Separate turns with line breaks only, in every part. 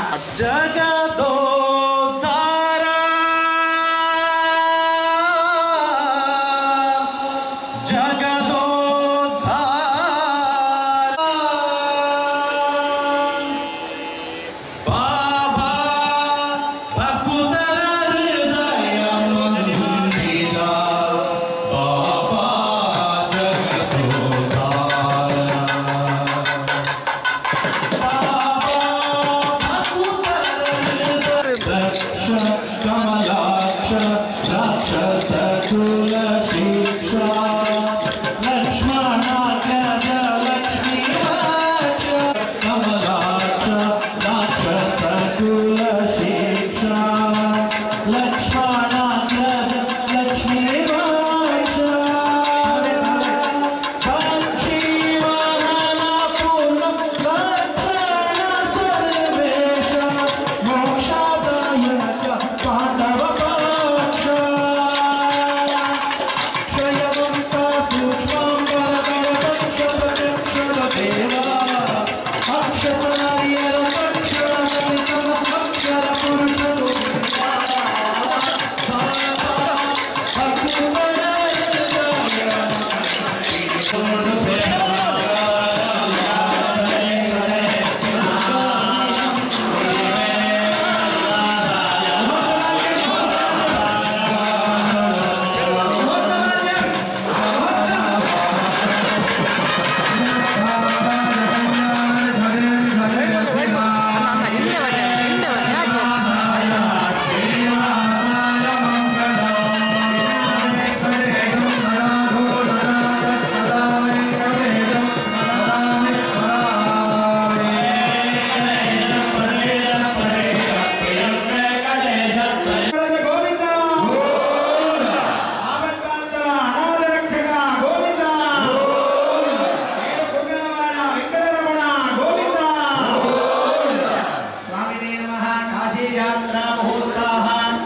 ಜಗದೋದ್ಧಾರ ಜಗದೋದ್ಧಾರ ಬಾಬಾ ಭಕ್ತರ ಹೃದಯ ಮುಂದಿದ ಬಾಬಾ ಜಗದೋದ್ಧಾರ ದಕ್ಷ ಕಮಲಾಕ್ಷ ರಾಕ್ಷಸ ಕುಲ ಶಿಕ್ಷ ಲಕ್ಷ್ಮಣಾಗ್ರಜ ಲಕ್ಷ್ಮೀ ರಾಕ್ಷ ಕಮಲಾಕ್ಷ ರಾಕ್ಷಸ ಕುಲ ಶಿಕ್ಷ ಲಕ್ಷ್ಮಣಾಗ್ರಜ ಲಕ್ಷ್ಮೀ ರಾಕ್ಷ ಪಕ್ಷಿ ವಾಹನ ಪೂರ್ಣ ಲಕ್ಷಣ ಸರ್ವೇಶ ಮೋಕ್ಷದಾಯಕ ಪಾಂಡವ ಪಕ್ಷ ಕ್ಷಯವಂತ ಸೂಕ್ಷ್ಮಾಂಬರಗಣಪಕ್ಷ ಪ್ರತ್ಯಕ್ಷರ ದೇವ ಅಕ್ಷರ ಹರಿಯರ ತಕ್ಷಣ ಕಲಿತನ ಅಕ್ಷರ ಪುರುಷರು
ನನ್ನ ಹಿಂದೆ ಬನ್ನಿ ಹಿಂದೆ ಬನ್ನಿ ಯಾಕೆ
ಗೋವಿಂದ ಆಪತ್ಕಾಂತರ ಅನಾಥ ರಕ್ಷಕ ಗೋವಿಂದ ಕುಂಗರವಾಡ ವೆಂಕಟರಮಣ ಗೋವಿಂದ ಸ್ವಾಮಿನೇ ನಮಃ ಕಾಶಿ ಯಾತ್ರಾ ಮುಹೂರ್ತಾಹ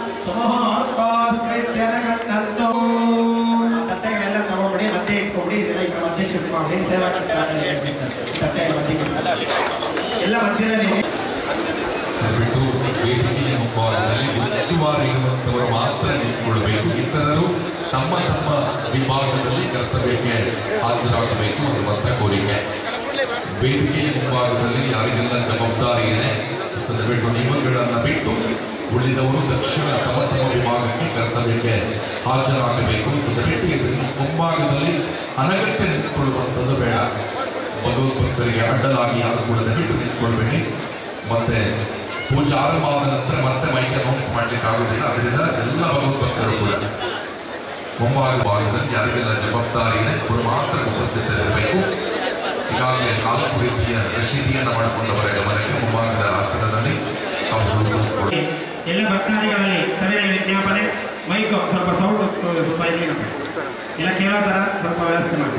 ಸುಮುಹೂರ್ತೋಸ್ತ್ರಿತ್ಯನಗಂತಂತು ತಟ್ಟೆಗಳೆಲ್ಲ ತಗೊಂಡ್ಬಿಡಿ ಮಧ್ಯೆ ಇಟ್ಕೊಂಡ್ಬಿಡಿ ಇದೆಲ್ಲ ಈಗ ಮಧ್ಯೆ ಶಿಫ್ಟ್ ಮಾಡಿ ಸೇವಾ ತಟ್ಟೆಗಳ ಮಧ್ಯೆ ಎಲ್ಲ ಮಧ್ಯದಲ್ಲಿ
ದಯವಿಟ್ಟು ವೇದಿಕೆಯ ಮುಂಭಾಗದಲ್ಲಿ ಉಸ್ತುವಾರಿ ಇರುವಂತವರು ಮಾತ್ರ ನಿಂತುಕೊಳ್ಬೇಕು ಇತರರು ತಮ್ಮ ತಮ್ಮ ವಿಭಾಗದಲ್ಲಿ ಕರ್ತವ್ಯಕ್ಕೆ ಹಾಜರಾಗಬೇಕು ಅನ್ನುವಂಥ ಕೋರಿಕೆ ವೇದಿಕೆಯ ಮುಂಭಾಗದಲ್ಲಿ ಯಾರಿಗೆಲ್ಲ ಜವಾಬ್ದಾರಿ ಇದೆ ಸೊ ದಯವಿಟ್ಟು ನಿಯಮಗಳನ್ನು ಬಿಟ್ಟು ಉಳಿದವರು ತಕ್ಷಣ ತಮ್ಮ ತಮ್ಮ ವಿಭಾಗಕ್ಕೆ ಕರ್ತವ್ಯಕ್ಕೆ ಹಾಜರಾಗಬೇಕು ಸೊ ದಯವಿಟ್ಟು ಇದರಿಂದ ಮುಂಭಾಗದಲ್ಲಿ ಅನಗತ್ಯ ನಿಂತುಕೊಳ್ಳುವಂಥದ್ದು ಬೇಡ ಭಗವದ್ಭಕ್ತರಿಗೆ ಅಡ್ಡಲಾಗಿ ಯಾರು ಕೂಡ ದಯವಿಟ್ಟು ನಿಂತ್ಕೊಳ್ಬೇಡಿ ಮತ್ತೆ ಪೂಜೆ ಆರಂಭ ಆದ ನಂತರ ಮತ್ತೆ ಮೈಕ್ ಅನೌನ್ಸ್ ಮಾಡ್ಲಿಕ್ಕೆ ಆಗುದಿಲ್ಲ ಅದರಿಂದ ಎಲ್ಲ ಭಗವದ್ಭಕ್ತರು ಕೂಡ ಮುಂಭಾಗ ಭಾಗದಲ್ಲಿ ಯಾರಿಗೆಲ್ಲ ಜವಾಬ್ದಾರಿ ಇದೆ ಅವರು ಮಾತ್ರ ಉಪಸ್ಥಿತರಿರಬೇಕು ಈಗಾಗಲೇ ನಾಲ್ಕು ರೀತಿಯ ರಶೀದಿಯನ್ನು ಮಾಡಿಕೊಂಡವರ ಗಮನಕ್ಕೆ ಮುಂಭಾಗದ ಆಸನದಲ್ಲಿ ಅವರು
ಎಲ್ಲ ಭಕ್ತಾದಿಗಳಲ್ಲಿ ಸರಿಯಾದ ವಿಜ್ಞಾಪನೆ ಮೈಕ್ ಸ್ವಲ್ಪ ಸೌಂಡ್ ಸ್ವಲ್ಪ ಇಲ್ಲಿ ನೋಡಿ. ಎಲ್ಲ ಕೇಳೋ ಥರ ಸ್ವಲ್ಪ ವ್ಯವಸ್ಥೆ ಮಾಡಿ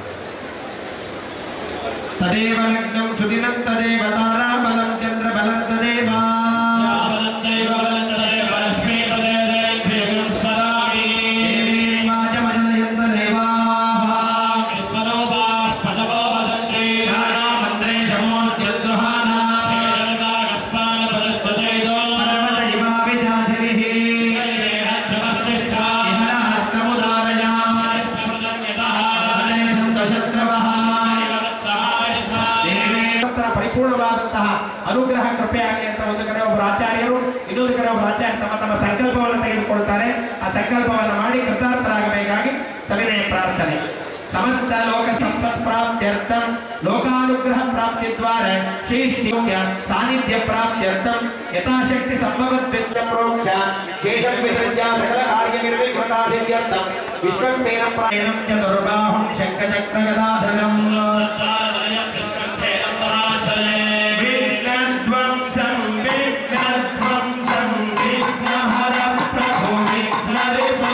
ತದೇವ ಲಗ್ನಂ ಸುದಿನಂ ತದೇವ ತಾರಾಬಲಂ ಚಂದ್ರ ಬಲಂ ತದೇವ ದೇವೀಂ ವಾಚಮಜನಯಂತ ದೇವಾಃ ಶಾಲಾ ಮಂತ್ರೇ ಶಮೋತ್ಯದ್ರುಹಾನ ಪರಮತ ಇವಾ ವಿಜಾತಿರಿಃ ಇಹರಾತ್ರಮುದಾರಯ ಶತ್ರವಃ ದೇವೇತರ ಪರಿಪೂರ್ಣವಾದಂತಹ ಅನುಗ್ರಹ ಕೃಪೆ ಆಗಲಿ ಅಂತ ಒಂದು ಕಡೆ ಒಬ್ಬರು ಆಚಾರ್ಯರು ಇನ್ನೊಂದು ಕಡೆ ಒಬ್ಬರು ಆಚಾರ್ಯ ತಮ್ಮ ತಮ್ಮ ಸಂಕಲ್ಪವನ್ನು ತೆಗೆದುಕೊಳ್ತಾರೆ ಆ ಸಂಕಲ್ಪವನ್ನು ಮಾಡಿ ಕೃತಾರ್ಥರಾಗಬೇಕಾಗಿ ಸವಿನಯ ಪ್ರಾರ್ಥನೆ ಸಮಸ್ತ ಲೋಕ ಸಂಪತ್ ಪ್ರಾಪ್ತ್ಯರ್ಥಂ ಲೋಕಾನುಗ್ರಹ ಪ್ರಾಪ್ತಿ ದ್ವಾರ ಶ್ರೀ ಶ್ರೀ ಸಾನ್ನಿಧ್ಯ ಪ್ರಾಪ್ತ್ಯರ್ಥಂ ಯಥಾಶಕ್ತಿ ಸಂಭವದ್ವಿತ್ಯ ಪ್ರೋಕ್ಷ ಶೇಷಂ ವಿಸೃಜ್ಯ ಸಕಲ ಕಾರ್ಯ ನಿರ್ವಿಘ್ನತಾದಿತ್ಯರ್ಥಂ ವಿಶ್ವಂ ಸೇನ ಪ್ರಾಯಣಂ ಚ ದುರ್ಬಾಹಂ ಶಂಖಚಕ್ರ ಗದಾಧರಂ ವಿಘ್ನಧ್ವಂಸಂ ವಿಘ್ನಧ್ವಂಸಂ ವಿಘ್ನಹರ ಪ್ರಭು ವಿಘ್ನರಿಪೋ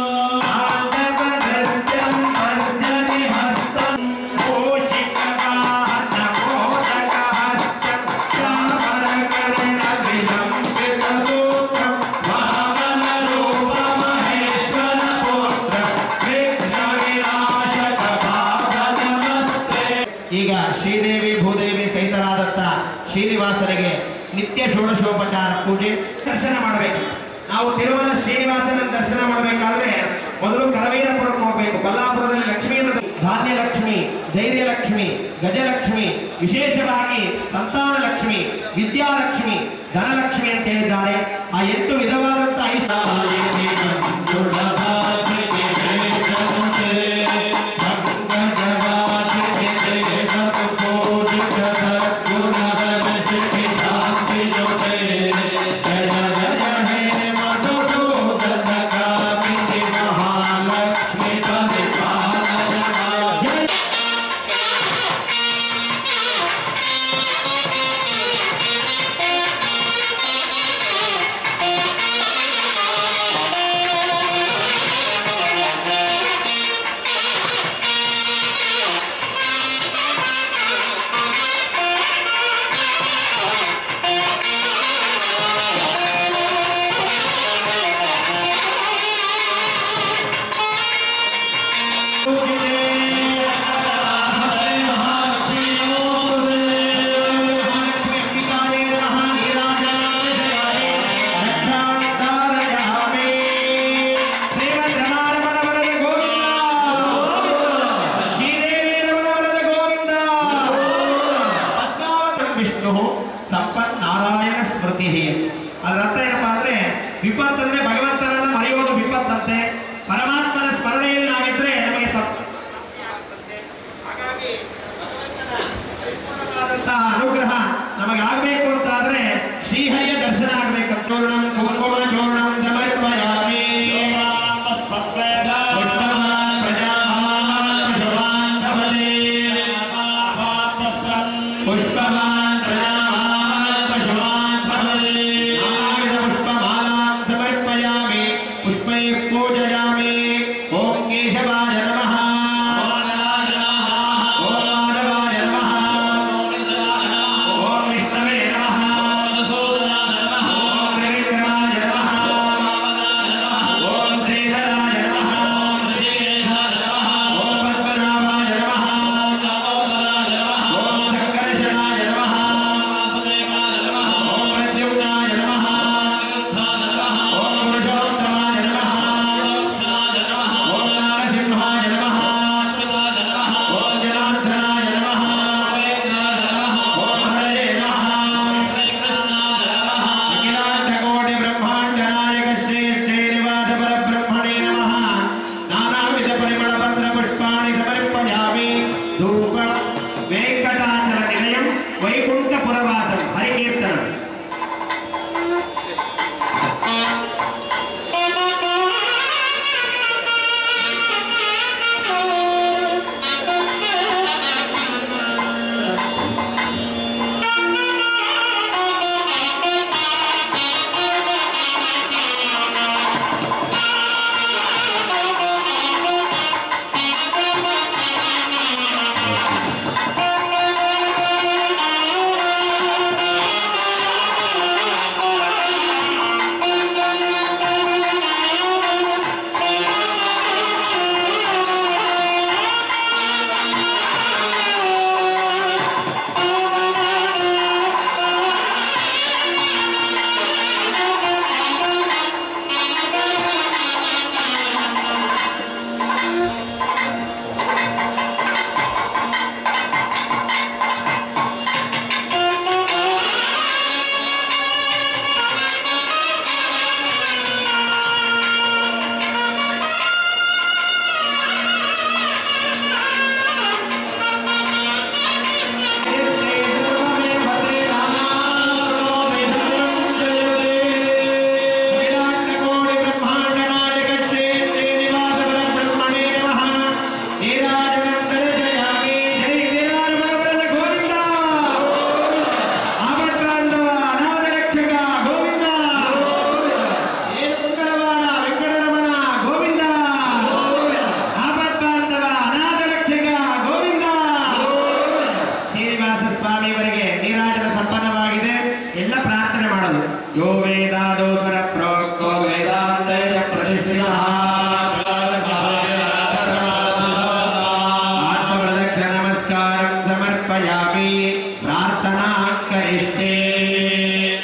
ಆಂಡವನೃತ್ಯಂ ಅರ್ಜನಿ ಹಸ್ತಂ ಮೂಷಿಕವಾಹನ ಮೋದಕಹಸ್ತಂ ಚಾಮರಕರ್ಣ ವಿಲಂಬಿತ ಸೂತ್ರಂ ವಾಮನ ರೂಪ ಮಹೇಶ್ವರ ಪುತ್ರ ವಿಘ್ನ ವಿನಾಶಕ ಪಾದ ನಮಸ್ತೆ ಈ ನಿತ್ಯ ಷೋಡಶೋಪಚಾರ ಪೂಜೆ ದರ್ಶನ ಮಾಡಬೇಕು ನಾವು ತಿರುಮಲ ಶ್ರೀನಿವಾಸನ ದರ್ಶನ ಮಾಡಬೇಕಾದ್ರೆ ಮೊದಲು ಕರವೀರಪುರಕ್ಕೆ ಹೋಗಬೇಕು ಕೊಲ್ಲಾಪುರದಲ್ಲಿ ಲಕ್ಷ್ಮಿಯನ್ನು ಧಾನ್ಯ ಲಕ್ಷ್ಮಿ ಧೈರ್ಯ ಲಕ್ಷ್ಮಿ ಗಜಲಕ್ಷ್ಮಿ ವಿಶೇಷವಾಗಿ ಸಂತಾನ ಲಕ್ಷ್ಮಿ ವಿದ್ಯಾಲಕ್ಷ್ಮಿ ಧನಲಕ್ಷ್ಮಿ ಅಂತ ಹೇಳಿದ್ದಾರೆ ಆ ಎಂಟು ವಿಧವಾದಂತಹ ವಿಷ್ಣು ಸಂಪತ್ ನಾರಾಯಣ ಸ್ಮೃತಿ ಅದರ ಅರ್ಥ ಏನಪ್ಪಾ ಅಂದ್ರೆ ವಿಪತ್ತಂದ್ರೆ ಭಗವಂತನನ್ನ ಮರೆಯೋದು ವಿಪತ್ತಂತೆ ಪರಮಾತ್ಮನ ಸ್ಮರಣೆಯಲ್ಲಿ ನಾವಿದ್ರೆ ನಮಗೆ ಸಪ್- ಹಾಗಾಗಿ ಆದಂತಹ ಅನುಗ್ರಹ ನಮಗೆ ಆಗಬೇಕು ಅಂತಾದ್ರೆ ಶ್ರೀಹರಿಯ ದರ್ಶನ ಆಗಬೇಕು ಚೂರ್ಣಂ ಕುಂಕುಮ ಚೂರ್ಣಂ ಸಮರ್ಪಯಾಮಿ ಪುಷ್ಪವಾನ್ ಪ್ರಜಾವಾನ್ ಪಶುವಾನ್ ಕಮಲೇ. ಪುಷ್ಪವಾನ್ ಪ್ರಜಾವಾನ್ ಪಶುವಾನ್ ಕಮಲೇ. ನಾನಾವಿಧ ಪುಷ್ಪಮಾಲಾಂ ಸಮರ್ಪಯಾಮಿ ಪುಷ್ಪೈಃ ಪೂಜಯಾಮಿ ಓಂ ಕೇಶವಾಯ ನಮಃ ಓಂ ಮಾಧವಾಯ ನಮಃ ಓಂ ವಿಷ್ಣವೇ ನಮಃ ಓಂ ತ್ರಿವಿಕ್ರಮಾಯ ನಮಃ ಓಂ ಶ್ರೀಧರಾಯ ನಮಃ ಓಂ ಪದ್ಮನಾಭಾಯ ನಮಃ ಓಂ ಸಂಕರ್ಷಣಾಯ ನಮಃ ಓಂ ಪ್ರದ್ಯುಮ್ನಾಯ ನಮಃ ಓಂ ಪುರುಷೋತ್ತಮಾಯ ನಮಃ ಓಂ ನಾರಸಿಂಹಾಯ ನಮಃ ಓಂ ಜನಾರ್ದನಾಯ ನಮಃ ಓಂ ಹರಯೇ ನಮಃ ಅಖಿಲಾಂಡಕೋಟಿ ಬ್ರಹ್ಮಾಂಡ ನಾಯಕ ಶ್ರೀ ಶ್ರೀನಿವಾಸ ಪರಬ್ರಹ್ಮಣೇ ನಮಃ ನಾನಾವಿಧ ಪರಿಮಳ ಪತ್ರ ಪುಷ್ಪಾಣಿ ಸಮರ್ಪಯಾಮಿ ಧೂಪ ವೆಂಕಟಾಚಲ ನಿಲಯಂ ವೈಕುಂಠಪುರವಾಸಂ ಹರಿಕೀರ್ತನ ಶ್ರೀನಿವಾಸ ಸ್ವಾಮಿಯವರಿಗೆ ನೀರಾಜನ ಸಂಪನ್ನವಾಗಿದೆ ಎಲ್ಲ ಪ್ರಾರ್ಥನೆ ಮಾಡೋದು ಯೋ ವೇದಾದೋಸ್ವರ ಪ್ರೋಕ್ತೋ ವೇದಾಂತಯ ಪ್ರತಿಷ್ಠಿತ ಆತ್ಮಪ್ರದಕ್ಷ ನಮಸ್ಕಾರಂ ಸಮರ್ಪಯಾಮಿ ಪ್ರಾರ್ಥನಾ ಕರಿಷ್ಯೆ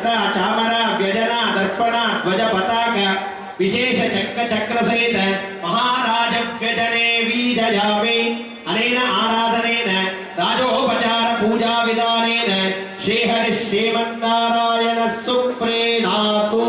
ಛತ್ರ ಚಾಮರ ವ್ಯಜನ ದರ್ಪಣ ಧ್ವಜ ಪತಾಕ ವಿಶೇಷ ಚಕ್ರ ಚಕ್ರ ಸಹಿತ ಮಹಾರಾಜ ವ್ಯಜನೆ ವೀಜಯಾಮಿ ಅನೇನ ಆರಾಧನೇನ ರಾಜೋಪಚಾರ ಪೂಜಾ ವಿಧಾನೇನ ಶ್ರೀಹರಿ ಶ್ರೀಮನ್ನಾರಾಯಣ ಸುಪ್ರೀಣಾತು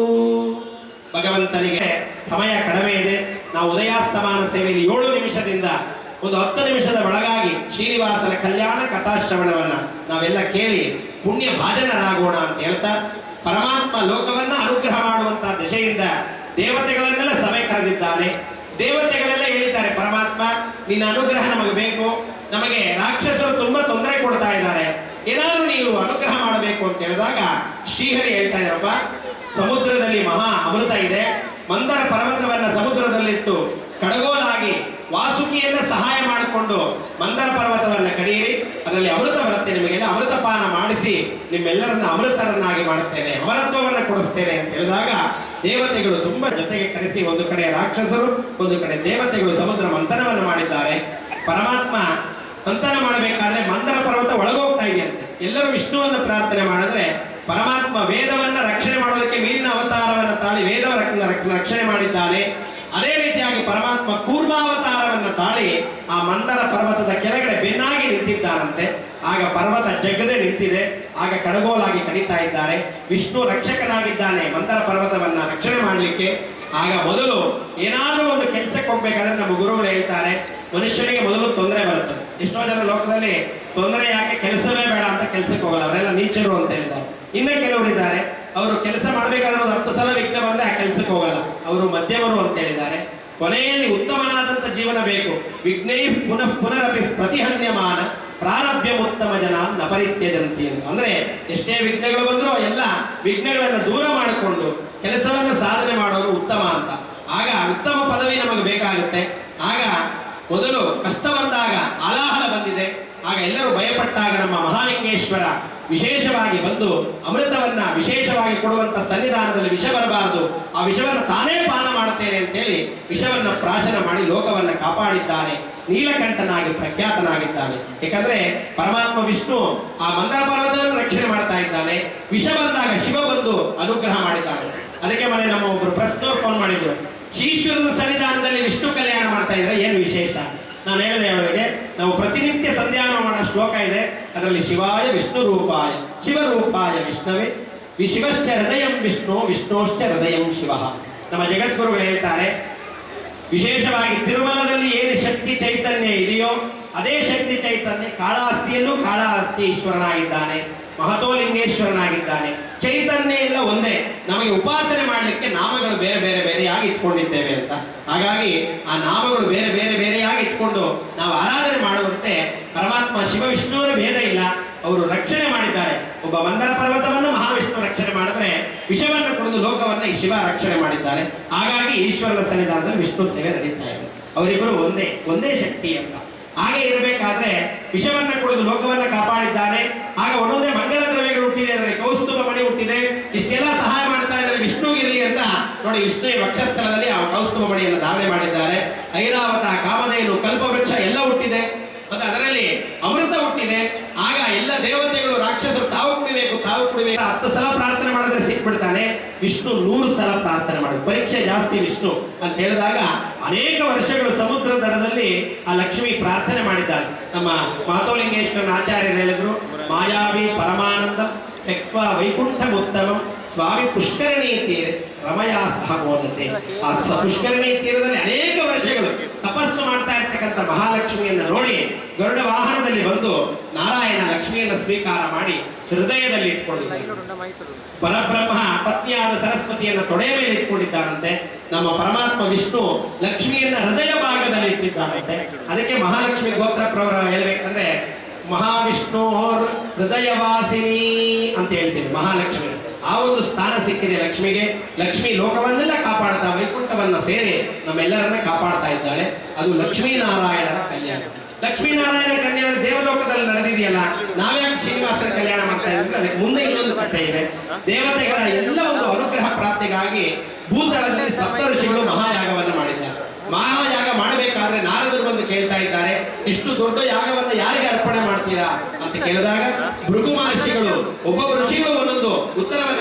ಭಗವಂತನಿಗೆ ಸಮಯ ಕಡಿಮೆ ಇದೆ ನಾವು ಉದಯಾಸ್ತಮಾನ ಸೇವೆಯಲ್ಲಿ ಏಳು ನಿಮಿಷದಿಂದ ಒಂದು ಹತ್ತು ನಿಮಿಷದ ಒಳಗಾಗಿ ಶ್ರೀನಿವಾಸನ ಕಲ್ಯಾಣ ಕಥಾಶ್ರವಣವನ್ನ ನಾವೆಲ್ಲ ಕೇಳಿ ಪುಣ್ಯ ಭಾಜನರಾಗೋಣ ಅಂತ ಹೇಳ್ತಾ ಪರಮಾತ್ಮ ಲೋಕವನ್ನ ಅನುಗ್ರಹ ಮಾಡುವಂತಹ ದಿಶೆಯಿಂದ ದೇವತೆಗಳನ್ನೆಲ್ಲ ಸಭೆ ಕರೆದಿದ್ದಾನೆ ದೇವತೆಗಳೆಲ್ಲ ಹೇಳಿದ್ದಾರೆ ಪರಮಾತ್ಮ ನಿನ್ನ ಅನುಗ್ರಹ ನಮಗೆ ಬೇಕು ನಮಗೆ ರಾಕ್ಷಸರು ತುಂಬಾ ತೊಂದರೆ ಕೊಡ್ತಾ ಇದ್ದಾರೆ ಏನಾದರೂ ನೀವು ಅನುಗ್ರಹ ಮಾಡಬೇಕು ಅಂತ ಹೇಳಿದಾಗ ಶ್ರೀಹರಿ ಹೇಳ್ತಾ ಇದ್ದಾರಪ್ಪ ಸಮುದ್ರದಲ್ಲಿ ಮಹಾ ಅಮೃತ ಇದೆ ಮಂದರ ಪರ್ವತವನ್ನ ಸಮುದ್ರದಲ್ಲಿಟ್ಟು ಕಡಗೋಲಾಗಿ ವಾಸುಕಿಯನ್ನ ಸಹಾಯ ಮಾಡಿಕೊಂಡು ಮಂದರ ಪರ್ವತವನ್ನ ಕಡಿಯಿರಿ ಅದರಲ್ಲಿ ಅಮೃತ ಬರುತ್ತೆ ನಿಮಗೆಲ್ಲ ಅಮೃತಪಾನ ಮಾಡಿಸಿ ನಿಮ್ಮೆಲ್ಲರನ್ನ ಅಮೃತರನ್ನಾಗಿ ಮಾಡುತ್ತೇನೆ ಅಮರತ್ವವನ್ನ ಕೊಡಿಸ್ತೇನೆ ಅಂತ ಹೇಳಿದಾಗ ದೇವತೆಗಳು ತುಂಬಾ ಜೊತೆಗೆ ಕರೆಸಿ ಒಂದು ಕಡೆ ರಾಕ್ಷಸರು ಒಂದು ಕಡೆ ದೇವತೆಗಳು ಸಮುದ್ರ ಮಂಥನವನ್ನು ಮಾಡಿದ್ದಾರೆ ಪರಮಾತ್ಮ ಮಂಥನ ಮಾಡಬೇಕಾದ್ರೆ ಮಂದರ ಪರ್ವತ ಒಳಗೋಗ್ತಾ ಇದೆಯಂತೆ ಎಲ್ಲರೂ ವಿಷ್ಣುವನ್ನು ಪ್ರಾರ್ಥನೆ ಮಾಡಿದ್ರೆ ಪರಮಾತ್ಮ ವೇದವನ್ನ ರಕ್ಷಣೆ ಮಾಡೋದಕ್ಕೆ ಮೀರಿನ ಅವತಾರವನ್ನ ತಾಳಿ ವೇದವ ರಕ್ಷ- ರಕ್ಷ- ರಕ್ಷಣೆ ಮಾಡಿದ್ದಾನೆ ಅದೇ ರೀತಿಯಾಗಿ ಪರಮಾತ್ಮ ಕೂರ್ಮಾವತಾರವನ್ನ ತಾಳಿ ಆ ಮಂದರ ಪರ್ವತದ ಕೆಳಗಡೆ ಬೆನ್ನಾಗಿ ನಿಂತಿದ್ದಾನಂತೆ ಆಗ ಪರ್ವತ ಜಗ್ಗದೆ ನಿಂತಿದೆ ಆಗ ಕಡಗೋಲಾಗಿ ಕಡಿತಾ ಇದ್ದಾರೆ ವಿಷ್ಣು ರಕ್ಷಕನಾಗಿದ್ದಾನೆ ಮಂದರ ಪರ್ವತವನ್ನ ರಕ್ಷಣೆ ಮಾಡಲಿಕ್ಕೆ ಆಗ ಮೊದಲು ಏನಾದರೂ ಒಂದು ಕೆಲಸಕ್ಕೆ ಹೋಗ್ಬೇಕಾದ್ರೆ ನಮ್ಮ ಗುರುಗಳು ಹೇಳ್ತಾರೆ ಮನುಷ್ಯನಿಗೆ ಮೊದಲು ತೊಂದರೆ ಬರುತ್ತೆ ಎಷ್ಟೋ ಜನ ಲೋಕದಲ್ಲಿ ತೊಂದರೆ ಯಾಕೆ ಕೆಲಸವೇ ಬೇಡ ಅಂತ ಕೆಲಸಕ್ಕೆ ಹೋಗಲ್ಲ ಅವರೆಲ್ಲ ನೀಚರು ಅಂತ ಹೇಳಿದ್ದಾರೆ ಇನ್ನೇ ಕೆಲವರು ಇದ್ದಾರೆ ಅವರು ಕೆಲಸ ಮಾಡಬೇಕಾದ್ರೆ ಒಂದು ಹತ್ತು ಸಲ ವಿಘ್ನ ಬಂದ್ರೆ ಆ ಕೆಲಸಕ್ಕೆ ಹೋಗಲ್ಲ ಅವರು ಮಧ್ಯಮರು ಅಂತ ಹೇಳಿದ್ದಾರೆ ಕೊನೆಯಲ್ಲಿ ಉತ್ತಮನಾದಂತ ಜೀವನ ಬೇಕು ವಿಘ್ನೈ ಪುನಃ ಪುನರಪಿ ಪ್ರತಿಹನ್ಯಮಾನ ಪ್ರಾರಭ್ಯ ಉತ್ತಮ ಜನ ನಪರಿತ್ಯಜಂತಿ ಅಂತ ಅಂದ್ರೆ ಎಷ್ಟೇ ವಿಘ್ನಗಳು ಬಂದರೂ ಎಲ್ಲ ವಿಘ್ನಗಳನ್ನು ದೂರ ಮಾಡಿಕೊಂಡು ಕೆಲಸವನ್ನು ಸಾಧನೆ ಮಾಡೋರು ಉತ್ತಮ ಅಂತ ಆಗ ಉತ್ತಮ ಪದವಿ ನಮಗೆ ಬೇಕಾಗುತ್ತೆ ಆಗ ಮೊದಲು ಕಷ್ಟ ಬಂದಾಗ ಆಲಾಹಲ ಬಂದಿದೆ ಆಗ ಎಲ್ಲರೂ ಭಯಪಟ್ಟಾಗ ನಮ್ಮ ಮಹಾಲಿಂಗೇಶ್ವರ ವಿಶೇಷವಾಗಿ ಬಂದು ಅಮೃತವನ್ನ ವಿಶೇಷವಾಗಿ ಕೊಡುವಂತ ಸನ್ನಿಧಾನದಲ್ಲಿ ವಿಷ ಬರಬಾರದು ಆ ವಿಷವನ್ನು ತಾನೇ ಪಾನ ಮಾಡುತ್ತೇನೆ ಅಂತೇಳಿ ವಿಷವನ್ನ ಪ್ರಾಶನ ಮಾಡಿ ಲೋಕವನ್ನ ಕಾಪಾಡಿದ್ದಾನೆ ನೀಲಕಂಠನಾಗಿ ಪ್ರಖ್ಯಾತನಾಗಿದ್ದಾನೆ ಯಾಕಂದ್ರೆ ಪರಮಾತ್ಮ ವಿಷ್ಣು ಆ ಮಂದರ ಪರ್ವತವನ್ನು ರಕ್ಷಣೆ ಮಾಡ್ತಾ ಇದ್ದಾನೆ ವಿಷ ಬಂದಾಗ ಶಿವ ಬಂದು ಅನುಗ್ರಹ ಮಾಡಿದ್ದಾನೆ ಅದಕ್ಕೆ ಮನೆ ನಮ್ಮ ಒಬ್ರು ಪ್ರಶ್ನೋರ್ ಫೋನ್ ಮಾಡಿದ್ರು ಶೀಶ್ವರನ ಸನ್ನಿಧಾನದಲ್ಲಿ ವಿಷ್ಣು ಕಲ್ಯಾಣ ಮಾಡ್ತಾ ಇದ್ರೆ ಏನು ವಿಶೇಷ ನಾನು ಹೇಳಿದೆ ಅವರಿಗೆ ನಾವು ಪ್ರತಿನಿತ್ಯ ಸಂಧ್ಯಾನ ಮಾಡೋ ಶ್ಲೋಕ ಇದೆ ಅದರಲ್ಲಿ ಶಿವಾಯ ವಿಷ್ಣು ರೂಪಾಯ ಶಿವರೂಪಾಯ ವಿಷ್ಣುವೇ ವಿ ಶಿವಶ್ಚ ಹೃದಯಂ ವಿಷ್ಣು ವಿಷ್ಣೋಶ್ಚ ಹೃದಯಂ ಶಿವ ನಮ್ಮ ಜಗದ್ಗುರುಗಳು ಹೇಳ್ತಾರೆ ವಿಶೇಷವಾಗಿ ತಿರುಮಲದಲ್ಲಿ ಏನು ಶಕ್ತಿ ಚೈತನ್ಯ ಇದೆಯೋ ಅದೇ ಶಕ್ತಿ ಚೈತನ್ಯ ಕಾಳಾಸ್ತಿಯಲ್ಲೂ ಕಾಳಾಸ್ತಿ ಈಶ್ವರನಾಗಿದ್ದಾನೆ ಮಹತೋಲಿಂಗೇಶ್ವರನಾಗಿದ್ದಾನೆ ಚೈತನ್ಯ ಎಲ್ಲ ಒಂದೇ ನಮಗೆ ಉಪಾಸನೆ ಮಾಡಲಿಕ್ಕೆ ನಾಮಗಳು ಬೇರೆ ಬೇರೆ ಬೇರೆಯಾಗಿ ಇಟ್ಕೊಂಡಿದ್ದೇವೆ ಅಂತ ಹಾಗಾಗಿ ಆ ನಾಮಗಳು ಬೇರೆ ಬೇರೆ ಬೇರೆಯಾಗಿ ಇಟ್ಕೊಂಡು ನಾವು ಆರಾಧನೆ ಮಾಡುವಂತೆ ಪರಮಾತ್ಮ ಶಿವ ವಿಷ್ಣುವರ ಭೇದ ಇಲ್ಲ ಅವರು ರಕ್ಷಣೆ ಮಾಡಿದ್ದಾರೆ ಒಬ್ಬ ಮಂದರ ಪರ್ವತವನ್ನು ಮಹಾವಿಷ್ಣು ರಕ್ಷಣೆ ಮಾಡಿದ್ರೆ ವಿಷವನ್ನು ಕುಡಿದು ಲೋಕವನ್ನ ಈ ಶಿವ ರಕ್ಷಣೆ ಮಾಡಿದ್ದಾರೆ ಹಾಗಾಗಿ ಈಶ್ವರನ ಸನ್ನಿಧಾನದಲ್ಲಿ ವಿಷ್ಣು ಸೇವೆ ನಡೀತಾ ಇದೆ ಅವರಿಬ್ಬರು ಒಂದೇ ಒಂದೇ ಶಕ್ತಿ ಅಂತ ಹಾಗೆ ಇರಬೇಕಾದ್ರೆ ವಿಷವನ್ನ ಕುಡಿದು ಲೋಕವನ್ನ ಕಾಪಾಡಿದ್ದಾನೆ ಆಗ ಒಂದೊಂದೇ ಮಂಗಲ ದ್ರವ್ಯಗಳು ಹುಟ್ಟಿದೆ ಅದರಲ್ಲಿ ಕೌಸ್ತುಭ ಮಣಿ ಹುಟ್ಟಿದೆ ಇಷ್ಟೆಲ್ಲ ಸಹಾಯ ಮಾಡ್ತಾ ಇದ್ದಾರೆ ವಿಷ್ಣುಗಿರಲಿ ಅಂತ ನೋಡಿ ವಿಷ್ಣುವಿನ ವಕ್ಷಸ್ಥಳದಲ್ಲಿ ಆ ಕೌಸ್ತುಭ ಮಣಿಯನ್ನು ಧಾರಣೆ ಮಾಡಿದ್ದಾರೆ ಐರಾವತ ಕಾಮಧೇನು ಕಲ್ಪವೃಕ್ಷ ಎಲ್ಲ ಹುಟ್ಟಿದೆ ಮತ್ತೆ ಅದರಲ್ಲಿ ಅಮೃತ ಹುಟ್ಟಿದೆ ಆಗ ಎಲ್ಲ ದೇವತೆಗಳು ರಾಕ್ಷಸರು ತಾವು ಕುಡಿಬೇಕು ತಾವು ಕುಡಿಬೇಕು ಹತ್ತು ಸಲ ಪ್ರಾರ್ಥನೆ ಮಾಡಿದ್ರೆ ಸಿಕ್ಬಿಡ್ತಾನೆ ವಿಷ್ಣು ನೂರು ಸಲ ಪ್ರಾರ್ಥನೆ ಮಾಡುದು ಪರೀಕ್ಷೆ ಜಾಸ್ತಿ ವಿಷ್ಣು ಅಂತ ಹೇಳಿದಾಗ ಅನೇಕ ವರ್ಷಗಳು ಸಮುದ್ರ ದಡದಲ್ಲಿ ಆ ಲಕ್ಷ್ಮಿ ಪ್ರಾರ್ಥನೆ ಮಾಡಿದ್ದಾಳೆ ನಮ್ಮ ಮಹತೋಲಿಂಗೇಶ್ವರನ ಆಚಾರ್ಯರು ಹೇಳಿದ್ರು ಮಾಯಾವಿ ಪರಮಾನಂದ ತೆಕ್ವ ವೈಕುಂಠ ಉತ್ತಮಂ ಸ್ವಾಮಿ ಪುಷ್ಕರಣಿ ತೀರೆ ರಮಯಾ ಸಹ ಬೋಧತೆ ಆ ಸ- ಪುಷ್ಕರಣಿ ತೀರದಲ್ಲಿ ಅನೇಕ ವರ್ಷಗಳು ತಪಸ್ಸು ಮಾಡ್ತಾ ಇರ್ತಕ್ಕಂಥ ಮಹಾಲಕ್ಷ್ಮಿಯನ್ನ ನೋಡಿ ಗರುಡ ವಾಹನದಲ್ಲಿ ಬಂದು ನಾರಾಯಣ ಲಕ್ಷ್ಮಿಯನ್ನ ಸ್ವೀಕಾರ ಮಾಡಿ ಹೃದಯದಲ್ಲಿ ಇಟ್ಕೊಂಡಿದ್ದಾರೆ ಪರಬ್ರಹ್ಮ ಪತ್ನಿಯಾದ ಸರಸ್ವತಿಯನ್ನ ತೊಡೆಯ ಮೇಲೆ ಇಟ್ಕೊಂಡಿದ್ದಾರಂತೆ ನಮ್ಮ ಪರಮಾತ್ಮ ವಿಷ್ಣು ಲಕ್ಷ್ಮಿಯನ್ನ ಹೃದಯ ಭಾಗದಲ್ಲಿ ಇಟ್ಟಿದ್ದಾರಂತೆ ಅದಕ್ಕೆ ಮಹಾಲಕ್ಷ್ಮಿ ಗೋತ್ರ ಪ್ರವರ ಹೇಳ್ಬೇಕಂದ್ರೆ ಮಹಾವಿಷ್ಣು ಹೃದಯವಾಸಿನಿ ಅಂತ ಹೇಳ್ತೀವಿ ಮಹಾಲಕ್ಷ್ಮಿ ಆ ಒಂದು ಸ್ಥಾನ ಸಿಕ್ಕಿದೆ ಲಕ್ಷ್ಮಿಗೆ ಲಕ್ಷ್ಮಿ ಲೋಕವನ್ನೆಲ್ಲ ಕಾಪಾಡ್ತಾ ವೈಕುಂಠವನ್ನ ಸೇರಿ ನಮ್ಮೆಲ್ಲರನ್ನ ಕಾಪಾಡ್ತಾ ಇದ್ದಾಳೆ ಅದು ಲಕ್ಷ್ಮೀನಾರಾಯಣರ ಕಲ್ಯಾಣ ಲಕ್ಷ್ಮೀನಾರಾಯಣ ಕಲ್ಯಾಣ ದೇವಲೋಕದಲ್ಲಿ ನಡೆದಿದೆಯಲ್ಲ ನಾವ್ಯಾಕೆ ಶ್ರೀನಿವಾಸನ ಕಲ್ಯಾಣ ಮಾಡ್ತಾ ಇದ್ದೀವಿ ಅದಕ್ಕೆ ಮುಂದೆ ಇನ್ನೊಂದು ಕಥೆ ಇದೆ ದೇವತೆಗಳ ಎಲ್ಲ ಒಂದು ಅನುಗ್ರಹ ಪ್ರಾಪ್ತಿಗಾಗಿ ಭೂತಳದಲ್ಲಿ ಸಪ್ತ ಋಷಿಗಳು ಮಹಾಯಾಗವನ್ನು ಮಾಡಿದ್ದಾರೆ ಮಹಾಯಾಗ ಮಾಡಬೇಕಾದ್ರೆ ನಾರದರು ಬಂದು ಕೇಳ್ತಾ ಇದ್ದಾರೆ ಇಷ್ಟು ದೊಡ್ಡ ಯಾಗವನ್ನು ಯಾರಿಗೆ ಅರ್ಪಣೆ ಮಾಡ್ತೀರಾ ಅಂತ ಕೇಳಿದಾಗ ಭೃಗು ಮಹರ್ಷಿಗಳು ಒಬ್ಬೊಬ್ಬ ಋಷಿಗಳು ಒಂದೊಂದು ಉತ್ತರವನ್ನು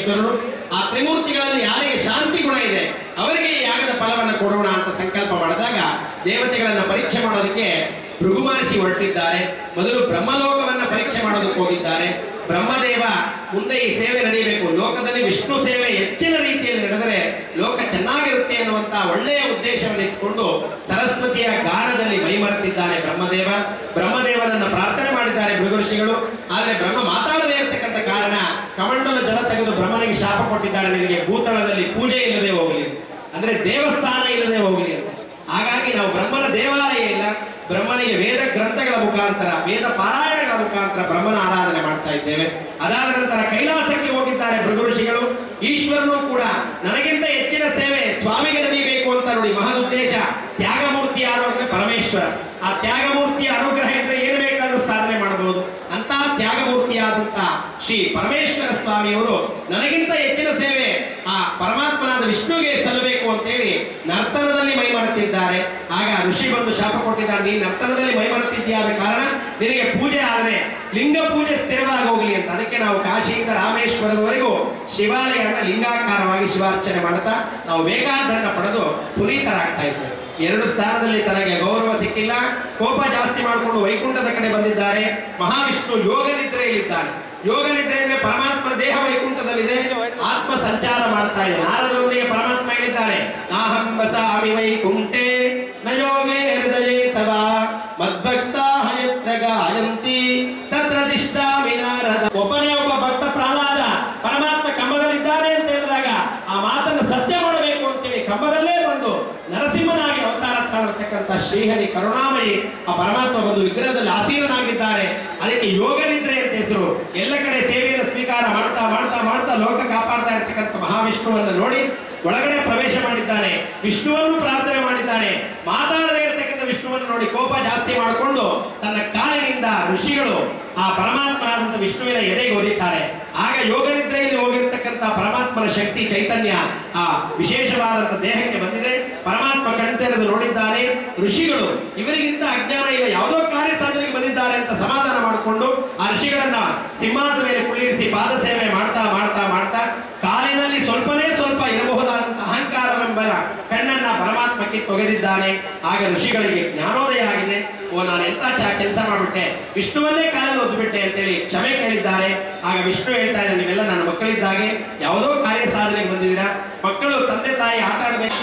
ಪರಮೇಶ್ವರರು ಆ ತ್ರಿಮೂರ್ತಿಗಳಲ್ಲಿ ಯಾರಿಗೆ ಶಾಂತಿ ಗುಣ ಇದೆ ಅವರಿಗೆ ಈ ಯಾಗದ ಫಲವನ್ನು ಕೊಡೋಣ ಅಂತ ಸಂಕಲ್ಪ ಮಾಡಿದಾಗ ದೇವತೆಗಳನ್ನ ಪರೀಕ್ಷೆ ಮಾಡೋದಕ್ಕೆ ಭೃಗು ಮಹರ್ಷಿ ಹೊರಟಿದ್ದಾರೆ ಮೊದಲು ಬ್ರಹ್ಮಲೋಕವನ್ನ ಪರೀಕ್ಷೆ ಮಾಡೋದಕ್ಕೆ ಹೋಗಿದ್ದಾರೆ ಬ್ರಹ್ಮದೇವ ಮುಂದೆ ಈ ಸೇವೆ ನಡೆಯಬೇಕು ಲೋಕದಲ್ಲಿ ವಿಷ್ಣು ಸೇವೆ ಹೆಚ್ಚಿನ ರೀತಿಯಲ್ಲಿ ನಡೆದರೆ ಲೋಕ ಚೆನ್ನಾಗಿರುತ್ತೆ ಅನ್ನುವಂತ ಒಳ್ಳೆಯ ಉದ್ದೇಶವನ್ನು ಇಟ್ಟುಕೊಂಡು ಸರಸ್ವತಿಯ ಗಾನದಲ್ಲಿ ಮೈಮರೆತಿದ್ದಾನೆ ಬ್ರಹ್ಮದೇವ ಬ್ರಹ್ಮದೇವನನ್ನ ಪ್ರಾರ್ಥನೆ ಮಾಡಿದ್ದಾರೆ ಭೃಗು ಋಷಿಗಳು ಆದರೆ ಬ್ರಹ್ಮ ಮಾತಾಡದೇ ಇರತಕ್ಕಂಥ ಕಾರಣ ಕಮಂಡಲ ಜಲ ತೆಗೆದು ಬ್ರಹ್ಮನಿಗೆ ಶಾಪ ಕೊಟ್ಟಿದ್ದಾರೆ ನಿನಗೆ ಭೂತಳದಲ್ಲಿ ಪೂಜೆ ಇಲ್ಲದೆ ಹೋಗಲಿ ಅಂದ್ರೆ ದೇವಸ್ಥಾನ ಇಲ್ಲದೆ ಹೋಗಲಿ ಅಂತ ಹಾಗಾಗಿ ನಾವು ಬ್ರಹ್ಮನ ದೇವಾಲಯ ಇಲ್ಲ ಬ್ರಹ್ಮನಿಗೆ ವೇದ ಗ್ರಂಥಗಳ ಮುಖಾಂತರ ವೇದ ಪಾರಾಯಣಗಳ ಮುಖಾಂತರ ಬ್ರಹ್ಮನ ಆರಾಧನೆ ಮಾಡ್ತಾ ಇದ್ದೇವೆ ಅದಾದ ನಂತರ ಕೈಲಾಸಕ್ಕೆ ಹೋಗಿದ್ದಾರೆ ಭೃಗು ಋಷಿಗಳು ಈಶ್ವರನು ಕೂಡ ನನಗಿಂತ ಹೆಚ್ಚಿನ ಸೇವೆ ಸ್ವಾಮಿಗೆ ನಡೀಬೇಕು ಅಂತ ನೋಡಿ ಮಹದುದ್ದೇಶ ತ್ಯಾಗಮೂರ್ತಿ ಯಾರು ಅಂದ್ರೆ ಪರಮೇಶ್ವರ ಆ ತ್ಯಾಗಮೂರ್ತಿಯ ಅನುಗ್ರಹ ಇದ್ರೆ ಏನು ಬೇಕಾದ್ರೂ ಸಾಧನೆ ಮಾಡಬಹುದು ಅಂತ ತ್ಯಾಗಮೂರ್ತಿಯಾದಂತ ಶ್ರೀ ಪರಮೇಶ್ವರ ಸ್ವಾಮಿಯವರು ನನಗಿಂತ ಹೆಚ್ಚಿನ ಸೇವೆ ಆ ಪರಮಾತ್ಮನಾದ ವಿಷ್ಣುಗೆ ಸಲ್ಲಬೇಕು ಅಂತೇಳಿ ನರ್ತನದಲ್ಲಿ ಮೈ ಮಾಡುತ್ತಿದ್ದಾರೆ ಆಗ ಋಷಿ ಬಂದು ಶಾಪ ಕೊಟ್ಟಿದ್ದಾರೆ ನೀನು ನರ್ತನದಲ್ಲಿ ಮೈ ಮಾಡುತ್ತಿದ್ದೀಯಾದ ಕಾರಣ ನಿನಗೆ ಪೂಜೆ ಆದರೆ ಲಿಂಗ ಪೂಜೆ ಸ್ಥಿರವಾಗಿ ಹೋಗಲಿ ಅಂತ ಅದಕ್ಕೆ ನಾವು ಕಾಶಿಯಿಂದ ರಾಮೇಶ್ವರದವರೆಗೂ ಶಿವಾಲಯನ ಲಿಂಗಾಕಾರವಾಗಿ ಶಿವಾರ್ಚನೆ ಮಾಡ್ತಾ ನಾವು ಬೇಕಾದ್ದನ್ನ ಪಡೆದು ಪುನೀತರಾಗ್ತಾ ಇದ್ದೇವೆ ಎರಡು ಸ್ಥಾನದಲ್ಲಿ ತನಗೆ ಗೌರವ ಸಿಕ್ಕಿಲ್ಲ ಕೋಪ ಜಾಸ್ತಿ ಮಾಡಿಕೊಂಡು ವೈಕುಂಠದ ಕಡೆ ಬಂದಿದ್ದಾರೆ ಮಹಾವಿಷ್ಣು ಯೋಗ ನಿದ್ರೆಯಲ್ಲಿದ್ದಾನೆ ಯೋಗ ನಿದ್ರೆ ಅಂದ್ರೆ ಪರಮಾತ್ಮನ ದೇಹ ವೈಕುಂಠದಲ್ಲಿದೆ ಆತ್ಮ ಸಂಚಾರ ಮಾಡ್ತಾ ಇದೆ ನಾರದರೊಂದಿಗೆ ಪರಮಾತ್ಮ ಹೇಳಿದ್ದಾರೆ ನಾಹಂ ವಸಾಮಿ ವೈಕುಂಠೆ ನ ಯೋಗೇ ಹೃದಯೇ ತವ ಮದ್ಭಕ್ತ ಹಯತ್ರ ಗಾಯಂತಿ ತತ್ರ ತಿಷ್ಠಾಮಿ ನಾರದ ಒಬ್ಬನೇ ಒಬ್ಬ ಭಕ್ತ ಪ್ರಹ್ಲಾದ ಪರಮಾತ್ಮ ಕಂಬದಲ್ಲಿದ್ದಾರೆ ಅಂತ ಹೇಳಿದಾಗ ಆ ಮಾತನ್ನು ಸತ್ಯ ಮಾಡಬೇಕು ಅಂತೇಳಿ ಕಂಬದಲ್ಲೇ ಬಂದು ನರಸಿಂಹನಾಗಿ ಅವತಾರ ತಾಳಿರ್ತಕ್ಕಂಥ ಶ್ರೀಹರಿ ಕರುಣಾಮಯಿ ಆ ಪರಮಾತ್ಮ ಬಂದು ವಿಗ್ರಹದಲ್ಲಿ ಆಸೀನನಾಗಿದ್ದಾರೆ ಅದಕ್ಕೆ ಯೋಗ ನಿದ್ರೆ ಅಂತ ಹೆಸರು ಎಲ್ಲ ಕಡೆ ಸೇವೆಯನ್ನು ಸ್ವೀಕಾರ ಮಾಡ್ತಾ ಮಾಡ್ತಾ ಮಾಡ್ತಾ ಲೋಕ ಕಾಪಾಡ್ತಾ ಇರ್ತಕ್ಕಂಥ ಮಹಾವಿಷ್ಣುವನ್ನು ನೋಡಿ ಒಳಗಡೆ ಪ್ರವೇಶ ಮಾಡಿದ್ದಾನೆ ವಿಷ್ಣುವನ್ನು ಪ್ರಾರ್ಥನೆ ಮಾಡಿದ್ದಾನೆ ಮಾತಾಡದೇ ಇರತಕ್ಕಂಥ ವಿಷ್ಣುವನ್ನು ನೋಡಿ ಕೋಪ ಜಾಸ್ತಿ ಮಾಡಿಕೊಂಡು ತನ್ನ ಕಾಲಿನಿಂದ ಋಷಿಗಳು ಆ ಪರಮಾತ್ಮನಾದಂಥ ವಿಷ್ಣುವಿನ ಎದೆಗೆ ಒದಿತಾರೆ ಆಗ ಯೋಗ ನಿದ್ರೆಯಲ್ಲಿ ಹೋಗಿರ್ತಕ್ಕಂಥ ಪರಮಾತ್ಮನ ಶಕ್ತಿ ಚೈತನ್ಯ ಆ ವಿಶೇಷವಾದಂಥ ದೇಹಕ್ಕೆ ಬಂದಿದೆ ಪರಮಾತ್ಮ ಕಣ್ತೆರೆದು ನೋಡಿದ್ದಾನೆ ಋಷಿಗಳು ಇವರಿಗಿಂತ ಅಜ್ಞಾನ ಇಲ್ಲ ಯಾವುದೋ ಕಾರ್ಯ ಸಾಧನೆಗೆ ಬಂದಿದ್ದಾರೆ ಅಂತ ಸಮಾಧಾನ ಮಾಡಿಕೊಂಡು ಆ ಋಷಿಗಳನ್ನ ಸಿಂಹಾಸದ ಮೇಲೆ ಕುಳ್ಳಿರಿಸಿ ಪಾದ ಸೇವೆ ಮಾಡ್ತಾ ಮಾಡ್ತಾ ಮಾಡ್ತಾ ಕಾಲಿನಲ್ಲಿ ಸ್ವಲ್ಪನೇ ಸ್ವಲ್ಪ ಇರಬಹುದಾದಂತ ಅಹಂಕಾರವೆಂಬ ಕಣ್ಣನ್ನ ಪರಮಾತ್ಮ ಕಿತ್ತೊಗೆದಿದ್ದಾನೆ ಆಗ ಋಷಿಗಳಿಗೆ ಜ್ಞಾನೋದಯ ಆಗಿದೆ ಓ ನಾನು ಎಂತ ಕೆಲಸ ಮಾಡ್ಬಿಟ್ಟೆ ವಿಷ್ಣುವನ್ನೇ ಕಾಲಲ್ಲಿ ಒದ್ದುಬಿಟ್ಟೆ ಅಂತೇಳಿ ಕ್ಷಮೆ ಕೇಳಿದ್ದಾರೆ ಆಗ ವಿಷ್ಣು ಹೇಳ್ತಾ ಇದ್ದಾರೆ ನೀವೆಲ್ಲ ನನ್ನ ಮಕ್ಕಳಿದ್ದಾಗೆ ಯಾವುದೋ ಕಾರ್ಯ ಸಾಧನೆಗೆ ಬಂದಿದ್ದೀರಾ ಮಕ್ಕಳು ತಂದೆ ತಾಯಿ ಆಟ ಆಡ್ಬೇಕು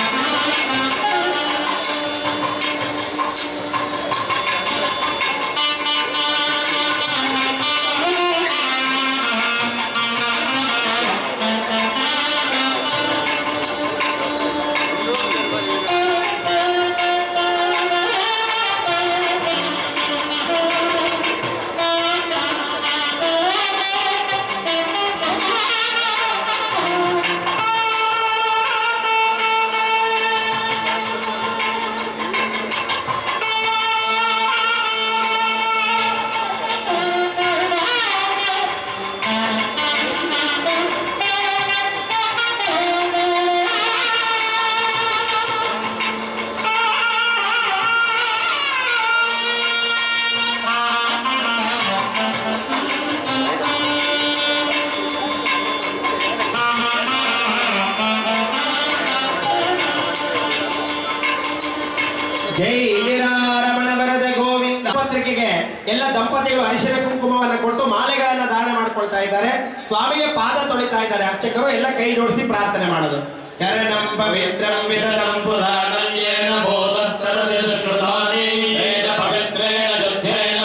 ಜೈ ನಿರಾರಮಣ ವರದ ಗೋವಿಂದ ಪತ್ರಿಕೆಗೆ ಎಲ್ಲ ದಂಪತಿಗಳು ಅರಿಶಿನ ಕುಂಕುಮವನ್ನು ಕೊಟ್ಟು ಮಾಲೆಗಳನ್ನ ದಾನ ಮಾಡ್ಕೊಳ್ತಾ ಇದ್ದಾರೆ ಸ್ವಾಮಿಗೆ ಪಾದ ತೊಳಿತಾ ಇದ್ದಾರೆ ಅರ್ಚಕರು ಎಲ್ಲ ಕೈ ಜೋಡಿಸಿ ಪ್ರಾರ್ಥನೆ ಮಾಡೋದು ಶರಣಂ ಪವಿತ್ರಂ ವಿದಲಂ ಪುರಾಣಂ ಯೇನ ಬೋಧಸ್ತರದಿ ಶ್ರುತಾನಿ ಯೇನ ಪವಿತ್ರೇಣ ಶುದ್ಧೇನ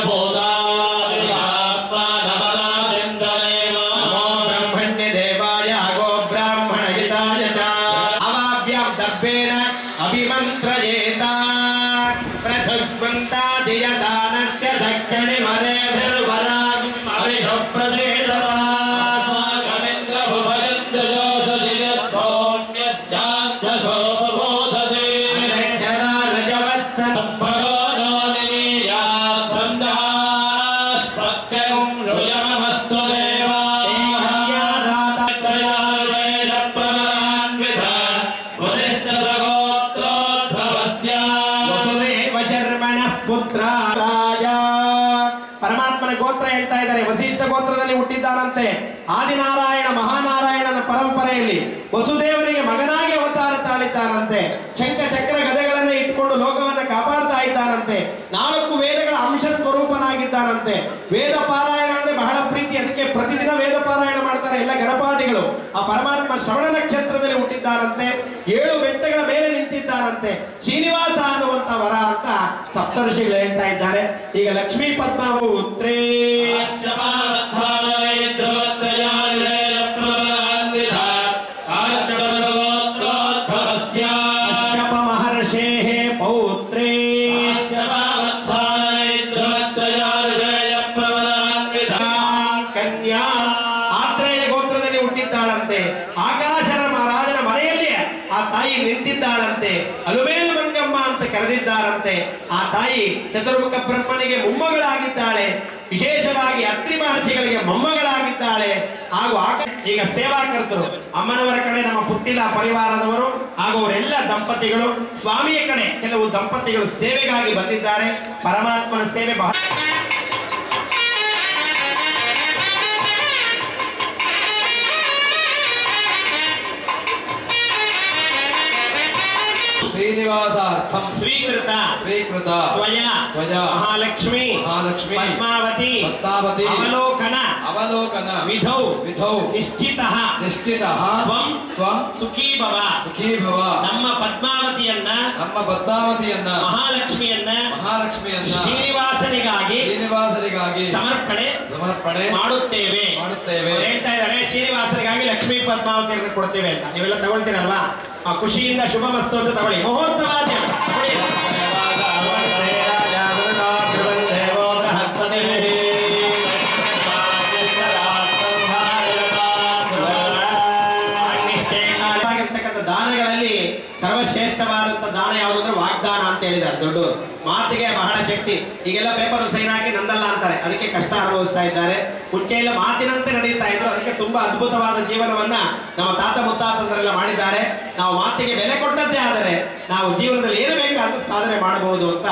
ಬೋಧಾತ್ಮಾನಮನಾದಿಂದನೇವ ನಮೋ ಬ್ರಹ್ಮಣ್ಯ ದೇವಾಯ ಗೋ ಬ್ರಾಹ್ಮಣ ಹಿತಾಯ ಚ ಅವಾಭ್ಯಾಂ ದರ್ಭೇನ ಅಭಿಮಂತ್ರಯೇತ ಪ್ರಥುಸ್ವಂತಾದಿಯತಾನಸ್ಯ ದಕ್ಷಿಣಿ ಮರೇಭಿರ್ವರಾಗ್ ಅವಿಧು ವಸುದೇವ ಶರ್ಮಣ ಪುತ್ರ ರಾಜ ಪರಮಾತ್ಮ ಪರಮಾತ್ಮನ ಗೋತ್ರ ಹೇಳ್ತಾ ಇದ್ದಾರೆ ವಸಿಷ್ಠ ಗೋತ್ರದಲ್ಲಿ ಹುಟ್ಟಿದ್ದಾನಂತೆ ಆದಿನಾರಾಯಣ ಮಹಾನಾರಾಯಣನ ಪರಂಪರೆಯಲ್ಲಿ ವಸುದೇವನಿಗೆ ಮಗನಾಗಿ ಅವತಾರ ತಾಳಿದ್ದಾನಂತೆ ಶಂಖ ಚಕ್ರ ಗದೆಗಳನ್ನು ಇಟ್ಕೊಂಡು ಲೋಕವನ್ನ ಕಾಪಾಡ್ತಾ ಇದ್ದಾನಂತೆ ನಾಲ್ಕು ವೇದಗಳ ಅಂಶ ಸ್ವರೂಪನಾಗಿದ್ದಾನಂತೆ ವೇದ ಪಾರಾಯಣ ಅಂದ್ರೆ ಬಹಳ ಪ್ರೀತಿ ಅದಕ್ಕೆ ಪ್ರತಿದಿನ ವೇದ ಪಾರಾಯಣ ಮಾಡ್ತಾರೆ ಎಲ್ಲ ಗಣಪಾಠಿಗಳು ಆ ಪರಮಾತ್ಮ ಶ್ರವಣ ನಕ್ಷತ್ರದಲ್ಲಿ ಹುಟ್ಟಿದ್ದಾನಂತೆ ಏಳು ಬೆಟ್ಟಗಳ ಮೇಲೆ ನಿಂತಿದ್ದಾನಂತೆ ಶ್ರೀನಿವಾಸ ಅನ್ನುವಂತ ವರ ಅಂತ ಸಪ್ತಋಷಿಗಳು ಹೇಳ್ತಾ ಇದ್ದಾರೆ ಈಗ ಲಕ್ಷ್ಮೀ ಪದ್ಮವು ಉತ್ರೇ ಕಶ್ಯಪ ಮಹರ್ಷೇ ಪೌತ್ರೇ ಕನ್ಯಾ ಆತ್ರೇಯ ಗೋತ್ರದಲ್ಲಿ ಹುಟ್ಟಿದ್ದಾಳಂತೆ ಆಕಾಶರ ಮಹಾರಾಜನ ಮನೆಯಲ್ಲಿ ಆ ತಾಯಿ ನಿಂತಿದ್ದಾಳಂತೆ ಅಲುಮೇಲು ಮಂಗಮ್ಮ ಅಂತ ಕರೆದಿದ್ದಾರಂತೆ ಆ ತಾಯಿ ಚತುರ್ಮುಖ ಬ್ರಹ್ಮನಿಗೆ ಮೊಮ್ಮಗಳಾಗಿದ್ದಾಳೆ ವಿಶೇಷವಾಗಿ ಅತ್ರಿ ಮಹರ್ಷಿಗಳಿಗೆ ಮೊಮ್ಮಗಳಾಗಿದ್ದಾಳೆ ಹಾಗೂ ಆಕ ಈಗ ಸೇವಾಕರ್ತರು ಅಮ್ಮನವರ ಕಡೆ ನಮ್ಮ ಪುತ್ತಿಲ ಪರಿವಾರದವರು ಹಾಗೂ ಅವರೆಲ್ಲ ದಂಪತಿಗಳು ಸ್ವಾಮಿಯ ಕಡೆ ಕೆಲವು ದಂಪತಿಗಳು ಸೇವೆಗಾಗಿ ಬಂದಿದ್ದಾರೆ ಪರಮಾತ್ಮನ ಸೇವೆ ಬಹಳ
ಶ್ರೀನಿವಾಸಾರ್ಥಂ
ಸ್ವೀಕೃತ
ಸ್ವೀಕೃತ
ತ್ವಯ
ತ್ವಯ
ಮಹಾಲಕ್ಷ್ಮಿ
ಮಹಾಲಕ್ಷ್ಮಿ
ಪದ್ಮಾವತಿ
ಪದ್ಮಾವತಿ
ಅವಲೋಕನ
ಅವಲೋಕನ
ವಿಧೌ
ವಿಧೌ
ನಿಶ್ಚಿತ
ನಿಶ್ಚಿತ
ತ್ವಂ
ತ್ವಂ
ಸುಖೀ ಭವ
ಸುಖೀ ಭವ
ನಮ್ಮ ಪದ್ಮಾವತಿಯನ್ನ
ನಮ್ಮ ಪದ್ಮಾವತಿಯನ್ನ
ಮಹಾಲಕ್ಷ್ಮಿಯನ್ನ
ಮಹಾಲಕ್ಷ್ಮಿಯನ್ನ
ಶ್ರೀನಿವಾಸನಿಗಾಗಿ
ಶ್ರೀನಿವಾಸರಿಗಾಗಿ
ಸಮರ್ಪಣೆ
ಸಮರ್ಪಣೆ
ಮಾಡುತ್ತೇವೆ
ಮಾಡುತ್ತೇವೆ.
ಅವ್ರು ಹೇಳ್ತಾ ಇದ್ದಾರೆ ಶ್ರೀನಿವಾಸನಿಗಾಗಿ ಲಕ್ಷ್ಮೀ ಪದ್ಮಾವತಿಯನ್ನು ಕೊಡ್ತೇವೆ ಅಂತ ನೀವೆಲ್ಲ ತಗೊಳ್ತೀರಲ್ವಾ ಆ ಖುಷಿಯಿಂದ ಶುಭ ಮಸ್ತು ಅಂತ ತಗೊಳ್ಳಿ ಮುಹೂರ್ತ ವಾದ್ಯ ತಗೊಳ್ಳಿ. ಆಗಿರ್ತಕ್ಕಂಥ ದಾನಗಳಲ್ಲಿ ಸರ್ವಶ್ರೇಷ್ಠವಾದಂಥ ದಾನ ಯಾವುದು ಅಂದ್ರೆ ವಾಗ್ದಾನ ಅಂತ ಹೇಳಿದ್ದಾರೆ ದೊಡ್ಡವರು ಮಾತಿಗೆ ಬಹಳ ಶಕ್ತಿ ಈಗೆಲ್ಲ ಪೇಪರ್ ಸೈನ್ ಹಾಕಿ ನಂದಲ್ಲ ಅಂತಾರೆ ಅದಕ್ಕೆ ಕಷ್ಟ ಅನುಭವಿಸ್ತಾ ಇದ್ದಾರೆ ಮುಂಚೆ ಎಲ್ಲ ಮಾತಿನಂತೆ ನಡೀತಾ ಇದ್ರು ಅದಕ್ಕೆ ತುಂಬಾ ಅದ್ಭುತವಾದ ಜೀವನವನ್ನ ನಮ್ಮ ತಾತ ಮುತ್ತಾತಂದರೆಲ್ಲ ಮಾಡಿದ್ದಾರೆ ನಾವು ಮಾತಿಗೆ ಬೆಲೆ ಕೊಟ್ಟದ್ದೇ ಆದರೆ ನಾವು ಜೀವನದಲ್ಲಿ ಏನು ಬೇಕಾದ್ರೂ ಸಾಧನೆ ಮಾಡಬಹುದು ಅಂತ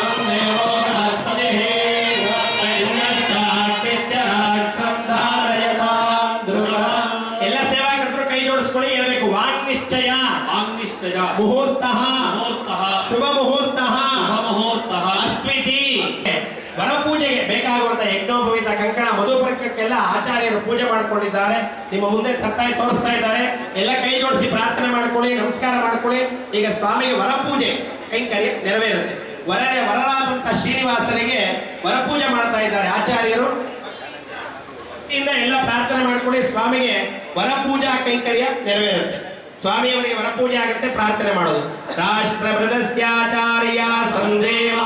ಎಲ್ಲ ಸೇವಾಕರ್ತರು ಕೈ ಜೋಡಿಸ್ಕೊಳ್ಳಿ ಹೇಳ್ಬೇಕು ವಾಗ್ನಿಶ್ಚಯ
ವಾಗ್ನಿಶ್ಚಯ
ಮುಹೂರ್ತ
ಮುಹೂರ್ತಃ
ಶುಭ ಮುಹೂರ್ತ
ಮುಹೂರ್ತಃ
ಅಸ್ವಿತಿ ವರಪೂಜೆಗೆ ಬೇಕಾಗುವಂತ ಯಜ್ಞೋಪವೀತ ಕಂಕಣ ಮಧುಪರ್ಕಕ್ಕೆಲ್ಲ ಆಚಾರ್ಯರು ಪೂಜೆ ಮಾಡಿಕೊಂಡಿದ್ದಾರೆ ನಿಮ್ಮ ಮುಂದೆ ತರ್ತಾಯಿ ತೋರಿಸ್ತಾ ಇದ್ದಾರೆ ಎಲ್ಲ ಕೈ ಜೋಡಿಸಿ ಪ್ರಾರ್ಥನೆ ಮಾಡ್ಕೊಳ್ಳಿ ನಮಸ್ಕಾರ ಮಾಡ್ಕೊಳ್ಳಿ ಈಗ ಸ್ವಾಮಿಗೆ ವರಪೂಜೆ ಕೈಂಕರ್ಯ ನೆರವೇರುತ್ತೆ ವರನೇ ವರರಾದಂತ ಶ್ರೀನಿವಾಸನಿಗೆ ವರಪೂಜೆ ಮಾಡ್ತಾ ಇದ್ದಾರೆ ಆಚಾರ್ಯರು ಇಂದ ಎಲ್ಲ ಪ್ರಾರ್ಥನೆ ಮಾಡ್ಕೊಳ್ಳಿ ಸ್ವಾಮಿಗೆ ವರಪೂಜಾ ಕೈಂಕರ್ಯ ನೆರವೇರುತ್ತೆ ಸ್ವಾಮಿಯವರಿಗೆ ವರಪೂಜೆ ಆಗುತ್ತೆ ಪ್ರಾರ್ಥನೆ ಮಾಡೋದು ರಾಷ್ಟ್ರ ಪ್ರದಸ್ಯಾಚಾರ್ಯ ಸಂದೇವಾ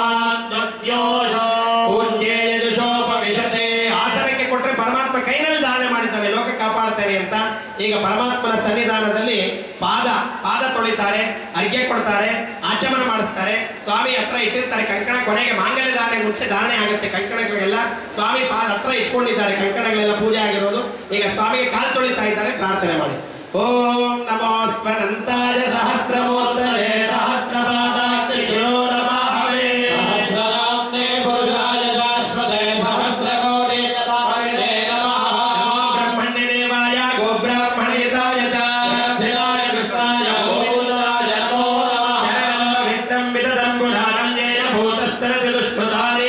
ಪೂಜ್ಯೇ ಯಜುಷೋಪವಿಶತೆ ಆಸನಕ್ಕೆ ಕೊಟ್ರೆ ಪರಮಾತ್ಮ ಕೈನಲ್ಲಿ ದಾನ ಮಾಡಿದ್ದಾನೆ ಲೋಕ ಕಾಪಾಡ್ತಾನೆ ಅಂತ ಈಗ ಪರಮಾತ್ಮನ ಸನ್ನಿಧಾನದಲ್ಲಿ ಪಾದ ಪಾದ ತೊಳಿತಾರೆ ಅರ್ಘ್ಯ ಕೊಡ್ತಾರೆ ಆಚಮನ ಮಾಡಿಸ್ತಾರೆ ಸ್ವಾಮಿ ಹತ್ರ ಇಟ್ಟಿರ್ತಾರೆ ಕಂಕಣ ಕೊನೆಗೆ ಮಾಂಗಲ್ಯ ಧಾರಣೆ ಮುಂಚೆ ಧಾರಣೆ ಆಗುತ್ತೆ ಕಂಕಣಗಳೆಲ್ಲ ಸ್ವಾಮಿ ಪಾದ ಹತ್ರ ಇಟ್ಕೊಂಡಿದ್ದಾರೆ ಕಂಕಣಗಳೆಲ್ಲ ಪೂಜೆ ಆಗಿರೋದು ಈಗ ಸ್ವಾಮಿಗೆ ಕಾಲು ತೊಳಿತಾ ಇದ್ದಾರೆ ಪ್ರಾರ್ಥನೆ ಮಾಡಿ ಓಂ ನಮೋ ಸ್ಮರಂತಾಯ ಸಹಸ್ರಮೂರ್ತಲೆ ಸಹಸ್ರಪಾದಾಗ್ನಿ ಶಿರೋರಮಾಹವೇ ನಮೋ ಬ್ರಹ್ಮಣ್ಯ ದೇವಾಯ ಗೋ ಬ್ರಾಹ್ಮಣಯುತಾಯ ಚ ಶರಣಂ ಪವಿತ್ರಂ ವಿತತಂ ಗುಣಾನಂದೇನ ಭೂತಸ್ತರತಿ ದುಷ್ಕೃತಾನಿ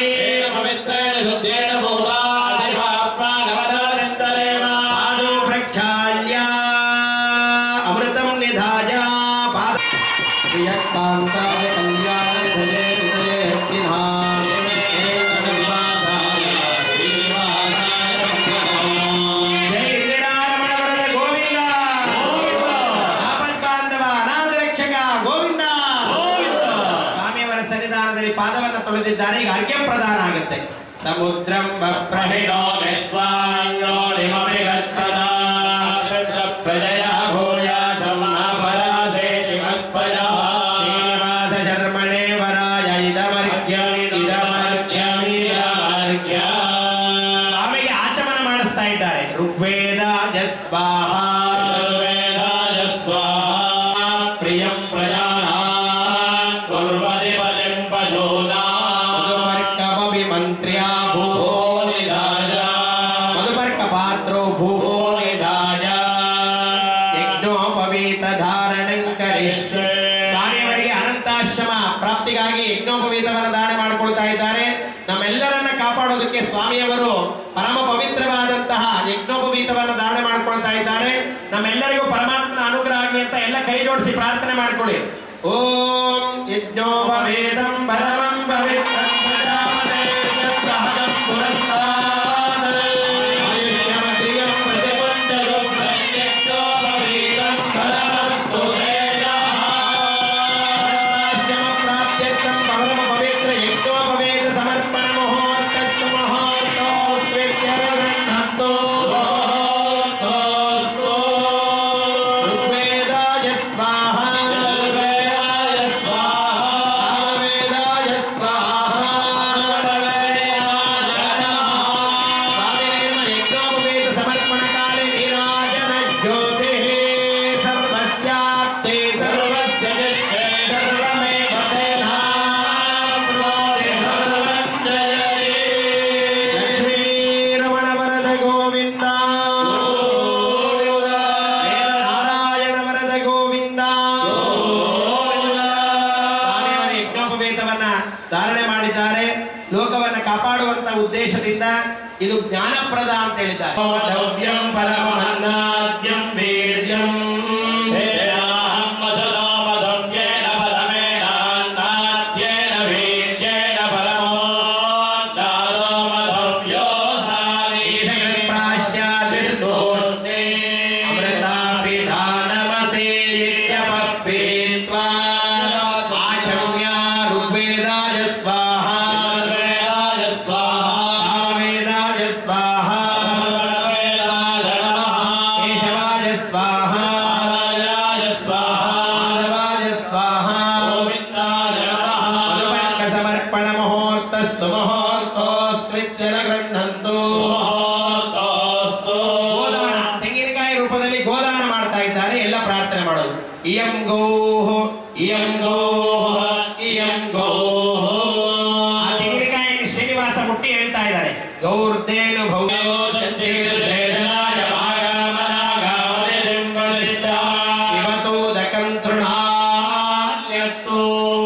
ಪಾದೋ ಪ್ರಕ್ಷಾಳ್ಯ ಅಮೃತಂ ನಿಧಾಯ ಪಾದ ಪ್ರಿಯಕಾಂತಾಯ ಕಲ್ಯಾಣ ಭಜೆ ವಿಜಯ ಜೈ ವಿಜಯನಾರಮಣ ವರದ ಗೋವಿಂದ ಆಪದ್ಬಾಂಧವ ಅನಾಥ ರಕ್ಷಕ ಗೋವಿಂದ ಸ್ವಾಮಿಯವರ ಸನ್ನಿಧಾನದಲ್ಲಿ ಪಾದವನ್ನು ತೊಳೆದಿದ್ದಾರೆ ಈಗ ಅರ್ಘ್ಯ ಪ್ರದಾನ ಆಗುತ್ತೆ ಸಮುದ್ರಂ ಪ್ರಹಿಡೋ ಪ್ರಜಯ ಭೂಯ ಶ್ರೀನಿವಾಸ ಶರ್ಮಣೇ ವರಾಯ ಇದಮರ್ಘ್ಯಂ ಇದಮರ್ಘ್ಯಂ ಇದಮರ್ಘ್ಯಂ ಸ್ವಾಮಿಗೆ ಆಚಮನ ಮಾಡಿಸ್ತಾ ಇದ್ದಾರೆ ಋಗ್ವೇದ ಜಸ್ವಾಹ
ಪ್ರಿಯಂ ಪ್ರಜಾನಾನ್ ಕುರ್ವತಿ ಬಲಿಂ ಪಶೂನಾನ್
ಮಧುಮರ್ಕಮವಿಮಂತ್ರ್ಯಾ ಭೂ
ಭೂನಿಲ
ತೆಗೆದುಕೊಳ್ತಾ ಇದ್ದಾರೆ ನಮ್ಮೆಲ್ಲರನ್ನ ಕಾಪಾಡೋದಕ್ಕೆ ಸ್ವಾಮಿಯವರು ಪರಮ ಪವಿತ್ರವಾದಂತಹ ಯಜ್ಞೋಪವೀತವನ್ನ ಧಾರಣೆ ಮಾಡ್ಕೊಳ್ತಾ ಇದ್ದಾರೆ ನಮ್ಮೆಲ್ಲರಿಗೂ ಪರಮಾತ್ಮನ ಅನುಗ್ರಹ ಆಗಲಿ ಅಂತ ಎಲ್ಲ ಕೈ ಜೋಡಿಸಿ ಪ್ರಾರ್ಥನೆ ಮಾಡ್ಕೊಳ್ಳಿ ಓಂ ಯಜ್ಞೋಪವೇದಂ ಪರಮಂ ಪವಿತ್ರಂ ಪ್ರಜಾಪತೇರ್ಯ ಸಹಜಂ ಪುರಸ್ತಾತ್. ಆಯುಷ್ಯಮಗ್ರಿಯಂ ಪ್ರತಿಪಂಚಯೋ ಪ್ರಾಪ್ತ್ಯರ್ಥಂ ಪವರಮ ಪವಿತ್ರ ಯಜ್ಞೋಪವೇದ ಸಮರ್ಪಣ ಮುಹೂರ್ತಸ್ತು ಮುಹೂರ್ತೋಸ್ತ್ವಿತ್ಯರಗೃಹಂತೋ ಋಗ್ವೇದಾಯ ಸ್ವಾಹ ಸಾಮವೇದಾಯ ಸ್ವಾಹ ಸ್ವಾಮಿನೇಮ ಯಜ್ಞೋಪವೇದ ಸಮರ್ಪಣ ಕಾಲೇ ನೀರಾಜನ ಜ್ಯೋತಿ ಸರ್ವಸ್ಯಾಪ್ತೆ ಸರ್ವಸ್ಯ ಜಷ್ಟೇ ಸರ್ವಮೇವ ಲಕ್ಷ್ಮೀರಮಣ ವರದ ಗೋವಿಂದ ನಾರಾಯಣ ವರದ ಗೋವಿಂದ ಸ್ವಾಮಿಯವರ ಯಜ್ಞೋಪವೇತವನ್ನ ಧಾರಣೆ ಮಾಡಿದ್ದಾರೆ ಲೋಕವನ್ನ ಕಾಪಾಡುವಂತ ಉದ್ದೇಶದಿಂದ ಇದು ಜ್ಞಾನಪ್ರದ ಅಂತ ಹೇಳಿದ್ದಾರೆ ದ್ರವ್ಯಂ ಪರಮನ್ನಾದ್ಯಂ ವೀರ್ಯಂ ಪ್ರಾಶ್ಚಾತ್ ವಿಷ್ಣೋಷ್ಣೇ ಅಮೃತಾಭಿಧಾನಮಸೇ ಇತ್ಯಪಪ್ಪೀತ್ವಾ ಆಚಮ್ಯ ಋಗ್ವೇದಾಯ ಸ್ವಾಹ ಸಾಮವೇದಾಯ ಸ್ವಾಹ ಕೇಶವಾಯ ಸ್ವಾಹ ಮಾಧವಾಯ ಸ್ವಾಹ ಮಧುಪರ್ಕ ಸಮರ್ಪಣ ಮುಹೂರ್ತ ಸುಮುಹೂರ್ತೋಸ್ತ್ವಿತ್ಯನ ಗೃಹಂತು ಗೋದಾನ ತೆಂಗಿನಕಾಯಿ ರೂಪದಲ್ಲಿ ಗೋದಾನ ಮಾಡ್ತಾ ಇದ್ದಾರೆ ಎಲ್ಲ ಪ್ರಾರ್ಥನೆ ಮಾಡೋದು ಇಯಂ ಗೋಹ ಇಯಂ ಗೋಹ ಇಯಂ ಗೋಹ ಆ ತೆಂಗಿನಕಾಯಿಯನ್ನು ಶ್ರೀನಿವಾಸ ಮುಟ್ಟಿ ಹೇಳ್ತಾ ಇದ್ದಾರೆ ಗೌರ್ದೇನು ಭವ್ಯೋ ಇವತ್ತು ದಕಂತೃಣಾನ್ಯತ್ತು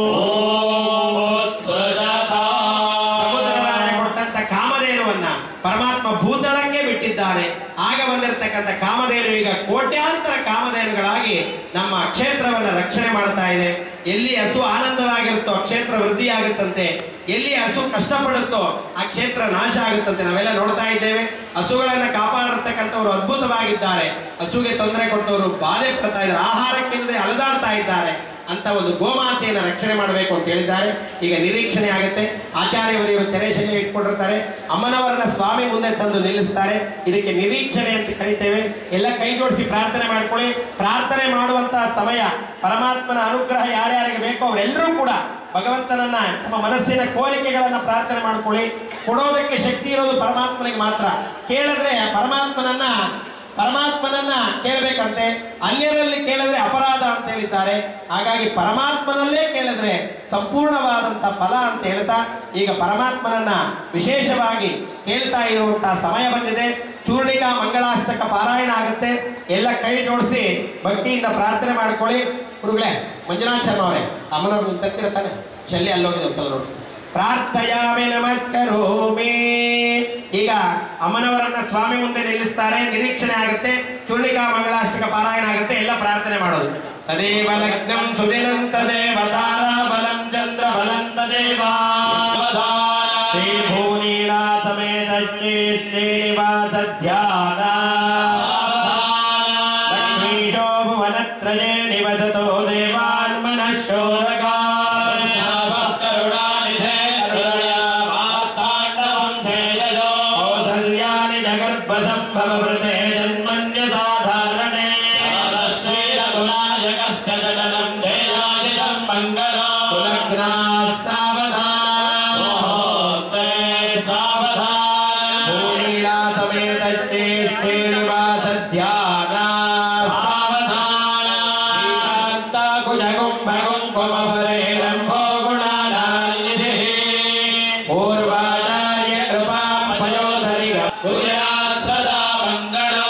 ಸಮುದ್ರರಾಜ ಕೊಟ್ಟಂತ ಕಾಮಧೇನುವನ್ನ ಪರಮಾತ್ಮ ಭೂತಳಕ್ಕೆ ಬಿಟ್ಟಿದ್ದಾರೆ ಆಗ ಬಂದಿರತಕ್ಕಂಥ ಕಾಮಧೇನು ಈಗ ಕೋಟ್ಯಾಂತರ ಕಾಮಧೇನುಗಳಾಗಿ ನಮ್ಮ ಕ್ಷೇತ್ರವನ್ನ ರಕ್ಷಣೆ ಮಾಡ್ತಾ ಇದೆ ಎಲ್ಲಿ ಹಸು ಆನಂದವಾಗಿರುತ್ತೋ ಆ ಕ್ಷೇತ್ರ ವೃದ್ಧಿಯಾಗುತ್ತಂತೆ ಎಲ್ಲಿ ಹಸು ಕಷ್ಟಪಡುತ್ತೋ ಆ ಕ್ಷೇತ್ರ ನಾಶ ಆಗುತ್ತಂತೆ ನಾವೆಲ್ಲ ನೋಡ್ತಾ ಇದ್ದೇವೆ ಹಸುಗಳನ್ನ ಕಾಪಾಡಿರ್ತಕ್ಕಂಥವ್ರು ಅದ್ಭುತವಾಗಿದ್ದಾರೆ ಹಸುಗೆ ತೊಂದರೆ ಕೊಟ್ಟವರು ಬಾಧೆ ಪಡ್ತಾ ಇದ್ದಾರೆ ಆಹಾರಕ್ಕಿಲ್ಲದೆ ಅಲದಾಡ್ತಾ ಇದ್ದಾರೆ ಅಂತ ಒಂದು ಗೋಮಾತೆಯನ್ನು ರಕ್ಷಣೆ ಮಾಡಬೇಕು ಅಂತ ಹೇಳಿದ್ದಾರೆ ಈಗ ನಿರೀಕ್ಷಣೆ ಆಗುತ್ತೆ ಆಚಾರ್ಯವರಿವರು ತೆರೆ ಶನಿ ಇಟ್ಕೊಂಡಿರ್ತಾರೆ ಅಮ್ಮನವರನ್ನ ಸ್ವಾಮಿ ಮುಂದೆ ತಂದು ನಿಲ್ಲಿಸ್ತಾರೆ ಇದಕ್ಕೆ ನಿರೀಕ್ಷಣೆ ಅಂತ ಕರಿತೇವೆ ಎಲ್ಲ ಕೈ ಜೋಡಿಸಿ ಪ್ರಾರ್ಥನೆ ಮಾಡ್ಕೊಳ್ಳಿ ಪ್ರಾರ್ಥನೆ ಮಾಡುವಂತಹ ಸಮಯ ಪರಮಾತ್ಮನ ಅನುಗ್ರಹ ಯಾರ್ಯಾರಿಗೆ ಬೇಕೋ ಅವರೆಲ್ಲರೂ ಕೂಡ ಭಗವಂತನನ್ನ ತಮ್ಮ ಮನಸ್ಸಿನ ಕೋರಿಕೆಗಳನ್ನ ಪ್ರಾರ್ಥನೆ ಮಾಡ್ಕೊಳ್ಳಿ ಕೊಡೋದಕ್ಕೆ ಶಕ್ತಿ ಇರೋದು ಪರಮಾತ್ಮನಿಗೆ ಮಾತ್ರ ಕೇಳಿದ್ರೆ ಪರಮಾತ್ಮನನ್ನ ಪರಮಾತ್ಮನನ್ನ ಕೇಳಬೇಕಂತೆ ಅನ್ಯರಲ್ಲಿ ಕೇಳಿದ್ರೆ ಅಪರಾಧ ಅಂತ ಹೇಳಿದ್ದಾರೆ ಹಾಗಾಗಿ ಪರಮಾತ್ಮನಲ್ಲೇ ಕೇಳಿದ್ರೆ ಸಂಪೂರ್ಣವಾದಂತ ಫಲ ಅಂತ ಹೇಳ್ತಾ ಈಗ ಪರಮಾತ್ಮನನ್ನ ವಿಶೇಷವಾಗಿ ಕೇಳ್ತಾ ಇರುವಂತಹ ಸಮಯ ಬಂದಿದೆ ಚೂರ್ಣಿಕಾ ಮಂಗಳಾಷ್ಟಕ ಪಾರಾಯಣ ಆಗುತ್ತೆ ಎಲ್ಲ ಕೈ ಜೋಡಿಸಿ ಭಕ್ತಿಯಿಂದ ಪ್ರಾರ್ಥನೆ ಮಾಡ್ಕೊಳ್ಳಿ ಗುರುಗಳೇ ಮಂಜುನಾಥ್ ಶರ್ಮ ಅವರೇ ಅಮ್ಮನವ್ರು ತಕ್ಕಿರ್ತಾನೆ ಶಲ್ಯ ಅಲ್ಲೋಗಿದೆ ಅಂತಲ್ಲ ನೋಡಿ ಪ್ರಾರ್ಥಯಾಮಿ ನಮಸ್ಕರೋಮಿ ಈಗ ಅಮ್ಮನವರನ್ನ ಸ್ವಾಮಿ ಮುಂದೆ ನಿಲ್ಲಿಸ್ತಾರೆ ನಿರೀಕ್ಷಣೆ ಆಗುತ್ತೆ ಚುಳ್ಳಿಕಾ ಮಂಗಳಾಷ್ಟಕ ಪಾರಾಯಣ ಆಗುತ್ತೆ ಎಲ್ಲ ಪ್ರಾರ್ಥನೆ ಮಾಡೋದು ತದೇವ ಲಗ್ನಂ ಸುದಿನಂ ತದೇವ ತಾರಾ ಬಲಂ ಚಂದ್ರ ಬಲಂ ತದೇವ ಶ್ರೀ ಭೂನೀಳಾ ಸಮೇತ ಶ್ರೀ ಶ್ರೀನಿವಾಸ ಧ್ಯಾನ ಲಕ್ಷ್ಮೀಶೋ ಭುವನತ್ರಯೇ ನಿವಸತೋ ದೇವಾನ್ ಮನಃಶೋರಗಾ ಕೌಸಲ್ಯಾನಿ ಜಗರ್ಭಸಂಭವೃತೆ ಜನ್ಮನ್ಯ ಸಾಧಾರಣೆ ಕುಲಗ್ನಾತ್ ಸಾವಧಾನ ಭೂನೀಳಾ ಸಮೇತ ಶ್ರೀ ಶ್ರೀನಿವಾಸ ಧ್ಯಾನ ಶ್ರೀಕಾಂತ ಕುಜ ಕುಂಭ ಕುಂಕುಮ ರಂಭೋ ಗುಣಾನಿಧಿ ಪೂರ್ವಾಚಾರ್ಯ ಕೃಪಾ ಪಯೋಧರಿ
ಸದಾ ಮಂಗಳ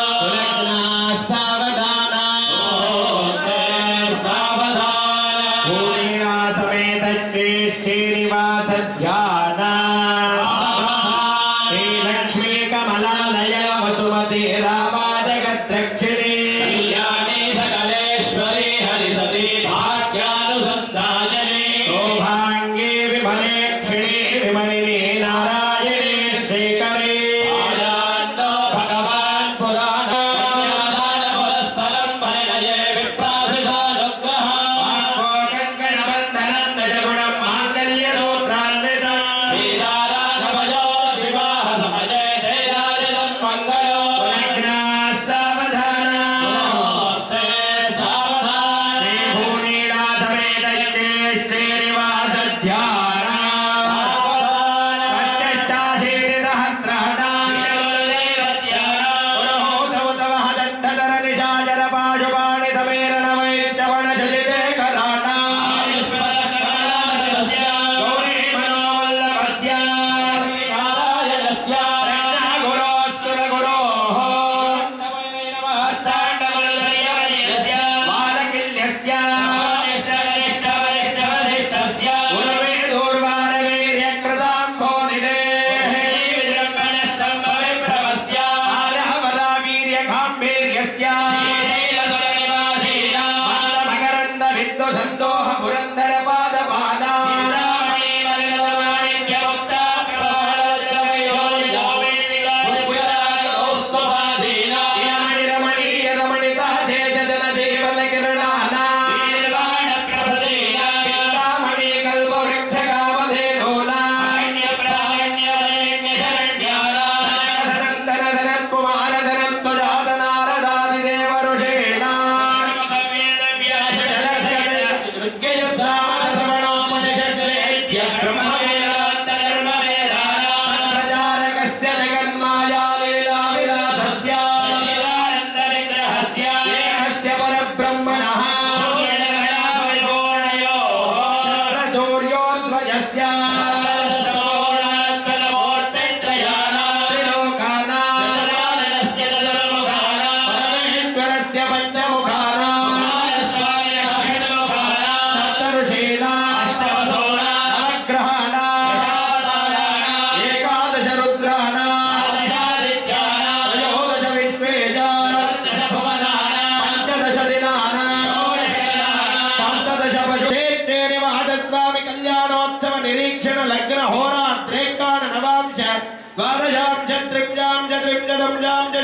द्वादशां च त्रिंशां च त्रिंशदंशां च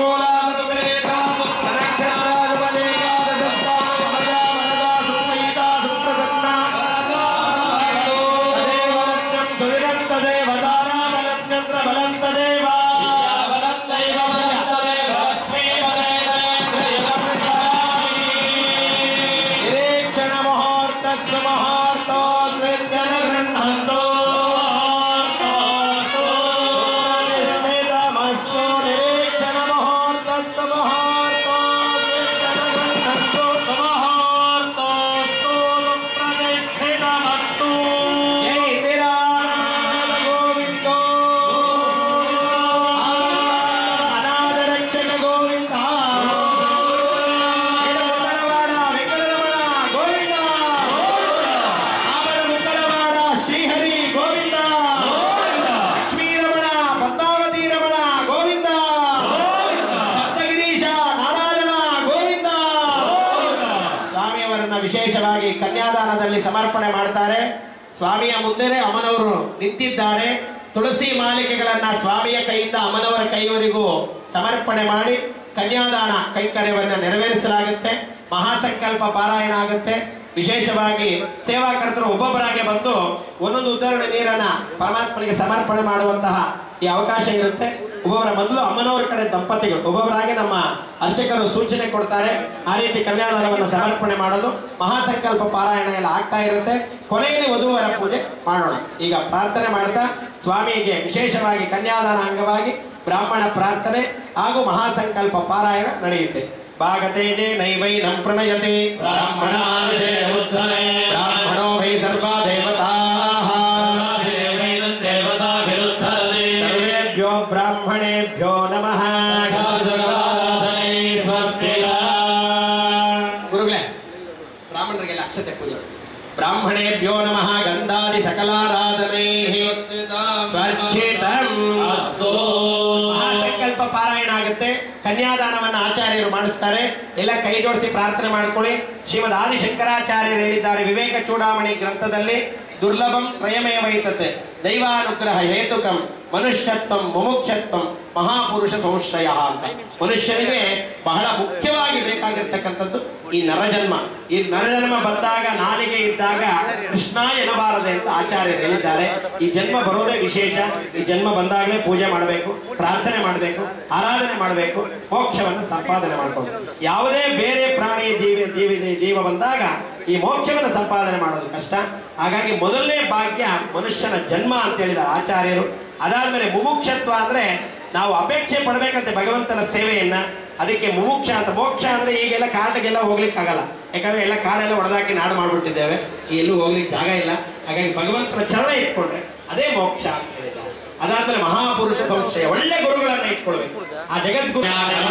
ನಿರೀಕ್ಷಣ ಮುಹೂರ್ತಸ್ಸು ಮುಹೂರ್ತೋ ದ್ವಿಜನ ಗೃಹಂತೋ ನಿಶ್ಚಿತಮಸ್ತು ನಿರೀಕ್ಷಣ ಮುಹೂರ್ತಸ್ಸು ಮುಹೂರ್ತೋ ದ್ವಿಜನ ಗೃಹಂತೋ ಜೈ ನಿರಾಳ ಗೋವಿಂದೋ ಅನಾಥ ರಕ್ಷಕ ಗೋವಿಂದ ಎಡಮುಖರವಾಡ ವೆಂಕಟರಮಣ ಗೋವಿಂದ ಆಮರ ಮುಖರವಾಡ ಶ್ರೀಹರಿ ಗೋವಿಂದ ಲಕ್ಷ್ಮೀರಮಣ ಪದ್ಮಾವತಿ ರಮಣ ಗೋವಿಂದ ಸಪ್ತಗಿರೀಶ ನಾರಾಯಣ ಗೋವಿಂದ ಸ್ವಾಮಿಯವರನ್ನ ವಿಶೇಷವಾಗಿ ಕನ್ಯಾದಾನದಲ್ಲಿ ಸಮರ್ಪಣೆ ಮಾಡ್ತಾರೆ ಸ್ವಾಮಿಯ ಮುಂದೆನೆ ಅಮ್ಮನವರು ನಿಂತಿದ್ದಾರೆ ತುಳಸಿ ಮಾಲಿಕೆಗಳನ್ನ ಸ್ವಾಮಿಯ ಕೈಯಿಂದ ಅಮ್ಮನವರ ಕೈವರೆಗೂ ಸಮರ್ಪಣೆ ಮಾಡಿ ಕನ್ಯಾದಾನ ಕೈಂಕರ್ಯವನ್ನ ನೆರವೇರಿಸಲಾಗುತ್ತೆ ಮಹಾಸಂಕಲ್ಪ ಪಾರಾಯಣ ಆಗುತ್ತೆ ವಿಶೇಷವಾಗಿ ಸೇವಾಕರ್ತರು ಒಬ್ಬೊಬ್ಬರಾಗೆ ಬಂದು ಒಂದೊಂದು ಉದ್ಧರಣೆ ನೀರನ್ನ ಪರಮಾತ್ಮನಿಗೆ ಸಮರ್ಪಣೆ ಮಾಡುವಂತಹ ಈ ಅವಕಾಶ ಇರುತ್ತೆ ಒಬ್ಬೊಬ್ಬರ ಮೊದಲು ಅಮ್ಮನವರ ಕಡೆ ದಂಪತಿಗಳು ಒಬ್ಬೊಬ್ಬರಾಗೆ ನಮ್ಮ ಅರ್ಚಕರು ಸೂಚನೆ ಕೊಡ್ತಾರೆ ಆ ರೀತಿ ಕಲ್ಯಾಣವನ್ನು ಸಮರ್ಪಣೆ ಮಾಡೋದು ಮಹಾಸಂಕಲ್ಪ ಪಾರಾಯಣ ಎಲ್ಲ ಆಗ್ತಾ ಇರುತ್ತೆ ಕೊನೆಯಲ್ಲಿ ವಧುವರ ಪೂಜೆ ಮಾಡೋಣ ಈಗ ಪ್ರಾರ್ಥನೆ ಮಾಡ್ತಾ ಸ್ವಾಮಿಗೆ ವಿಶೇಷವಾಗಿ ಕನ್ಯಾದಾನ ಅಂಗವಾಗಿ ಬ್ರಾಹ್ಮಣ ಪ್ರಾರ್ಥನೆ ಹಾಗೂ ಮಹಾಸಂಕಲ್ಪ ಪಾರಾಯಣ ನಡೆಯುತ್ತೆ ಭಾಗತೇಜೆ ನೈವೈ ನಂ ಪ್ರಣಯತೆ
ಬ್ರಾಹ್ಮಣಾರ್ಷೇ ಉದ್ಧರೇ
ಬ್ರಾಹ್ಮಣೋ ವೈ ಸರ್ವಾ ದೇವತಾಃ
ದೇವತಾಭಿರುದ್ಧರೇ
ಸರ್ವೇಭ್ಯೋ ಬ್ರಾಹ್ಮಣೇಭ್ಯೋ ನಮಃ
ಜಗದಾರಾಧನೆ ಸ್ವರ್ತಿಲ
ಗುರುಗಳೇ ಬ್ರಾಹ್ಮಣರಿಗೆಲ್ಲ ಅಕ್ಷತೆ ಪೂಜೆ ಬ್ರಾಹ್ಮಣೇಭ್ಯೋ ನಮಃ ಗಂಧಾದಿ ಸಕಲಾರಾಧನೆ ಸ್ವರ್ಚಿತಂ
ಅಸ್ತು
ಮಹಾಸಂಕಲ್ಪ ಪಾರಾಯಣ ಆಗುತ್ತೆ ಕನ್ಯಾದಾನವನ್ನ ಆಚಾರ್ಯರು ಮಾಡಿಸ್ತಾರೆ ಎಲ್ಲ ಕೈ ಜೋಡಿಸಿ ಪ್ರಾರ್ಥನೆ ಮಾಡ್ಕೊಳ್ಳಿ ಶ್ರೀಮದ್ ಆದಿಶಂಕರಾಚಾರ್ಯರು ಹೇಳಿದ್ದಾರೆ ವಿವೇಕ ಚೂಡಾಮಣಿ ಗ್ರಂಥದಲ್ಲಿ ದುರ್ಲಭಂ ತ್ರಯಮೇವೈತತೆ ದೈವಾನುಗ್ರಹ ಹೇತುಕಂ ಮನುಷ್ಯತ್ವಂ ಮುಮುಕ್ಷತ್ವಂ ಮಹಾಪುರುಷ ಸಂಶಯ ಅಂತ ಮನುಷ್ಯನಿಗೆ ಬಹಳ ಮುಖ್ಯವಾಗಿ ಬೇಕಾಗಿರ್ತಕ್ಕಂಥದ್ದು ಈ ನರಜನ್ಮ ಈ ನರಜನ್ಮ ಬಂದಾಗ ನಾಲಿಗೆ ಇದ್ದಾಗ ಕೃಷ್ಣ ಎನ್ನಬಾರದೆ ಅಂತ ಆಚಾರ್ಯರು ಹೇಳಿದ್ದಾರೆ ಈ ಜನ್ಮ ಬರೋದೇ ವಿಶೇಷ ಈ ಜನ್ಮ ಬಂದಾಗಲೇ ಪೂಜೆ ಮಾಡಬೇಕು ಪ್ರಾರ್ಥನೆ ಮಾಡಬೇಕು ಆರಾಧನೆ ಮಾಡಬೇಕು ಮೋಕ್ಷವನ್ನು ಸಂಪಾದನೆ ಮಾಡಬೇಕು ಯಾವುದೇ ಬೇರೆ ಪ್ರಾಣಿ ಜೀವಿ ಜೀವಿ ಜೀವ ಬಂದಾಗ ಈ ಮೋಕ್ಷವನ್ನು ಸಂಪಾದನೆ ಮಾಡೋದು ಕಷ್ಟ ಹಾಗಾಗಿ ಮೊದಲನೇ ಭಾಗ್ಯ ಮನುಷ್ಯನ ಜನ್ಮ ಅಂತ ಹೇಳಿದ್ದಾರೆ ಆಚಾರ್ಯರು ಅದಾದ್ಮೇಲೆ ಮುಮುಕ್ಷತ್ವ ಅಂದ್ರೆ ನಾವು ಅಪೇಕ್ಷೆ ಪಡ್ಬೇಕಂತೆ ಭಗವಂತನ ಸೇವೆಯನ್ನ ಅದಕ್ಕೆ ಮುಮುಕ್ಷ ಅಂತ ಮೋಕ್ಷ ಅಂದ್ರೆ ಈಗೆಲ್ಲ ಕಾಡಿಗೆಲ್ಲ ಹೋಗ್ಲಿಕ್ಕೆ ಆಗಲ್ಲ ಯಾಕಂದ್ರೆ ಎಲ್ಲ ಕಾಡೆಲ್ಲ ಹೊಡೆದಾಕಿ ನಾಡು ಮಾಡ್ಬಿಟ್ಟಿದ್ದೇವೆ ಎಲ್ಲೂ ಹೋಗ್ಲಿಕ್ಕೆ ಜಾಗ ಇಲ್ಲ ಹಾಗಾಗಿ ಭಗವಂತನ ಚರಣ ಇಟ್ಕೊಂಡ್ರೆ ಅದೇ ಮೋಕ್ಷ ಅಂತ ಹೇಳಿದ್ದಾರೆ ಅದಾದ್ಮೇಲೆ ಮಹಾಪುರುಷ ಸಂಶಯ ಒಳ್ಳೆ ಗುರುಗಳನ್ನ ಇಟ್ಕೊಳ್ಬೇಕು ಆ ಜಗದ್ಗುರು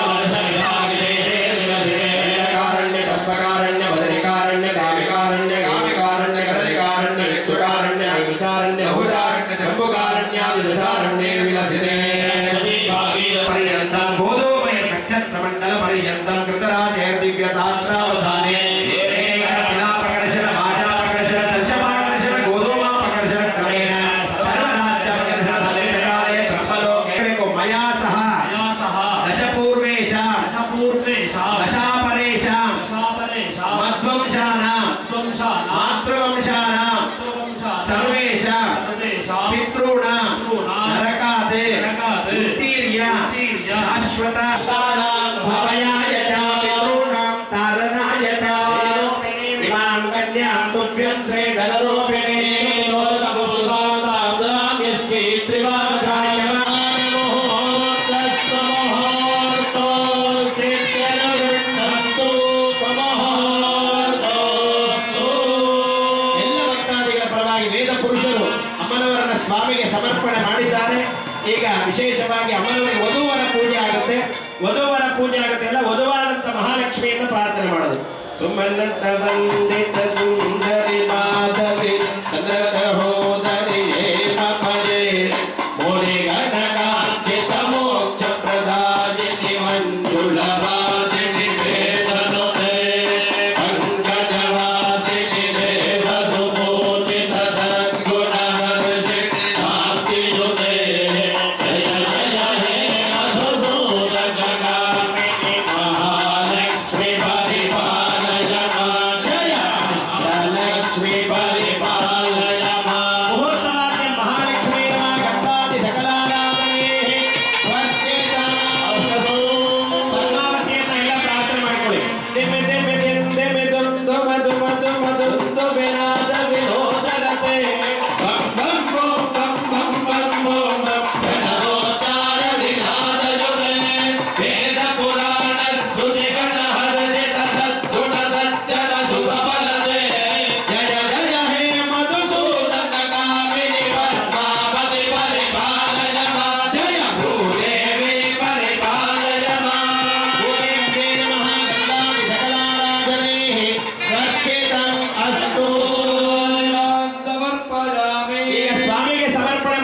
ಕಾರಣ್ಯ ತತ್ವಕಾರಣ್ಯ ಬದರಿಕಾರಣ್ಯ ಕಾವಿಕಾರಣ್ಯ ಗಾಮಿಕಾರಣ್ಯ ಗದರಿಕಾರಣ್ಯ ಯಕ್ಷಕಾರಣ್ಯ ವಿಚಾರಣ್ಯ ಹುಷಾರಣ್ಯ ಜಂಬುಕಾರಣ್ಯಾದಿ ದಶಾರಣ್ಯೇ ವಿಲಸಿತೆ ಪರ್ಯಂತಂ ಗೋಧೂಮಯ ನಕ್ಷತ್ರ ಮಂಡಲ ಪರ್ಯಂತಂ ಕೃತರಾಜೇರ ದಿವ್ಯತಾತ್ರಾವಧಾನೆ ಪ್ರಕರ್ಷಣ ಮಾಜಾ ಪ್ರಕರ್ಷಣ ದಶಮಾಕರ್ಷಣ ಗೋಧೂಮಾ ಪ್ರಕರ್ಷಣ ಕ್ರಮೇಣ ಸರ್ವರಾಜ್ಯ ಪ್ರಕರ್ಷಣ ತಲೆಕಾಲೆ ಬ್ರಹ್ಮಲೋಕೆ ಮಯಾ ಸಹ ದಶಪೂರ್ವೇಶ ದಶಾಪರೇಶ ಮಧ್ವಂಶಾನ ಮಾತೃವಂಶಾನ ಸರ್ವೇಶ ಪಿತೃಣ ನರಕಾದೆ ಉತ್ತೀರ್ಯ ಶಾಶ್ವತ ಭವಯಾಯ ಚ ಪಿತॄಣಾಂ ತಾರನಾಯ ಚ ಇಮಾಂ ಕನ್ಯಾಂ ತುಭ್ಯಂ ಶ್ರೀ ಧನರೂಪಿಣೇ ಎಲ್ಲ ಭಕ್ತಾದಿಗಳ ಪರವಾಗಿ ವೇದ ಪುರುಷರು ಅಮ್ಮನವರನ್ನ ಸ್ವಾಮಿಗೆ ಸಮರ್ಪಣೆ ಮಾಡಿದ್ದಾರೆ ಈಗ ವಿಶೇಷವಾಗಿ ಅಮ್ಮನವರಿಗೆ ವಧುವರ ಪೂಜೆ ಆಗುತ್ತೆ ವಧುವರ ಪೂಜೆ ಆಗುತ್ತೆ ಎಲ್ಲ ವಧುವಾದಂತ ಮಹಾಲಕ್ಷ್ಮಿಯನ್ನು ಪ್ರಾರ್ಥನೆ ಮಾಡೋದು ಸುಮನತ ವಂದಿತ ಸುಂದರಿ ಮಾಧವಿ ಚಂದ್ರದ ಹೋದರಿ ಮಪಡೆ ಮೋಡಿ ಗಣಕಾಂಚಿತ ಮೋಕ್ಷ ಪ್ರದಾಯಿನಿ ಮಂಜುಳ ವಾಸಿನಿ ವೇದನುತೆ ಪಂಕಜವಾಸಿನಿ ದೇವ ಸುಪೂಜಿತ ಸದ್ಗುಣ ಹರ್ಷಿಣಿ ನಾಸ್ತಿ ಸುತೆ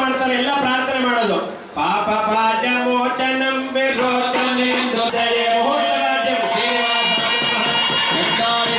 ಮಾಡ್ತಾರೆ ಎಲ್ಲ ಪ್ರಾರ್ಥನೆ ಮಾಡೋದು ಪಾಪ ಪಾಠ ಮೋಚನಂ ವಿರೋಚನೆಂದು ದಯೆ ಮುಹೂರ್ತ ರಾಜ್ಯಂ ಶ್ರೀನಿವಾಸ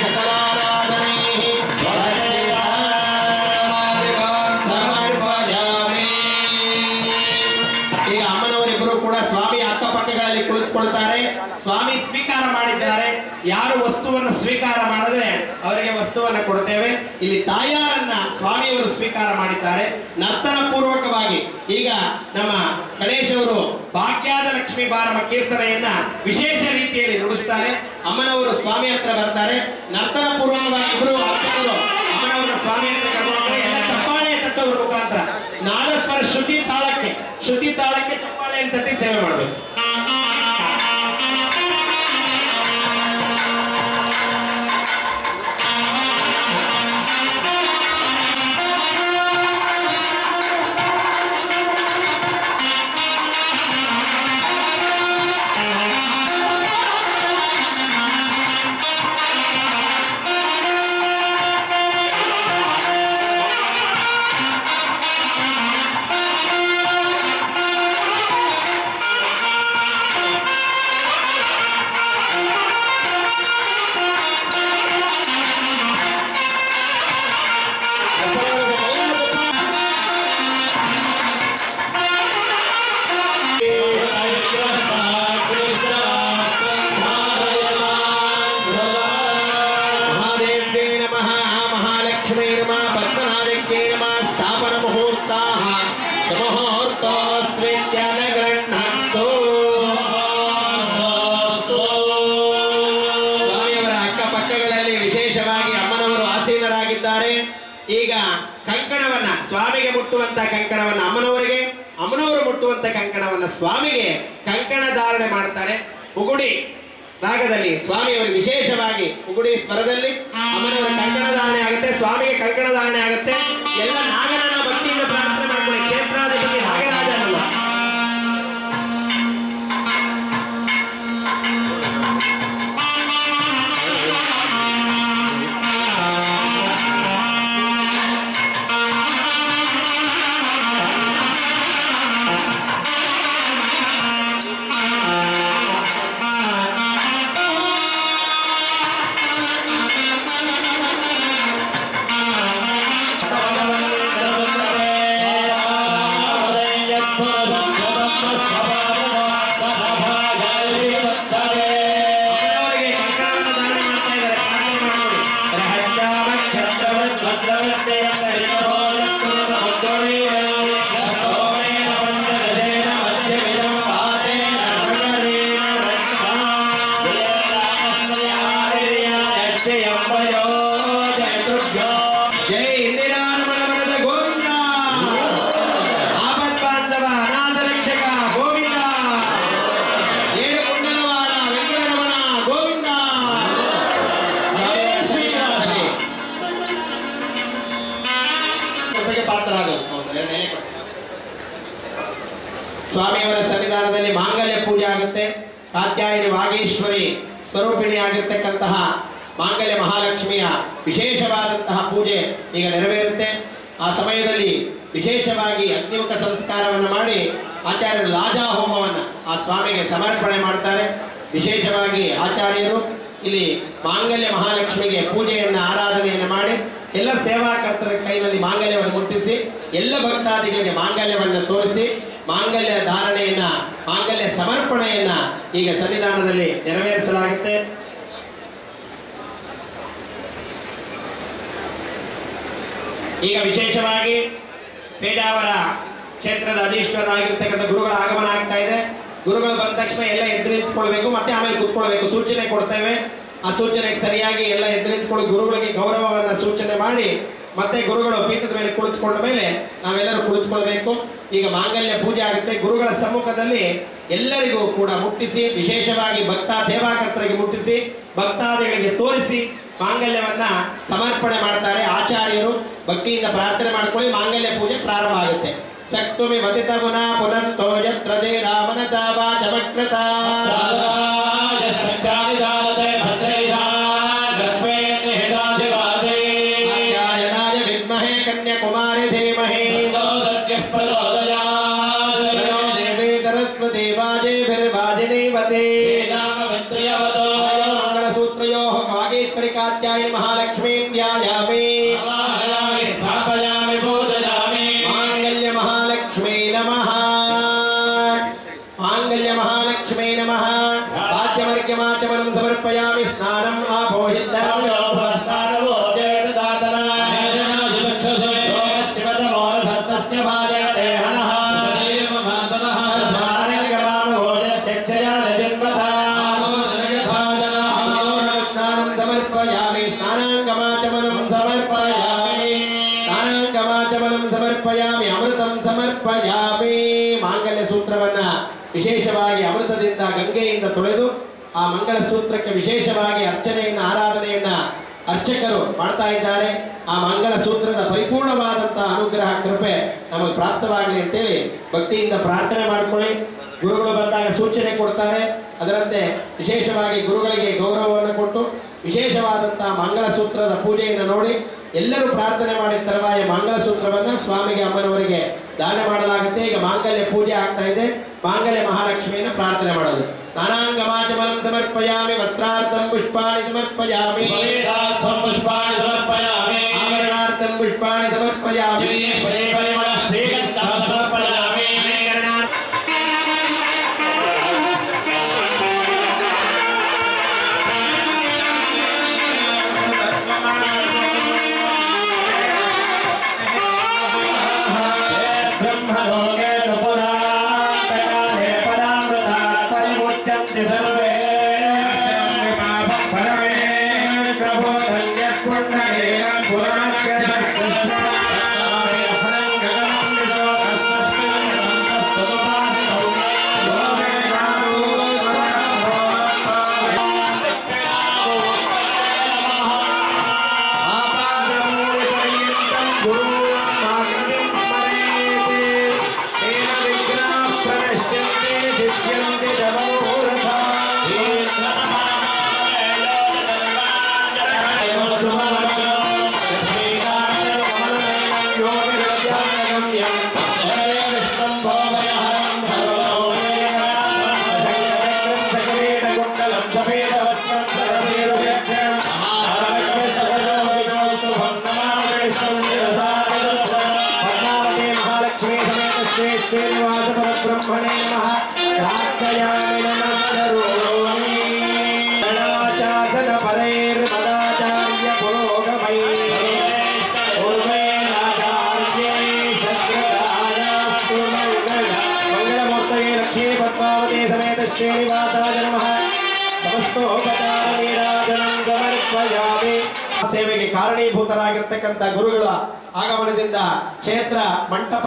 ಈಗ ಅಮ್ಮನವರಿಬ್ಬರು ಕೂಡ ಸ್ವಾಮಿ ಅಕ್ಕಪಕ್ಕಗಳಲ್ಲಿ ಕುಳಿತುಕೊಳ್ತಾರೆ ಸ್ವಾಮಿ ಸ್ವೀಕಾರ ಮಾಡಿದ್ದಾರೆ ಯಾರು ವಸ್ತುವನ್ನು ಸ್ವೀಕಾರ ಮಾಡಿದ್ರೆ ಅವರಿಗೆ ವಸ್ತುವನ್ನು ಕೊಡ್ತೇವೆ ಇಲ್ಲಿ ತಾಯಾರನ್ನ ಸ್ವಾಮಿಯವರು ಸ್ವೀಕಾರ ಮಾಡಿದ್ದಾರೆ ನರ್ತನ ಪೂರ್ವಕವಾಗಿ ಈಗ ನಮ್ಮ ಗಣೇಶ್ ಅವರು ಭಾಗ್ಯಾದ ಲಕ್ಷ್ಮೀ ಬಾರಮ ಕೀರ್ತನೆಯನ್ನ ವಿಶೇಷ ರೀತಿಯಲ್ಲಿ ನುಡಿಸ್ತಾರೆ ಅಮ್ಮನವರು ಸ್ವಾಮಿ ಹತ್ರ ಬರ್ತಾರೆ ನರ್ತನ ಪೂರ್ವಕವಾಗಿ ಇಬ್ಬರು ಅರ್ಚಕರು ಅಮ್ಮನವರ ಸ್ವಾಮಿ ಹತ್ರ ಕರ್ಕೊಂಡು ಹೋಗಿ ಎಲ್ಲ ಚಪ್ಪಾಳೆ ತಟ್ಟೋದ್ರ ಮುಖಾಂತರ ನಾಲ್ಕರ ಶ್ರುತಿ ತಾಳಕ್ಕೆ ಶ್ರುತಿ ತಾಳಕ್ಕೆ ಚಪ್ಪಾಳೆಯನ್ನು ತಟ್ಟಿ ಸೇವೆ ಮಾಡಬೇಕು ಮಹಾದೇವ್ಯೇ ನಮಃ ಮಹಾಲಕ್ಷ್ಮೀ ನಮಃ ಪದ್ಮನಾಭ್ಯೇ ನಮಃ ಸ್ಥಾಪನ ಮುಹೂರ್ತಾಃ ಮುಹೂರ್ತೋಸ್ತ್ವಿತ್ಯನ ಗೃಹ್ಣಂತು ಸ್ವಾಮಿಯವರ ಅಕ್ಕಪಕ್ಕಗಳಲ್ಲಿ ವಿಶೇಷವಾಗಿ ಅಮ್ಮನವರು ಆಸೀನರಾಗಿದ್ದಾರೆ ಈಗ ಕಂಕಣವನ್ನ ಸ್ವಾಮಿಗೆ ಮುಟ್ಟುವಂತ ಕಂಕಣವನ್ನ ಅಮ್ಮನವರಿಗೆ ಅಮ್ಮನವರು ಮುಟ್ಟುವಂತ ಕಂಕಣವನ್ನ ಸ್ವಾಮಿಗೆ ಕಂಕಣ ಧಾರಣೆ ಮಾಡ್ತಾರೆ ಉಗುಡಿ ರಾಗದಲ್ಲಿ ಸ್ವಾಮಿಯವರಿಗೆ ವಿಶೇಷವಾಗಿ ಉಗುಡಿ ಸ್ವರದಲ್ಲಿ ಅಮ್ಮನವರ ಕಂಕಣ ಧಾರಣೆ ಆಗುತ್ತೆ ಸ್ವಾಮಿಗೆ ಕಂಕಣ ಧಾರಣೆ ಆಗುತ್ತೆ ಎಲ್ಲ ನಾಗರನ್ನ ಭಕ್ತಿಯಿಂದ ಪ್ರಾರ್ಥನೆ ಮಾಡ್ತಾರೆ ಕ್ಷೇತ್ರಾಧಿಪತಿ ನಾಗರಾಜನಲ್ಲ ಅಮ್ಮನವರಿಗೆ ಕಂಕಣವನ್ನು ಧಾರಣೆ ಮಾಡ್ತಾ ಇದ್ದಾರೆ ಪ್ರಾರ್ಥನೆ ಮಾಡ್ಕೊಳ್ಳಿ ಜೈ ಇಂದಿರಾರಮಣ ಮಠದ ಗೋವಿಂದ ಆಪತ್ ಬಾಂಧವ ಅನಾಥ ರಕ್ಷಕ ಗೋವಿಂದ ಏಳು ಕುಂಡಲವಾಡ ವೆಂಕಟರಮಣ ಗೋವಿಂದ ಜೈ ಶ್ರೀರಾಮ ಜೊತೆಗೆ ಪಾತ್ರರಾಗೋದು ಹೌದು, ಎರಡನೇ ಕೊಡಿ. ಸ್ವಾಮಿಯವರ ಸನ್ನಿಧಾನದಲ್ಲಿ ಮಾಂಗಲ್ಯ ಪೂಜೆ ಆಗುತ್ತೆ ಕಾತ್ಯಾಯನಿ ವಾಗೀಶ್ವರಿ ಸ್ವರೂಪಿಣಿ ಆಗಿರ್ತಕ್ಕಂತಹ ಮಾಂಗಲ್ಯ ಮಹಾಲಕ್ಷ್ಮಿಯ ವಿಶೇಷವಾದಂತಹ ಪೂಜೆ ಈಗ ನೆರವೇರುತ್ತೆ ಆ ಸಮಯದಲ್ಲಿ ವಿಶೇಷವಾಗಿ ಅಗ್ನಿಮುಖ ಸಂಸ್ಕಾರವನ್ನು ಮಾಡಿ ಆಚಾರ್ಯರು ಲಾಜಾ ಹೋಮವನ್ನು ಆ ಸ್ವಾಮಿಗೆ ಸಮರ್ಪಣೆ ಮಾಡ್ತಾರೆ ವಿಶೇಷವಾಗಿ ಆಚಾರ್ಯರು ಇಲ್ಲಿ ಮಾಂಗಲ್ಯ ಮಹಾಲಕ್ಷ್ಮಿಗೆ ಪೂಜೆಯನ್ನು ಆರಾಧನೆಯನ್ನು ಮಾಡಿ ಎಲ್ಲ ಸೇವಾಕರ್ತರ ಕೈನಲ್ಲಿ ಮಾಂಗಲ್ಯವನ್ನು ಮುಟ್ಟಿಸಿ ಎಲ್ಲ ಭಕ್ತಾದಿಗಳಿಗೆ ಮಾಂಗಲ್ಯವನ್ನು ತೋರಿಸಿ ಮಾಂಗಲ್ಯ ಧಾರಣೆಯನ್ನ ಮಾಂಗಲ್ಯ ಸಮರ್ಪಣೆಯನ್ನ ಈಗ ಸನ್ನಿಧಾನದಲ್ಲಿ ನೆರವೇರಿಸಲಾಗುತ್ತೆ ಈಗ ವಿಶೇಷವಾಗಿ ಪೇಜಾವರ ಕ್ಷೇತ್ರದ ಅಧೀಶ್ವರರಾಗಿರ್ತಕ್ಕಂಥ ಗುರುಗಳ ಆಗಮನ ಆಗ್ತಾ ಇದೆ ಗುರುಗಳು ಬಂದ ತಕ್ಷಣ ಎಲ್ಲ ಎದ್ದು ನಿಂತ್ಕೊಳ್ಬೇಕು ಮತ್ತೆ ಆಮೇಲೆ ಕೂತ್ಕೊಳ್ಬೇಕು ಸೂಚನೆ ಕೊಡ್ತೇವೆ ಆ ಸೂಚನೆಗೆ ಸರಿಯಾಗಿ ಎಲ್ಲ ಎದ್ದು ನಿಂತ್ಕೊಳ್ಳಿ ಗುರುಗಳಿಗೆ ಗೌರವವನ್ನ ಸೂಚನೆ ಮಾಡಿ ಮತ್ತೆ ಗುರುಗಳು ಪೀಠದ ಮೇಲೆ ಕುಳಿತುಕೊಂಡ ಮೇಲೆ ನಾವೆಲ್ಲರೂ ಕುಳಿತುಕೊಳ್ಬೇಕು ಈಗ ಮಾಂಗಲ್ಯ ಪೂಜೆ ಆಗುತ್ತೆ ಗುರುಗಳ ಸಮ್ಮುಖದಲ್ಲಿ ಎಲ್ಲರಿಗೂ ಕೂಡ ಮುಟ್ಟಿಸಿ ವಿಶೇಷವಾಗಿ ಭಕ್ತ ಸೇವಾಕರ್ತರಿಗೆ ಮುಟ್ಟಿಸಿ ಭಕ್ತಾದಿಗಳಿಗೆ ತೋರಿಸಿ ಮಾಂಗಲ್ಯವನ್ನ ಸಮರ್ಪಣೆ ಮಾಡ್ತಾರೆ ಆಚಾರ್ಯರು ಭಕ್ತಿಯಿಂದ ಪ್ರಾರ್ಥನೆ ಮಾಡ್ಕೊಳ್ಳಿ ಮಾಂಗಲ್ಯ ಪೂಜೆ ಪ್ರಾರಂಭ ಆಗುತ್ತೆ ಸಕ್ತುಮಿ ಮತಿತ ಗುಣ ಪುನಂತೋ ಯತ್ರ ದೇ ರಾಮನ ತಾವಾ ಚಮಕೃತ ಆಚಾರ್ಯನಾಯ ವಿದ್ಮಹೇ ಕನ್ಯಾಕುಮಾರಿ ಧೀಮಹಿ ಮಹಾಲಕ್ಷ್ಮೀ ನಮಃ ಮಾಂಗಲ್ಯ ಮಹಾಲಕ್ಷ್ಮೀ ನಮಃ ವಾದ್യമರ್ಘ್ಯಮಾಚಮನಂ ಸಮರ್ಪಯಾಮಿ ಸ್ನಾನಂ ಆಭೋಹಿತಾಮ್ಯೋ ಭವಸ್ತಾರವೋ ಜಯದಾತನ ಶಿವತಮೋರಧತ್ತಸ್ಯ ಭಾರ್ಯತೆ ಹನಃ ಸ್ನಾನಂ ಸಮರ್ಪಯಾಮಿ ಸ್ನಾನಾಂಗಮಾಚಮನಂ ಸಮರ್ಪಯಾಮಿ ಸ್ನಾನಾಂಗಮಾಚಮನಂ ಸಮರ್ಪಯಾಮಿ ಅಮೃತಂ ಸಮರ್ಪಯಾಮಿ ಮಾಂಗಲ್ಯ ಸೂತ್ರವನ್ನ ವಿಶೇಷವಾಗಿ ಅಮೃತದಿಂದ ಗಂಗೆಯಿಂದ ತೊಳೆದು ಆ ಮಂಗಳ ಸೂತ್ರಕ್ಕೆ ವಿಶೇಷವಾಗಿ ಅರ್ಚನೆಯನ್ನ ಆರಾಧನೆಯನ್ನ ಅರ್ಚಕರು ಮಾಡ್ತಾ ಇದ್ದಾರೆ ಆ ಮಂಗಳ ಸೂತ್ರದ ಪರಿಪೂರ್ಣವಾದಂತಹ ಅನುಗ್ರಹ ಕೃಪೆ ನಮಗೆ ಪ್ರಾಪ್ತವಾಗಲಿ ಅಂತೇಳಿ ಭಕ್ತಿಯಿಂದ ಪ್ರಾರ್ಥನೆ ಮಾಡ್ಕೊಳ್ಳಿ ಗುರುಗಳು ಬಂದಾಗ ಸೂಚನೆ ಕೊಡ್ತಾರೆ ಅದರಂತೆ ವಿಶೇಷವಾಗಿ ಗುರುಗಳಿಗೆ ಗೌರವವನ್ನು ಕೊಟ್ಟು ವಿಶೇಷವಾದಂತಹ ಮಂಗಳ ಸೂತ್ರದ ಪೂಜೆಯನ್ನು ನೋಡಿ ಎಲ್ಲರೂ ಪ್ರಾರ್ಥನೆ ಮಾಡಿದ ತರುವಾಯ ಮಂಗಳ ಸೂತ್ರವನ್ನ ಸ್ವಾಮಿಗೆ ಅಮ್ಮನವರಿಗೆ ದಾನ ಮಾಡಲಾಗುತ್ತೆ ಈಗ ಮಾಂಗಲ್ಯ ಪೂಜೆ ಆಗ್ತಾ ಇದೆ ಮಾಂಗಲ್ಯ ಮಹಾಲಕ್ಷ್ಮಿಯನ್ನು ಪ್ರಾರ್ಥನೆ ಮಾಡೋದು ನಾನಾಂಗಮಾಚಮನಂ ಸಮರ್ಪಯಾಮಿ ವಸ್ತ್ರಾರ್ಥಂ ಪುಷ್ಪಾಣಿ ಸಮರ್ಪಯಾಮಿ
पुष्पाणि समर्पयामि
ಆಭರಣಾರ್ಥಂ ಪುಷ್ಪಾಣಿ ಸಮರ್ಪಯಾಮಿ
श्रीपरिमळ श्रीगन्धं समर्पयामि ब्रह्मलोके तु पुरान्तकाले परामृतात् परिमुच्यन्ति सर्वे परमे प्रबोधन्यः पुण्डरीकं पुराणस्य ಪದ್ಮಾವತಿ ಮಹಾಲಕ್ಷ್ಮೀ ಸಮೇತ ಶ್ರೀ ಶ್ರೀನಿವಾಸ ಪರಬ್ರಹ್ಮಣೇ ನಮಃ ಪ್ರಾರ್ಥಯಾಮಿ ನಮಸ್ಕರೋಮಿ ಗಣಾಚಾಸನ ಪರೈರ್ಮದಾಚಾರ್ಯ ಪುರೋಗಮೈ ಪೂರ್ವೇಣಾಚಾರ್ಯೈ ಸತ್ಯಕಾಯಾಸ್ತು ಮಂಗಳ ಮಂಗಳಮೂರ್ತಯೇ ಲಕ್ಷ್ಮೀ ಪದ್ಮಾವತಿ ಸಮೇತ ಶ್ರೀನಿವಾಸಾಯ ನಮಃ ಸಮಸ್ತೋಪಚಾರ ನೀರಾಜನಂ ಸಮರ್ಪಯಾಮಿ ಸೇವೆಗೆ ಕಾರಣೀಭೂತರಾಗಿರ್ತಕ್ಕಂಥ ಗುರುಗಳ ಆಗಮನದಿಂದ ಕ್ಷೇತ್ರ ಮಂಟಪ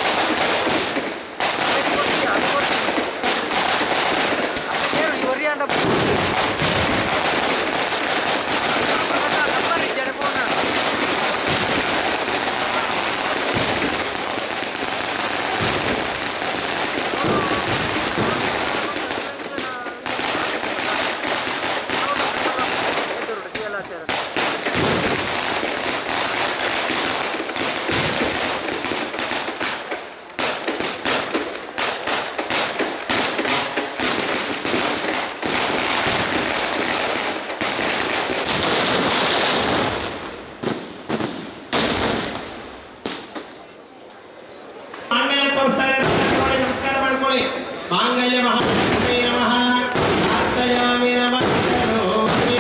ಮಾಂಗಲ್ಯ ತೋರಿಸ್ತಾ ಇದ್ದಾರೆ ನೋಡಿ, ನಮಸ್ಕಾರ ಮಾಡ್ಕೊಳ್ಳಿ ಮಾಂಗಲ್ಯ ಮಹಾಲಕ್ಷ್ಮೀ ನಮಃ ಪ್ರಾರ್ಥಯಾಮಿ ನಮಃ ಕರೋಮಿ.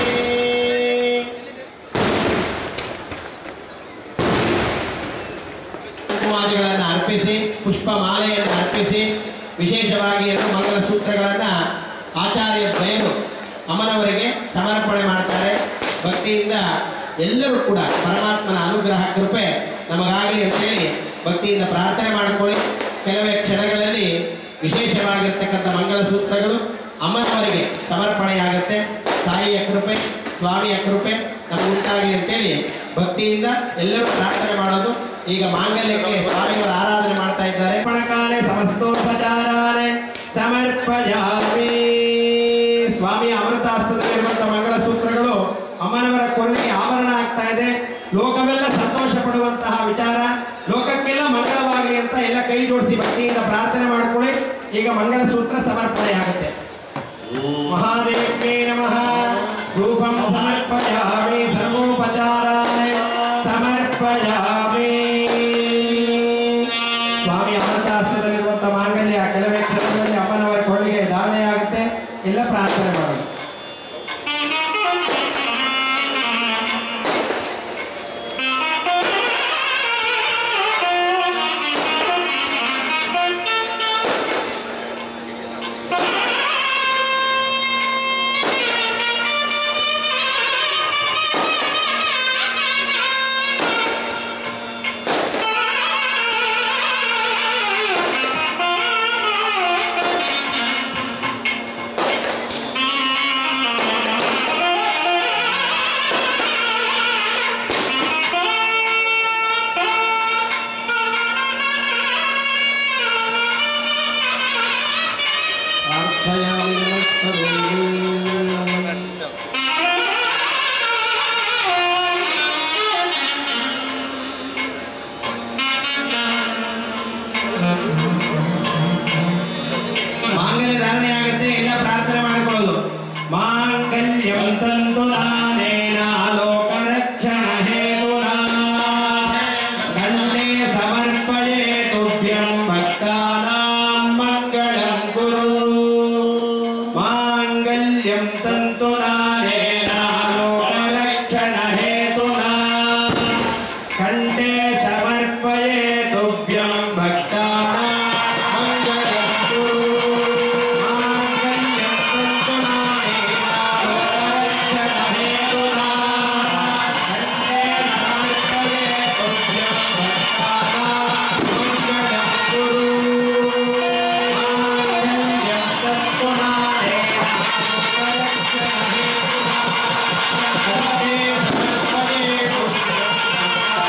ಕುಂಕುಮಾದಿಗಳನ್ನು ಅರ್ಪಿಸಿ ಪುಷ್ಪ ಮಾಲೆಯನ್ನು ಅರ್ಪಿಸಿ ವಿಶೇಷವಾಗಿ ಎರಡು ಮಂಗಲ ಸೂತ್ರಗಳನ್ನು ಆಚಾರ್ಯ ದ್ವಯರು ಅಮ್ಮನವರಿಗೆ ಸಮರ್ಪಣೆ ಮಾಡ್ತಾರೆ ಭಕ್ತಿಯಿಂದ ಎಲ್ಲರೂ ಕೂಡ ಪರಮಾತ್ಮನ ಅನುಗ್ರಹ ಕೃಪೆ ನಮಗಾಗಲಿ ಅಂತೇಳಿ ಭಕ್ತಿಯಿಂದ ಪ್ರಾರ್ಥನೆ ಮಾಡಿಕೊಳ್ಳಿ ಕೆಲವೇ ಕ್ಷಣಗಳಲ್ಲಿ ವಿಶೇಷವಾಗಿರ್ತಕ್ಕಂಥ ಮಂಗಲ ಸೂತ್ರಗಳು ಅಮ್ಮನವರಿಗೆ ಸಮರ್ಪಣೆಯಾಗುತ್ತೆ ತಾಯಿಯ ಕೃಪೆ ಸ್ವಾಮಿಯ ಕೃಪೆ ನಮಗೆ ಉಂಟಾಗಲಿ ಅಂತೇಳಿ ಭಕ್ತಿಯಿಂದ ಎಲ್ಲರೂ ಪ್ರಾರ್ಥನೆ ಮಾಡೋದು ಈಗ ಮಾಂಗಲ್ಯಕ್ಕೆ ಸ್ವಾಮಿಯವರ ಆರಾಧನೆ ಮಾಡ್ತಾ ಇದ್ದಾರೆ ಪಣಕಾಲೆ ಸಮಸ್ತೋಪಚಾರಾನೆ ಸಮರ್ಪಯಾಮಿ ಸ್ವಾಮಿಯ ಅಮೃತಾಸ್ತದಲ್ಲಿರುವಂಥ ಮಂಗಳ ಸೂತ್ರಗಳು ಅಮ್ಮನವರ ಕೊರಳಿಗೆ ಆಭರಣ ಆಗ್ತಾ ಇದೆ ಲೋಕವೆಲ್ಲ ಸಂತೋಷ ಪಡುವಂತಹ ವಿಚಾರ ಲೋಕಕ್ಕೆಲ್ಲ ಮಂಗಳವಾಗಲಿ ಅಂತ ಎಲ್ಲ ಕೈ ಜೋಡಿಸಿ ಭಕ್ತಿಯಿಂದ ಪ್ರಾರ್ಥನೆ ಮಾಡ್ಕೊಳ್ಳಿ ಈಗ ಮಂಗಲ ಸೂತ್ರ ಸಮರ್ಪಣೆ ಆಗುತ್ತೆ ಮಹಾದೇವ್ಯೇ ನಮಃ ಧೂಪಂ ಸಮರ್ಪಯಾಮಿ ಸರ್ವೋಪಚಾರಾಯ ಸಮರ್ಪಯಾಮಿ ಸ್ವಾಮಿ ಅಮೃತಾಸ್ತದಲ್ಲಿ ಮಾಂಗಲ್ಯ ಧಾರಣೆ ಆಗುತ್ತೆ ಇಲ್ಲ ಪ್ರಾರ್ಥನೆ ಮಾಡಿಕೊಳ್ಳೋದು ಮಾಂಗಲ್ಯಂ ತಂತು ನಾನೇನ ಲೋಕ ರಕ್ಷಣ ಹೇತುನಾ ಕಂಠೆ ಸಮರ್ಪಯೇ ತುಭ್ಯಂ ಭಕ್ತಾನಾಂ ಮಂಗಳಂ ಕುರು ಮಾಂಗಲ್ಯಂ ತಂತು ನಾನೇನ ಲೋಕ ರಕ್ಷಣ ಹೇತುನಾ ಕಂಠೆ ಸಮರ್ಪಯೇ ತುಭ್ಯಂ ಭಕ್ತಾನಾಂ ಮಂಗಳಂ ಕುರು ಮಾಂಗಲ್ಯಂ ತಂತು ನಾನೇನ ಲೋಕ ರಕ್ಷಣ ಹೇತುನಾ ಕಂಠೆ ಸಮರ್ಪಯೇ ತುಭ್ಯಂ ಭಕ್ತಾನಾಂ ಮಂಗಳಂ ಕುರು ಮಾಂಗಲ್ಯಂ ತಂತು ನಾನೇನ ಲೋಕ ರಕ್ಷಣ ಹೇತುನಾ ಕಂಠೆ ಸಮರ್ಪಯೇ ತುಭ್ಯಂ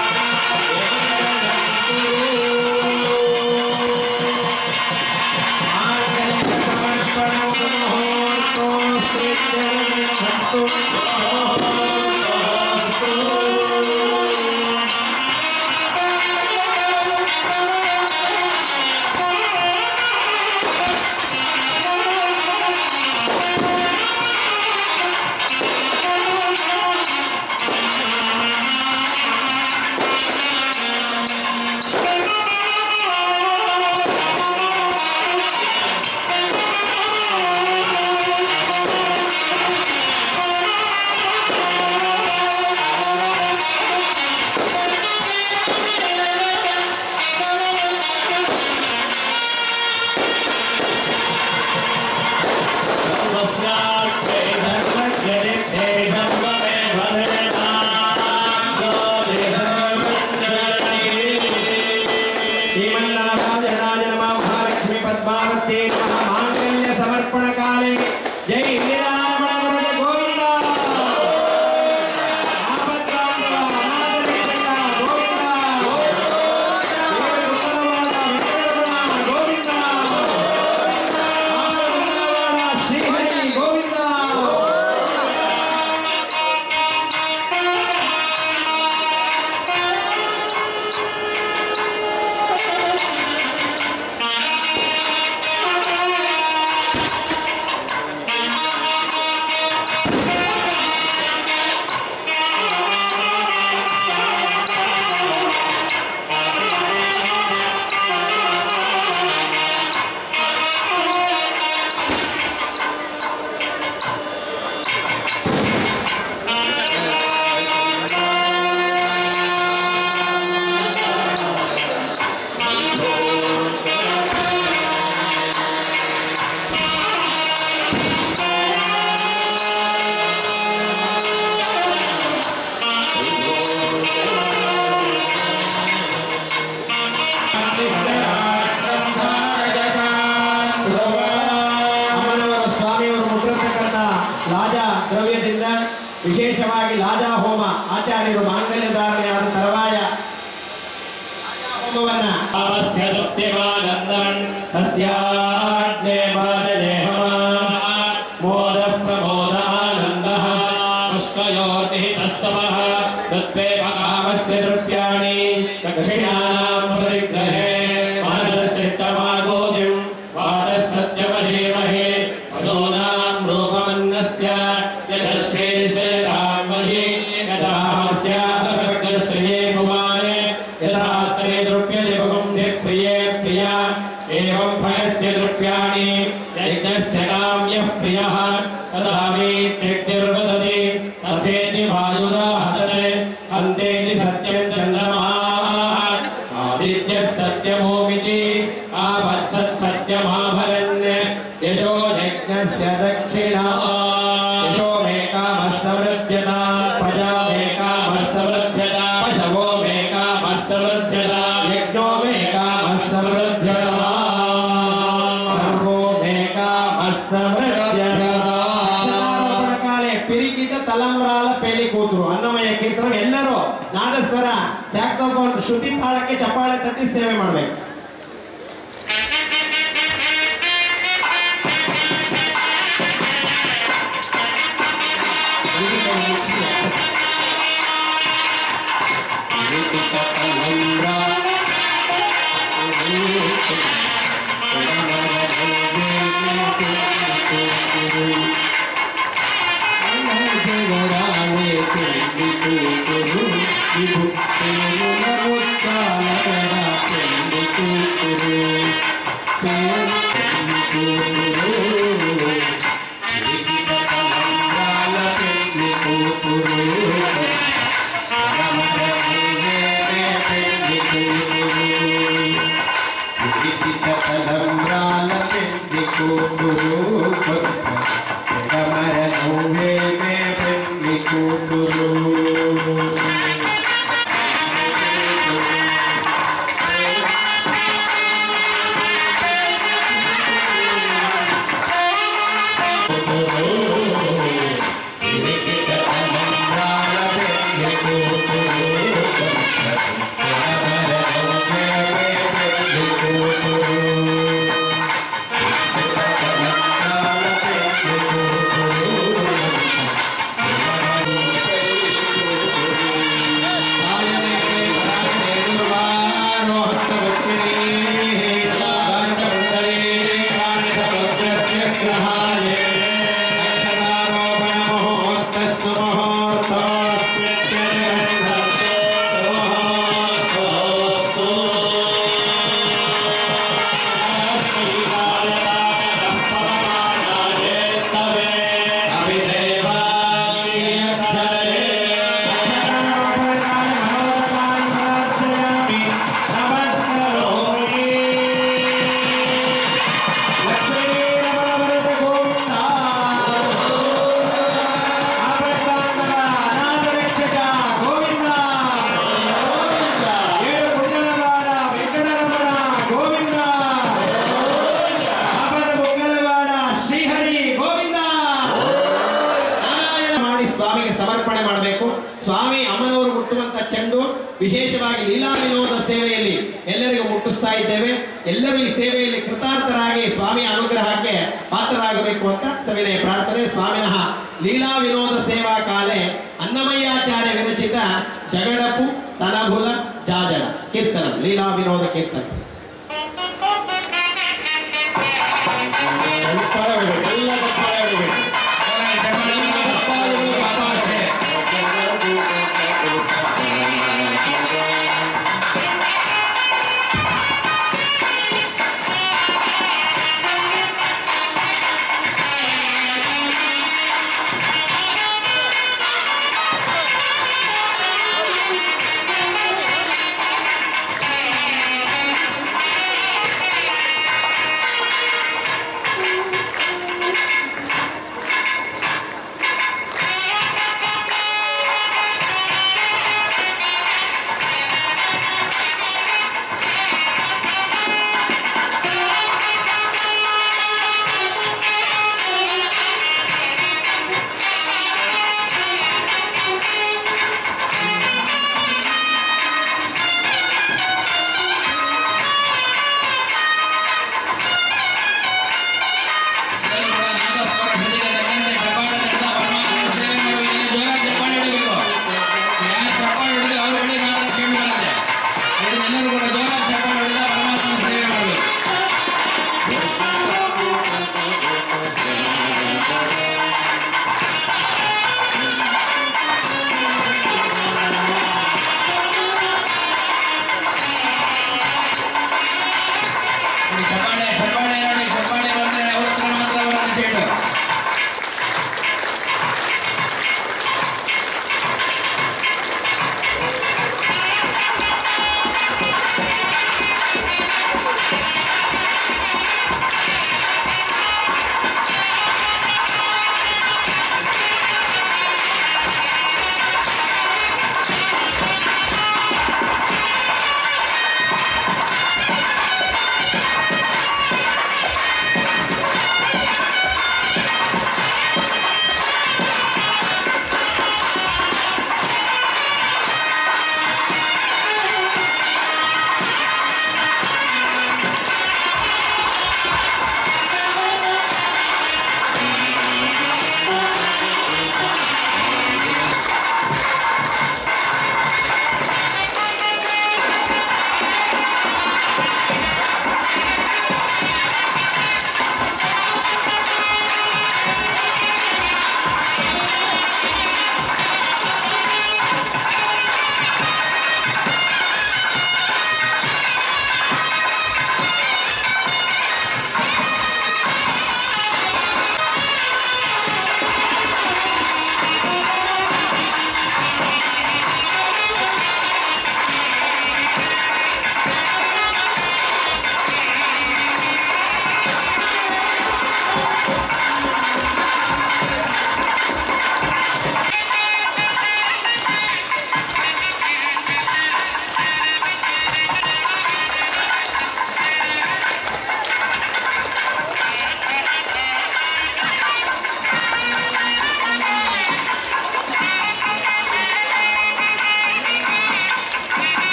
महालक्ष्मी पद्मावती मांगल्य समर्पण काले जय इंदिरारमण गोविंद आपद्बांधव अनाथरक्षक गोविंद गोविंद ಶ್ರೀಹರಿ ಗೋವಿಂದ ಅಮ್ಮನವರ ಸ್ವಾಮಿಯವರು ಮುಟ್ಟಿರತಕ್ಕಂಥ ಲಾಜಾ ದ್ರವ್ಯದಿಂದ ವಿಶೇಷವಾಗಿ ಲಾಜಾ ಹೋಮ ಆಚಾರ್ಯರು ಮಾಂಗಲ್ಯ ಧಾರಣೆಯಾದ ತರುವಾಯ ಲಾಜಾ ಹೋಮವನ್ನ ತಸ್ಯಾಗ್ನೇ ಬಾಜನೆ ಮೋದ ಪ್ರಮೋದ ಆನಂದ ಕಾಮಸ್ಯ ದೃಪ್ಯಾಣಿ ದಕ್ಷಿಣಾನಾಂ ಪರಿಗ್ರಹೇ ಮಾನಸಶ್ಚಿತ್ತಮಾಗೋದಿಂ ವಾತಃ ಸತ್ಯವಶೀಮಹೇ ವಸೂನಾಂ ರೂಪಮನ್ನಸ್ಯ ಯಥಶ್ರೇಷೇರಾಮಹಿ ಯಥಾಮಸ್ಯಾತರ್ಗಸ್ತ್ರಿಯೇ ಕುಮಾರೆ ಯಥಾಸ್ತ್ರೀ ದೃಪ್ಯತೆ ಭಗುಂಧಿ ಪ್ರಿಯೇ ಪ್ರಿಯ एवं फलस्य द्रव्याणि यज्ञस्य काम्यः प्रियः तदा वेत्यग्निर्वदति तथेति वायुराहतते अन्तेति सत्यं चन्द्रमाः आदित्यः सत्यभूमिति आवत्सत् सत्यमाभरन् यशो यज्ञस्य दक्षिणा यशो मे कामस्तवृध्यता प्रजा मे कामस्तवृध्यता पशवो मे कामस्तवृध्यता यज्ञो मे कामस्तवृध्यता सर्वो मे कामस्तवृध्यता అక్షరారోపణ కాలే పిరికిట తలంబ్రాల పెళ్లి కూతురు అన్నమయ్య కీర్తనం ಎಲ್ಲರೂ ನಾದಸ್ವರ ತ್ಯಾಕ್ತೋಪನ್ ಶ್ರುತಿ ತಾಳಕ್ಕೆ ಚಪ್ಪಾಳೆ ತಟ್ಟಿ ಸೇವೆ ಮಾಡ್ಬೇಕು
Thank
తలంబ్రాల పెళ్లి కూతురు ఎడమర నువ్వేమే పెళ్లి కూతురు ಶ್ರೀಹರಿ ಗೋವಿಂದ ನಾರಾಯಣ ಮಾಡಿ ಸ್ವಾಮಿಗೆ ಸಮರ್ಪಣೆ ಮಾಡಬೇಕು ಸ್ವಾಮಿ ಅಮ್ಮನವರು ಮುಟ್ಟುವಂತ ಚೆಂಡು ವಿಶೇಷವಾಗಿ ಲೀಲಾ ವಿನೋದ ಸೇವೆಯಲ್ಲಿ ಎಲ್ಲರಿಗೂ ಮುಟ್ಟಿಸ್ತಾ ಇದ್ದೇವೆ ಎಲ್ಲರೂ ಈ ಸೇವೆಯಲ್ಲಿ ಕೃತಾರ್ಥರಾಗಿ ಸ್ವಾಮಿ ಅನುಗ್ರಹಕ್ಕೆ ಪಾತ್ರರಾಗಬೇಕು ಅಂತ ಸವಿನಯ ಪ್ರಾರ್ಥನೆ ಸ್ವಾಮಿನಃ ಲೀಲಾ ವಿನೋದ ಸೇವಾ ಕಾಲೆ ಅನ್ನಮಯ್ಯಾಚಾರ್ಯ ವಿರಚಿತ ಜಗಡಪು ತನಭುಲ ಜಾಜಡ ಕೀರ್ತನ ಲೀಲಾ ವಿನೋದ ಕೀರ್ತನ ಎಲ್ಲ ಕಪ್ಪಾಯ ಹೊಡಿಬೇಕು.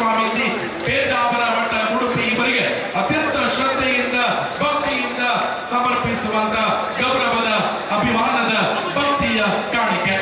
ಸ್ವಾಮೀಜಿ ಪೇಜಾವರ ಮಠ ಉಡುಪಿ ಇವರಿಗೆ ಅತ್ಯಂತ ಶ್ರದ್ಧೆಯಿಂದ ಭಕ್ತಿಯಿಂದ ಸಮರ್ಪಿಸುವಂತ ಗೌರವದ ಅಭಿಮಾನದ ಭಕ್ತಿಯ ಕಾಣಿಕೆ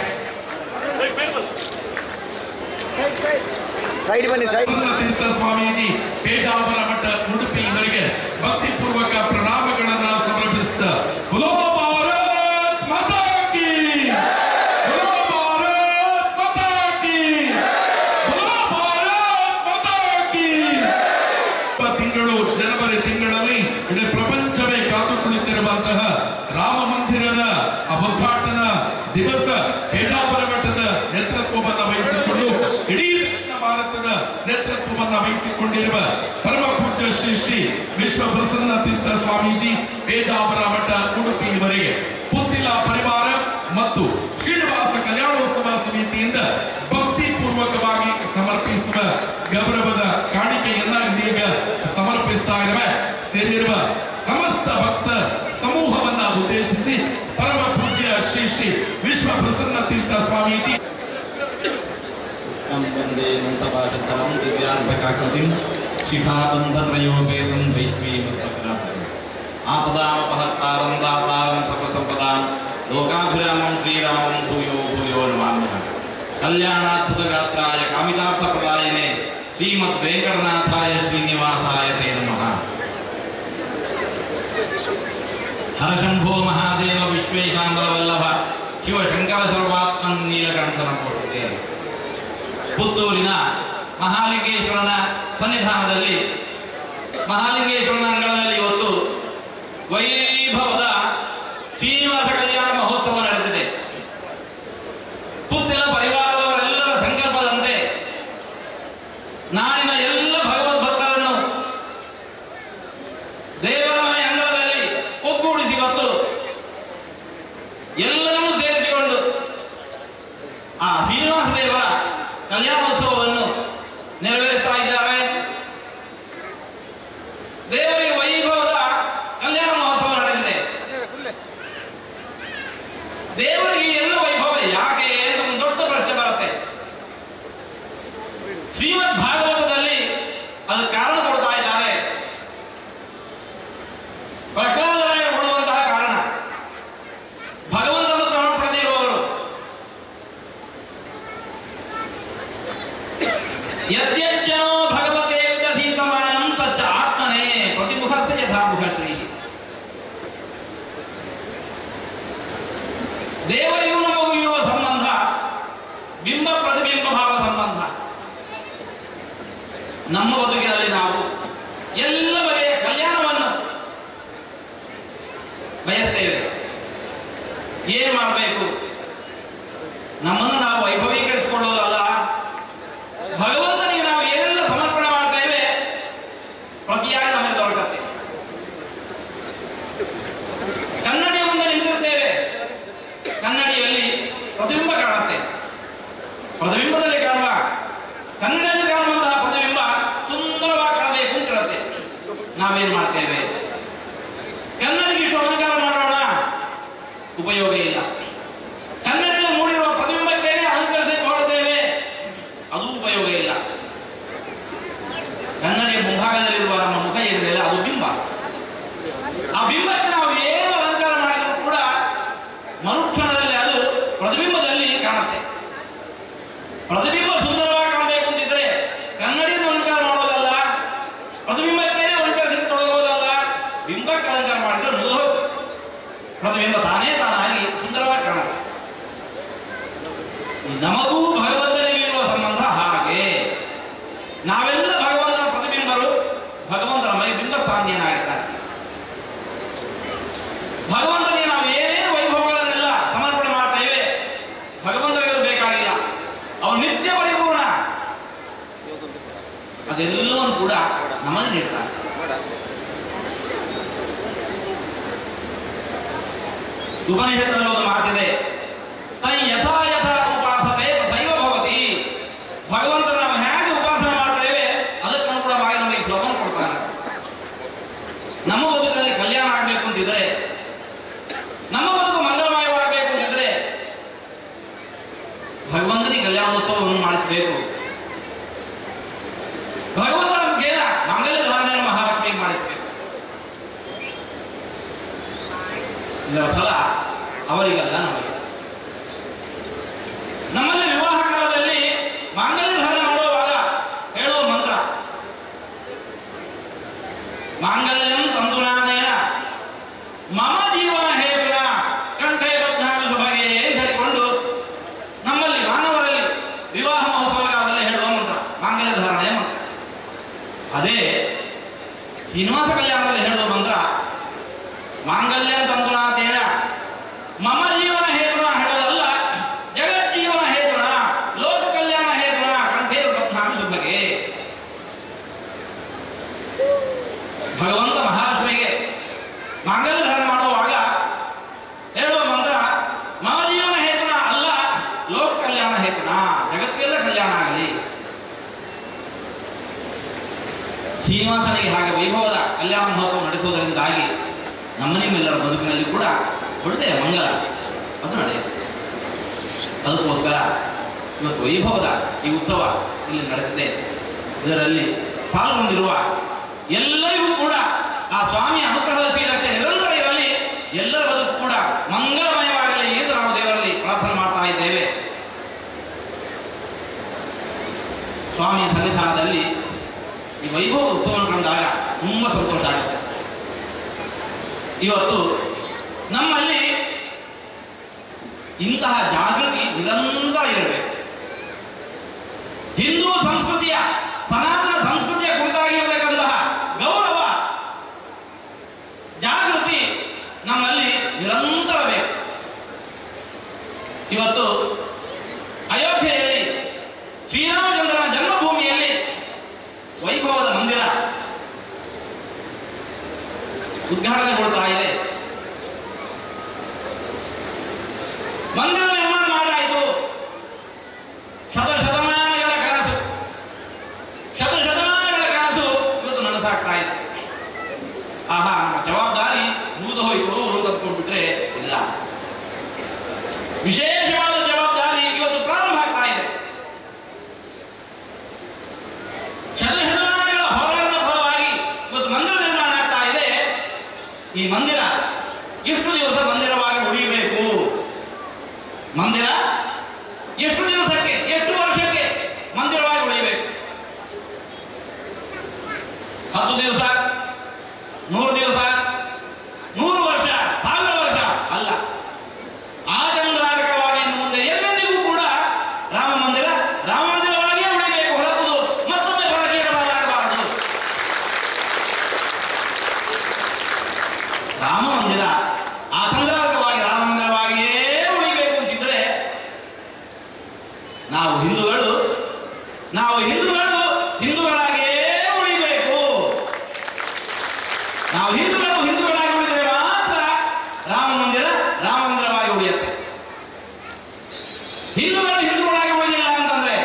ಸೈಡ್ ಬನ್ನಿ ಸೈಡ್
ತೀರ್ಥ ಸ್ವಾಮೀಜಿ ಪೇಜಾವರ ಮಠ ಉಡುಪಿ ಇವರಿಗೆ ಭಕ್ತಿಪೂರ್ವಕ ಪ್ರಣಾಮಗಳನ್ನ ಸಮರ್ಪಿಸಿದ ಬುಲೋ ಭಾರತ್ ಮಾತಾ ಕಿ ಬುಲೋ ಭಾರತ್ ಮಾತಾ ಕಿ ಬುಲೋ ಭಾರತ್ ಮಾತಾ ಕಿ ಒಬ್ಬ ತಿಂಗಳು ಜನವರಿ ತಿಂಗಳಲ್ಲಿ ಇಡೀ ಪ್ರಪಂಚವೇ ಕಾದು ಕುಳಿತಿರುವಂತಹ ರಾಮ ಮಂದಿರದ ಉದ್ಘಾಟನಾ ದಿವಸ ಪೇಜಾವರ ಮಠದ ನೇತೃತ್ವವನ್ನು ವಹಿಸಿಕೊಂಡು ಇಡೀ ದಕ್ಷಿಣ ಭಾರತದ ನೇತೃತ್ವವನ್ನು ವಹಿಸಿಕೊಂಡಿರುವ ಪರಮ ಪೂಜ್ಯ ಶ್ರೀ ಶ್ರೀ ವಿಶ್ವ ಪ್ರಸನ್ನ ತೀರ್ಥ ಸ್ವಾಮೀಜಿ ಪೇಜಾವರ ಮಠ ಉಡುಪಿ ಇವರಿಗೆ ಪುತ್ತಿಲ ಪರಿವಾರ ಮತ್ತು ಶ್ರೀನಿವಾಸ ಕಲ್ಯಾಣೋತ್ಸವ ಸಮಿತಿಯಿಂದ ಭಕ್ತಿ ಪೂರ್ವಕವಾಗಿ ಸಮರ್ಪಿಸುವ ಗೌರವದ ಕಾಣಿಕೆಯನ್ನ ಇದೀಗ ಸಮರ್ಪಿಸ್ತಾ ಇದ್ದೇವೆ ಸೇರಿರುವ ಸಮಸ್ತ ಭಕ್ತ ಸಮೂಹವನ್ನ ಉದ್ದೇಶಿಸಿ ಪರಮ ಪೂಜ್ಯ ಶ್ರೀ ಶ್ರೀ ವಿಶ್ವ ಪ್ರಸನ್ನ ತೀರ್ಥ ಸ್ವಾಮೀಜಿ
तं वन्दे मन्तपाशतलं दिव्यार्भकाकृतिं शिखाबन्धत्रयोपेतं वैष्णवीमत्पकरापम् आपदामपहत्तारं दातारं सर्वसम्पदां लोकाभिरामं श्रीरामं भूयो भूयो नमाम्यः कल्याणाद्भुतगात्राय कामितार्थप्रदायिने श्रीमद्वेङ्कटनाथाय श्रीनिवासाय ते नमः हरशम्भो महादेव विश्वेशाम्बरवल्लभ ಶಿವಶಂಕರ ಸರ್ವಾತ್ಮನ್ ನೀಲಕಂಠನ ಕೊಡುತ್ತೆ ಪುತ್ತೂರಿನ ಮಹಾಲಿಂಗೇಶ್ವರನ ಸನ್ನಿಧಾನದಲ್ಲಿ ಮಹಾಲಿಂಗೇಶ್ವರನ ಅಂಗಳದಲ್ಲಿ ಇವತ್ತು ವೈಭವದ ಶ್ರೀನಿವಾಸ ಕಲ್ಯಾಣ ಮಹೋತ್ಸವ ನಡೆದಿದೆ ಪುತ್ತಿನ ಪರಿವಾರದವರೆಲ್ಲರ ಸಂಕಲ್ಪದಂತೆ ನಾಡಿನ ಎಲ್ಲ ಭಗವದ್ಭಕ್ತರನ್ನು ದೇವರ ಮನೆ ಅಂಗಳದಲ್ಲಿ ಒಗ್ಗೂಡಿಸಿ ಇವತ್ತು ಎಲ್ಲರನ್ನೂ ಸೇರಿಸಿಕೊಂಡು ಆ ಶ್ರೀನಿವಾಸ ದೇವರ ಕಲ್ಯಾಣೋತ್ಸವವನ್ನು ನೆರವೇರಿಸ್ತಾ ಇದ್ದಾರೆ ದೇವರಿಗೆ ವೈಭವದ ಕಲ್ಯಾಣ ಮಹೋತ್ಸವ ನಡೆದಿದೆ ದೇವರಿಗೆ ಈ ಎಲ್ಲ ವೈಭವ ಯಾಕೆ ಅಂತ ಒಂದು ದೊಡ್ಡ ಪ್ರಶ್ನೆ ಬರುತ್ತೆ ಶ್ರೀಮದ್ ಭಾಗವತದಲ್ಲಿ ಅದು ಕಾರಣ ಕೊಡ್ತಾ ಇದ್ದಾರೆ ಪ್ರಹ್ಲಾದರಾಯ ಕೊಡುವಂತಹ ಕಾರಣ ಭಗವಂತನ ಗ್ರಹಣ ಪಡೆದಿರುವವರು ಯದ್ಯಜ್ಜನೋ ಭಗವತೆ ದಧೀತಮಾನಂ ತಚ್ಚ ಆತ್ಮನೇ ಪ್ರತಿಮುಖಸ್ಯ ಯಥಾ ಮುಖಶ್ರೀ ದೇವರಿಗೂ ನಮಗೂ ಇರುವ ಸಂಬಂಧ ಬಿಂಬ ಪ್ರತಿಬಿಂಬ ಭಾವ ಸಂಬಂಧ ನಮ್ಮ ಬದುಕಿನಲ್ಲಿ ನಾವು ಎಲ್ಲ ಬಗೆಯ ಕಲ್ಯಾಣವನ್ನು ಬಯಸ್ತೇವೆ ಏನ್ ಮಾಡಬೇಕು ನಮ್ಮನ್ನು ನಾವು ವೈಭವೀಕರಿಸಿಕೊಳ್ಳೋದಲ್ಲ ಭಗವಂತನಿಗೆ ನಾವು ಏನೆಲ್ಲ ಸಮರ್ಪಣೆ ಮಾಡ್ತೇವೆ ಪ್ರತಿಯಾಗಿ ನಮಗೆ ದೊರಕತ್ತೆ ಕನ್ನಡಿಯ ಮುಂದೆ ನಿಂತಿರ್ತೇವೆ ಕನ್ನಡಿಯಲ್ಲಿ ಪ್ರತಿಬಿಂಬ ಕಾಣುತ್ತೆ ಪ್ರತಿಬಿಂಬದಲ್ಲಿ ಕಾಣುವ ಕನ್ನಡಿಯಲ್ಲಿ ಕಾಣುವಂತಹ ಪ್ರತಿಬಿಂಬ ಸುಂದರವಾಗಿ ಕಾಣಬೇಕು ಅಂತ ಇರುತ್ತೆ ನಾವೇನ್ ಮಾಡ್ತೇವೆ ಕನ್ನಡಿಗೆ ಇಷ್ಟು ಅಲಂಕಾರ ಮಾಡೋಣ ಉಪಯೋಗ ಇಲ್ಲ ಕನ್ನಡದಲ್ಲಿ ಮೂಡಿರುವ ಪ್ರತಿಬಿಂಬಕ್ಕೇನೆ ಅಲಂಕರಿಸಿ ಮಾಡುತ್ತೇವೆ ಅದು ಉಪಯೋಗ ಇಲ್ಲ ಕನ್ನಡಿಯ ಮುಂಭಾಗದಲ್ಲಿರುವ ನಮ್ಮ ಮುಖ ಏನಿದೆ ಅದು ಬಿಂಬ ಆ ಬಿಂಬಕ್ಕೆ ನಾವು ಏನು ಅಲಂಕಾರ ಮಾಡಿದರೂ ಕೂಡ ಮರುಕ್ಷಣದಲ್ಲಿ ಅದು ಪ್ರತಿಬಿಂಬದಲ್ಲಿ ಕಾಣುತ್ತೆ ಪ್ರತಿಬಿಂಬ ಸುಂದರವಾಗಿ ಕಾಣಬೇಕು ಅಂತಿದ್ರೆ ಕನ್ನಡಿಯನ್ನು ಅಲಂಕಾರ ಮಾಡೋದಲ್ಲ ಪ್ರತಿಬಿಂಬಕ್ಕೇನೆ ಅಲಂಕರಿಸಿ ತೊಡಗೋದಲ್ಲ ಬಿಂಬಕ್ಕೆ ಅಲಂಕಾರ ಮಾಡಿದ್ರೆ ಮುಗಿದು ಹೋಗ್ತದೆ. ಪ್ರತಿಬಿಂಬ ತಾನೇ ತಾನಾಗಿ ಸುಂದರವಾಗಿ ಕಾಣುತ್ತೆ ನಮಗೂ ಭಗವಂತನಿಗೆ ಇರುವ ಸಂಬಂಧ ಹಾಗೆ ನಾವೆಲ್ಲ ಭಗವಂತನ ಪ್ರತಿಬಿಂಬರು ಭಗವಂತನ ಮೈ ಬಿಂಬ ಸ್ಥಾನೀಯನಾಗಿದ್ದಾನೆ ಭಗವಂತನಿಗೆ ನಾವು ಏನೇನು ವೈಭವಗಳನ್ನೆಲ್ಲ ಸಮರ್ಪಣೆ ಮಾಡ್ತಾ ಇವೆ ಭಗವಂತನಿಗೆ ಅದು ಬೇಕಾಗಿಲ್ಲ ಅವನು ನಿತ್ಯ ಪರಿಪೂರ್ಣ ಅದೆಲ್ಲವನ್ನು ಕೂಡ ನಮಗೆ ನೀಡ್ತಾನೆ ಉಪನಿಷತ್ತಿನಲ್ಲಿ ಒಂದು ಮಾತಿದೆ ತೈ ಯಥಾ ಯಥಾ ಉಪಾಸತೆ ತಥೈವ ಭವತಿ ಭಗವಂತನ ನಾವು ಹೇಗೆ ಉಪಾಸನೆ ಮಾಡ್ತೇವೆ ಅದಕ್ಕೆ ಅನುಗುಣವಾಗಿ ನಮಗೆ ಫಲವನ್ನು ಕೊಡ್ತಾನೆ ನಮ್ಮ ಬದುಕಿನಲ್ಲಿ ಕಲ್ಯಾಣ ಆಗಬೇಕು ಅಂತಿದ್ರೆ ನಮ್ಮ ಬದುಕು ಮಂಗಲಮಯವಾಗಬೇಕು ಅಂತಿದ್ರೆ ಭಗವಂತನಿಗೆ ಕಲ್ಯಾಣೋತ್ಸವವನ್ನು ಮಾಡಿಸಬೇಕು ಇದರ ಫಲ ಅವರಿಗಲ್ಲ ನಮಗೆ ನಮ್ಮಲ್ಲಿ ವಿವಾಹ ಕಾಲದಲ್ಲಿ ಮಾಂಗಲ್ಯ ಧಾರಣೆ ಮಾಡುವಾಗ ಹೇಳುವ ಮಂತ್ರ ಮಾಂಗಲ್ಯಂ ತಂದುನಾನೇನ ಮಮ ಜೀವನ ಹೇತುಗ ಕಂಠೆ ಬದ್ಧಾನು ಸುಭಗೆ ಅಂತ ಹೇಳಿಕೊಂಡು ನಮ್ಮಲ್ಲಿ ಮಾನವರಲ್ಲಿ ವಿವಾಹ ಮಹೋತ್ಸವ ಕಾಲದಲ್ಲಿ ಹೇಳುವ ಮಂತ್ರ ಮಾಂಗಲ್ಯ ಧಾರಣೆಯ ಮಂತ್ರ ಅದೇ ಶ್ರೀನಿವಾಸ ಕಲ್ಯಾಣದಲ್ಲಿ ಹೇಳುವ ಮಂತ್ರ ಮಾಂಗಲ್ಯ ತಂದುನಾತೇನ ಮಮ ಜೀವನ ಹೇತುನ ಹೇಳೋದಲ್ಲ ಜಗಜ್ಜೀವನ ಹೇತುನ ಲೋಕ ಕಲ್ಯಾಣ ಹೇತುನ ಕಂಠೇ ಬದ್ಧಾನು ಸುಭಗೆ ಭಗವಂತ ಮಹಾಲಕ್ಷ್ಮಿಗೆ ಮಾಂಗಲ್ಯ ಧಾರಣೆ ಮಾಡುವಾಗ ಹೇಳುವ ಮಂತ್ರ ಮಮ ಜೀವನ ಹೇತುನ ಅಲ್ಲ ಲೋಕ ಕಲ್ಯಾಣ ಹೇತುನ ಜಗತ್ತಿಗೆಲ್ಲ ಕಲ್ಯಾಣ ಆಗಲಿ ಶ್ರೀನಿವಾಸನಿಗೆ ಹಾಗೆ ವೈಭವದ ಕಲ್ಯಾಣ ಮಹೋತ್ಸವ ನಡೆಸುವುದರಿಂದಾಗಿ ನಮ್ಮ ನಿಮ್ಮೆಲ್ಲರ ಬದುಕಿನಲ್ಲಿ ಕೂಡ ಒಳ್ಳೆಯ ಮಂಗಲ ಅದು ನಡೆಯುತ್ತೆ ಅದಕ್ಕೋಸ್ಕರ ಇವತ್ತು ವೈಭವದ ಈ ಉತ್ಸವ ಇಲ್ಲಿ ನಡೆದಿದೆ ಇದರಲ್ಲಿ ಪಾಲ್ಗೊಂಡಿರುವ ಎಲ್ಲರಿಗೂ ಕೂಡ ಆ ಸ್ವಾಮಿಯ ಅನುಗ್ರಹದ ಶ್ರೀರಕ್ಷೆ ನಿರಂತರ ಇರಲಿ ಎಲ್ಲರ ಬದುಕು ಕೂಡ ಮಂಗಲಮಯವಾಗಲಿ ಎಂದು ನಾವು ದೇವರಲ್ಲಿ ಪ್ರಾರ್ಥನೆ ಮಾಡ್ತಾ ಇದ್ದೇವೆ ಸ್ವಾಮಿಯ ಸನ್ನಿಧಾನದಲ್ಲಿ ಈ ವೈಭವ ಉತ್ಸವವನ್ನು ಕಂಡಾಗ ತುಂಬ ಸಂತೋಷ ಆಗುತ್ತೆ ಇವತ್ತು ನಮ್ಮಲ್ಲಿ ಇಂತಹ ಜಾಗೃತಿ ನಿರಂತರ ಇರಬೇಕು ಹಿಂದೂ ಸಂಸ್ಕೃತಿಯ ಸನಾತನ ಸಂಸ್ಕೃತಿಯ ಕುರಿತಾಗಿರತಕ್ಕಂತಹ ಗೌರವ ಜಾಗೃತಿ ನಮ್ಮಲ್ಲಿ ನಿರಂತರ ಬೇಕು ಇವತ್ತು ಅಯೋಧ್ಯೆಯಲ್ಲಿ ಶ್ರೀರಾಮಚಂದ್ರನ ಜನ್ಮಭೂಮಿಯಲ್ಲಿ ವೈಭವದ ಮಂದಿರ ಉದ್ಘಾಟನೆಗೊಳ್ತಾ ಇದೆ ಮಂದಿರ ನಿರ್ಮಾಣ ಮಾಡಾಯಿತು ಶತ ಶತಮಾನಗಳ ಕನಸು ಶತ ಶತಮಾನಗಳ ಕನಸು ಇವತ್ತು ನನಸಾಗ್ತಾ ಇದೆ ಆಹಾ ನಮ್ಮ ಜವಾಬ್ದಾರಿ ಮುಗಿದು ಹೋಯಿತು ಅಂತ ಅಂದ್ಕೊಂಡ್ಬಿಟ್ರೆ ಇಲ್ಲ ವಿಶೇಷವಾದ ಜವಾಬ್ದಾರಿ ಇವತ್ತು ಪ್ರಾರಂಭ ಆಗ್ತಾ ಇದೆ ಶತಶತಮಾನಗಳ ಹೋರಾಟದ ಫಲವಾಗಿ ಇವತ್ತು ಮಂದಿರ ನಿರ್ಮಾಣ ಆಗ್ತಾ ಇದೆ ಈ ಮಂದಿರ ಎಷ್ಟು ದಿವಸ ಮಂದಿರವಾಗಿ ಉಳಿಯಬೇಕು ಮಂದಿರ ಎಷ್ಟು ದಿವಸಕ್ಕೆ ಎಷ್ಟು ವರ್ಷಕ್ಕೆ ಮಂದಿರವಾಗಿ ಉಳಿಯಬೇಕು ಹತ್ತು ದಿವಸ ನೂರು ದಿವಸ ನೂರು ವರ್ಷ ಸಾವಿರ ವರ್ಷ ಅಲ್ಲ ಆಚಂದ್ರಾರ್ಕವಾಗಿ ಇನ್ನು ಮುಂದೆ ಎಲ್ಲೆಂದಿಗೂ ಕೂಡ ರಾಮ ಮಂದಿರ ರಾಮ ಮಂದಿರವಾಗಿಯೇ ಉಳಿಬೇಕು ಹೊರತು ಮತ್ತೊಮ್ಮೆ ಪರಕೀಯವಾಗಬಾರದು ರಾಮ ಮಂದಿರ ಆಚಂದ್ರಾರ್ಕವಾಗಿ ರಾಮ ಮಂದಿರವಾಗಿಯೇ ಉಳಿಬೇಕು ಅಂತಿದ್ರೆ ನಾವು ಹಿಂದೂಗಳು ನಾವು ಹಿಂದೂಗಳು ಹಿಂದೂಗಳಾಗಿಯೇ ಉಳಿಬೇಕು ನಾವು ಹಿಂದೂಗಳು ಹಿಂದೂಗಳಾಗಿ ಉಳಿದರೆ ಮಾತ್ರ ರಾಮ ಮಂದಿರ ರಾಮ ಮಂದಿರವಾಗಿ ಉಳಿಯುತ್ತೆ ಹಿಂದೂಗಳು ಹಿಂದೂಗಳಾಗಿ ಉಳಿದಿಲ್ಲ ಅಂತಂದ್ರೆ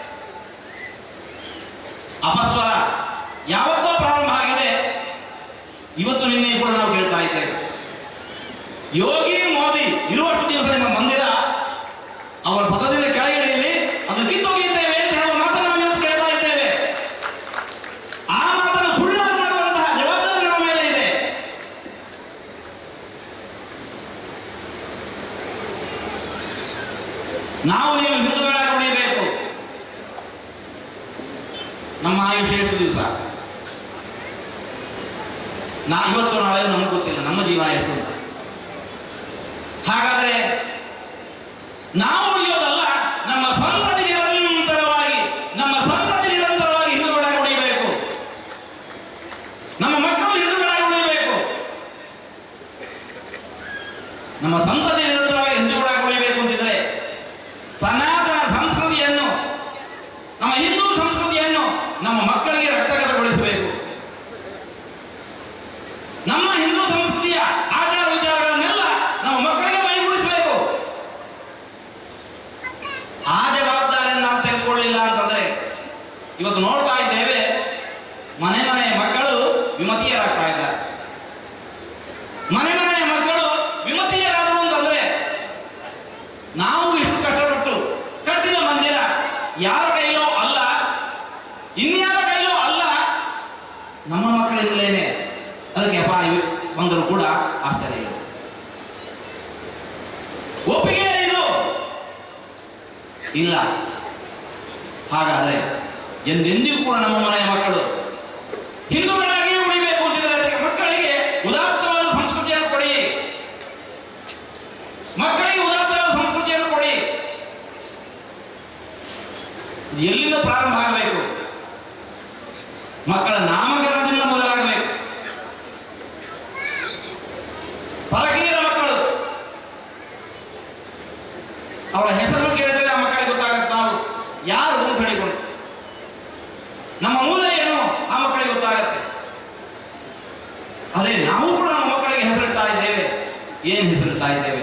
ಅಪಸ್ವರ ಯಾವತ್ತೋ ಪ್ರಾರಂಭ ಆಗಿದೆ ಇವತ್ತು ನಿನ್ನೆ ಕೂಡ ನಾವು ಕೇಳ್ತಾ ಇದ್ದೇವೆ ಯೋಗಿ ಮೋದಿ ಇರುವಷ್ಟು ದಿವಸ ನಿಮ್ಮ ಮಂದಿರ ಅವರ ಪದದಿಂದ ಕೆಳಗಿಳಿಯಲಿ ಅದು ಕಿತ್ತೋಗಿದ್ದೇವೆ ಅಂತ ಹೇಳುವ ಮಾತನ್ನು ನಾವು ಇವತ್ತು ಕೇಳ್ತಾ ಇದ್ದೇವೆ ಆ ಮಾತನ್ನು ಸುಳ್ಳಾಗಿ ಮಾಡುವಂತಹ ಜವಾಬ್ದಾರಿ ನಮ್ಮ ಮೇಲೆ ಇದೆ ನಾವು ನೀವು ಹಿಂದೂಗಳಾಗಿ ಉಳಿಯಬೇಕು ನಮ್ಮ ಆಯುಷ್ಯ ಎಷ್ಟು ದಿವಸ ನಾ ಇವತ್ತು ನಾಳೆ ನಮಗೆ ಗೊತ್ತಿಲ್ಲ ನಮ್ಮ ಜೀವನ ಎಷ್ಟು ಅಂತ ಹಾಗಾದ್ರೆ ನಾವು ಉಳಿಯೋದಲ್ಲ ನಮ್ಮ ಸಂತತಿ ನಿರಂತರವಾಗಿ ನಮ್ಮ ಸಂತತಿ ನಿರಂತರವಾಗಿ ಹಿಂದೂಗಳಾಗಿ ಉಳಿಯಬೇಕು ನಮ್ಮ ಮಕ್ಕಳು ಹಿಂದೂಗಳಾಗಿ ಉಳಿಯಬೇಕು ನಮ್ಮ ಸಂತತಿ ನಿರಂತರವಾಗಿ ಹಿಂದೂಗಳಾಗಿ ಉಳಿಯಬೇಕು ಅಂತಿದ್ರೆ ಸನಾತನ ಸಂಸ್ಕೃತಿಯನ್ನು ನಮ್ಮ ಹಿಂದೂ ಸಂಸ್ಕೃತಿಯನ್ನು ನಮ್ಮ ಮಕ್ಕಳಿಗೆ ರಕ್ತಗತಗೊಳಿಸಬೇಕು ನಮ್ಮ ಹಿಂದೂ ಸಂಸ್ಕೃತಿಯ ಆಚಾರ ವಿಚಾರಗಳನ್ನೆಲ್ಲ ನಮ್ಮ ಮಕ್ಕಳಿಗೆ ಮೈಗೂಡಿಸಬೇಕು ಆ ಜವಾಬ್ದಾರಿಯನ್ನು ನಾವು ತೆಗೆದುಕೊಳ್ಳಿಲ್ಲ ಅಂತಂದ್ರೆ ಇವತ್ತು ನೋಡ್ತಾ ಇದ್ದೇವೆ ಮನೆ ಮನೆಯ ಮಕ್ಕಳು ವಿಮತೀಯರಾಗ್ತಾ ಇದ್ದಾರೆ ಮನೆ ಮನೆಯ ಮಕ್ಕಳು ವಿಮತೀಯರಾದರು ಅಂತಂದ್ರೆ ನಾವು ಇಷ್ಟು ಕಷ್ಟಪಟ್ಟು ಕಟ್ಟಿದ ಮಂದಿರ ಯಾರ ಕೈಲೋ ಅಲ್ಲ ಇನ್ಯಾರ ಕೈಲೋ ಅಲ್ಲ ನಮ್ಮ ಮಕ್ಕಳಿಂದಲೇನೆ ಅದಕ್ಕೆ ಅಪ್ಪ ಇವ್ ಬಂದರು ಕೂಡ ಆಶ್ಚರ್ಯ ಇಲ್ಲ ಒಪ್ಪಿಗೆ ಇದು ಇಲ್ಲ ಹಾಗಾದ್ರೆ ಎಂದೆಂದಿಗೂ ಕೂಡ ನಮ್ಮ ಮನೆಯ ಮಕ್ಕಳು ಹಿಂದೂಗಳಾಗಿಯೇ ಉಳಿಬೇಕು ಅಂತಿದ್ರೆ ಅದಕ್ಕೆ ಮಕ್ಕಳಿಗೆ ಉದಾತ್ತವಾದ ಸಂಸ್ಕೃತಿಯನ್ನು ಕೊಡಿ ಮಕ್ಕಳಿಗೆ ಉದಾತ್ತವಾದ ಸಂಸ್ಕೃತಿಯನ್ನು ಕೊಡಿ ಇದು ಎಲ್ಲಿಂದ ಪ್ರಾರಂಭ ಆಗಬೇಕು ಮಕ್ಕಳ ನಾಮಕರಣದಿಂದ ಮೊದಲಾಗಬೇಕು ಪರಕೀಯರ ಮಕ್ಕಳು ಅವರ ಹೆಸರನ್ನು ಕೇಳಿದರೆ ಆ ಮಕ್ಕಳಿಗೆ ಗೊತ್ತಾಗುತ್ತೆ ನಾವು ಯಾರು ಅಂತ ಹೇಳಿಕೊಂಡು ನಮ್ಮ ಮೂಲ ಏನು ಆ ಮಕ್ಕಳಿಗೆ ಗೊತ್ತಾಗತ್ತೆ ಅದೇ ನಾವು ಕೂಡ ನಮ್ಮ ಮಕ್ಕಳಿಗೆ ಹೆಸರಿಡ್ತಾ ಇದ್ದೇವೆ ಏನ್ ಹೆಸರಿಡ್ತಾ ಇದ್ದೇವೆ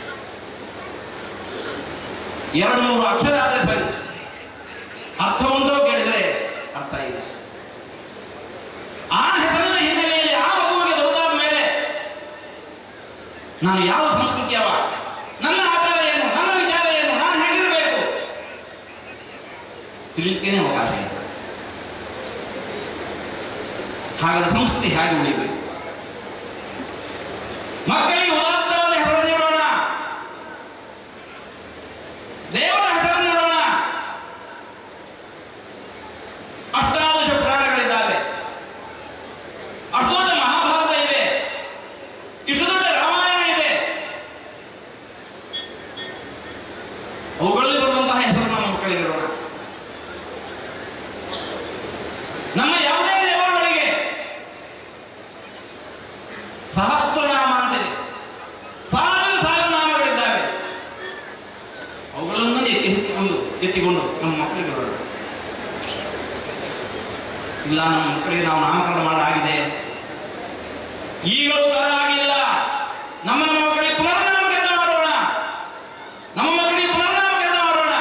ಎರಡು ಮೂರು ಅಕ್ಷರ ಆದ್ರೆ ಸರಿ ಅರ್ಥ ಉಂಟೋ ಕೇಳಿದರೆ ಅರ್ಥ ಇಲ್ಲ ಆ ಹೆಸರಿನ ಹಿನ್ನೆಲೆಯಲ್ಲಿ ಆ ಮಗುವಿಗೆ ದೊಡ್ಡದಾದ ಮೇಲೆ ನಾನು ಯಾವ ಸಂಸ್ಕೃತಿಯವ ನನ್ನ ಆಚಾರ ಏನು ನನ್ನ ವಿಚಾರ ಏನು ನಾನು ಹೇಗಿರಬೇಕು ತಿಳಿಲಿಕ್ಕೇನೆ ಅವಕಾಶ ಇದೆ ಹಾಗಾದ ಸಂಸ್ಕೃತಿ ಹೇಗೆ ಉಳಿಬೇಕು ಮಕ್ಕಳಿಗೆ ಉದಾತ್ತವಾದ ಹೆಸರನ್ನು ನೀಡೋಣ ದೇವರ ಹೆಸರನ್ನು ನೀಡೋಣ ಅಷ್ಟಾದಶ ಪುರಾಣಗಳಿದ್ದಾವೆ ಅಷ್ಟು ದೊಡ್ಡ ಮಹಾಭಾರತ ಇದೆ ಇಷ್ಟು ದೊಡ್ಡ ರಾಮಾಯಣ ಇದೆ ಅವುಗಳಲ್ಲಿ ಬರುವಂತಹ ಹೆಸರು ನಮ್ಮ ಮಕ್ಕಳಿಗೆ ಇಡೋಣ ನಮ್ಮ ಯಾವುದೇ ದೇವರುಗಳಿಗೆ ಸಹಸ್ರನಾಮ ಅಂತಿದೆ ಸಾವಿರ ಸಾವಿರ ನಾಮಗಳಿದ್ದಾವೆ ಅವುಗಳನ್ನು ಎತ್ತಿ ಎತ್ತಿಕೊಂಡು ಎತ್ತಿಕೊಂಡು ನಮ್ಮ ಮಕ್ಕಳಿಗೆ ಇಡೋಣ ಇಲ್ಲ ನಮ್ಮ ಮಕ್ಕಳಿಗೆ ನಾವು ನಾಮಕರಣ ಮಾಡಾಗಿದೆ ಈಗಲೂ ತರ ಆಗಿಲ್ಲ ನಮ್ಮ ನಮ್ಮ ಮಕ್ಕಳಿಗೆ ಪುನರ್ನಾಮಕರಣ ಮಾಡೋಣ ನಮ್ಮ ಮಕ್ಕಳಿಗೆ ಪುನರ್ನಾಮಕರಣ ಮಾಡೋಣ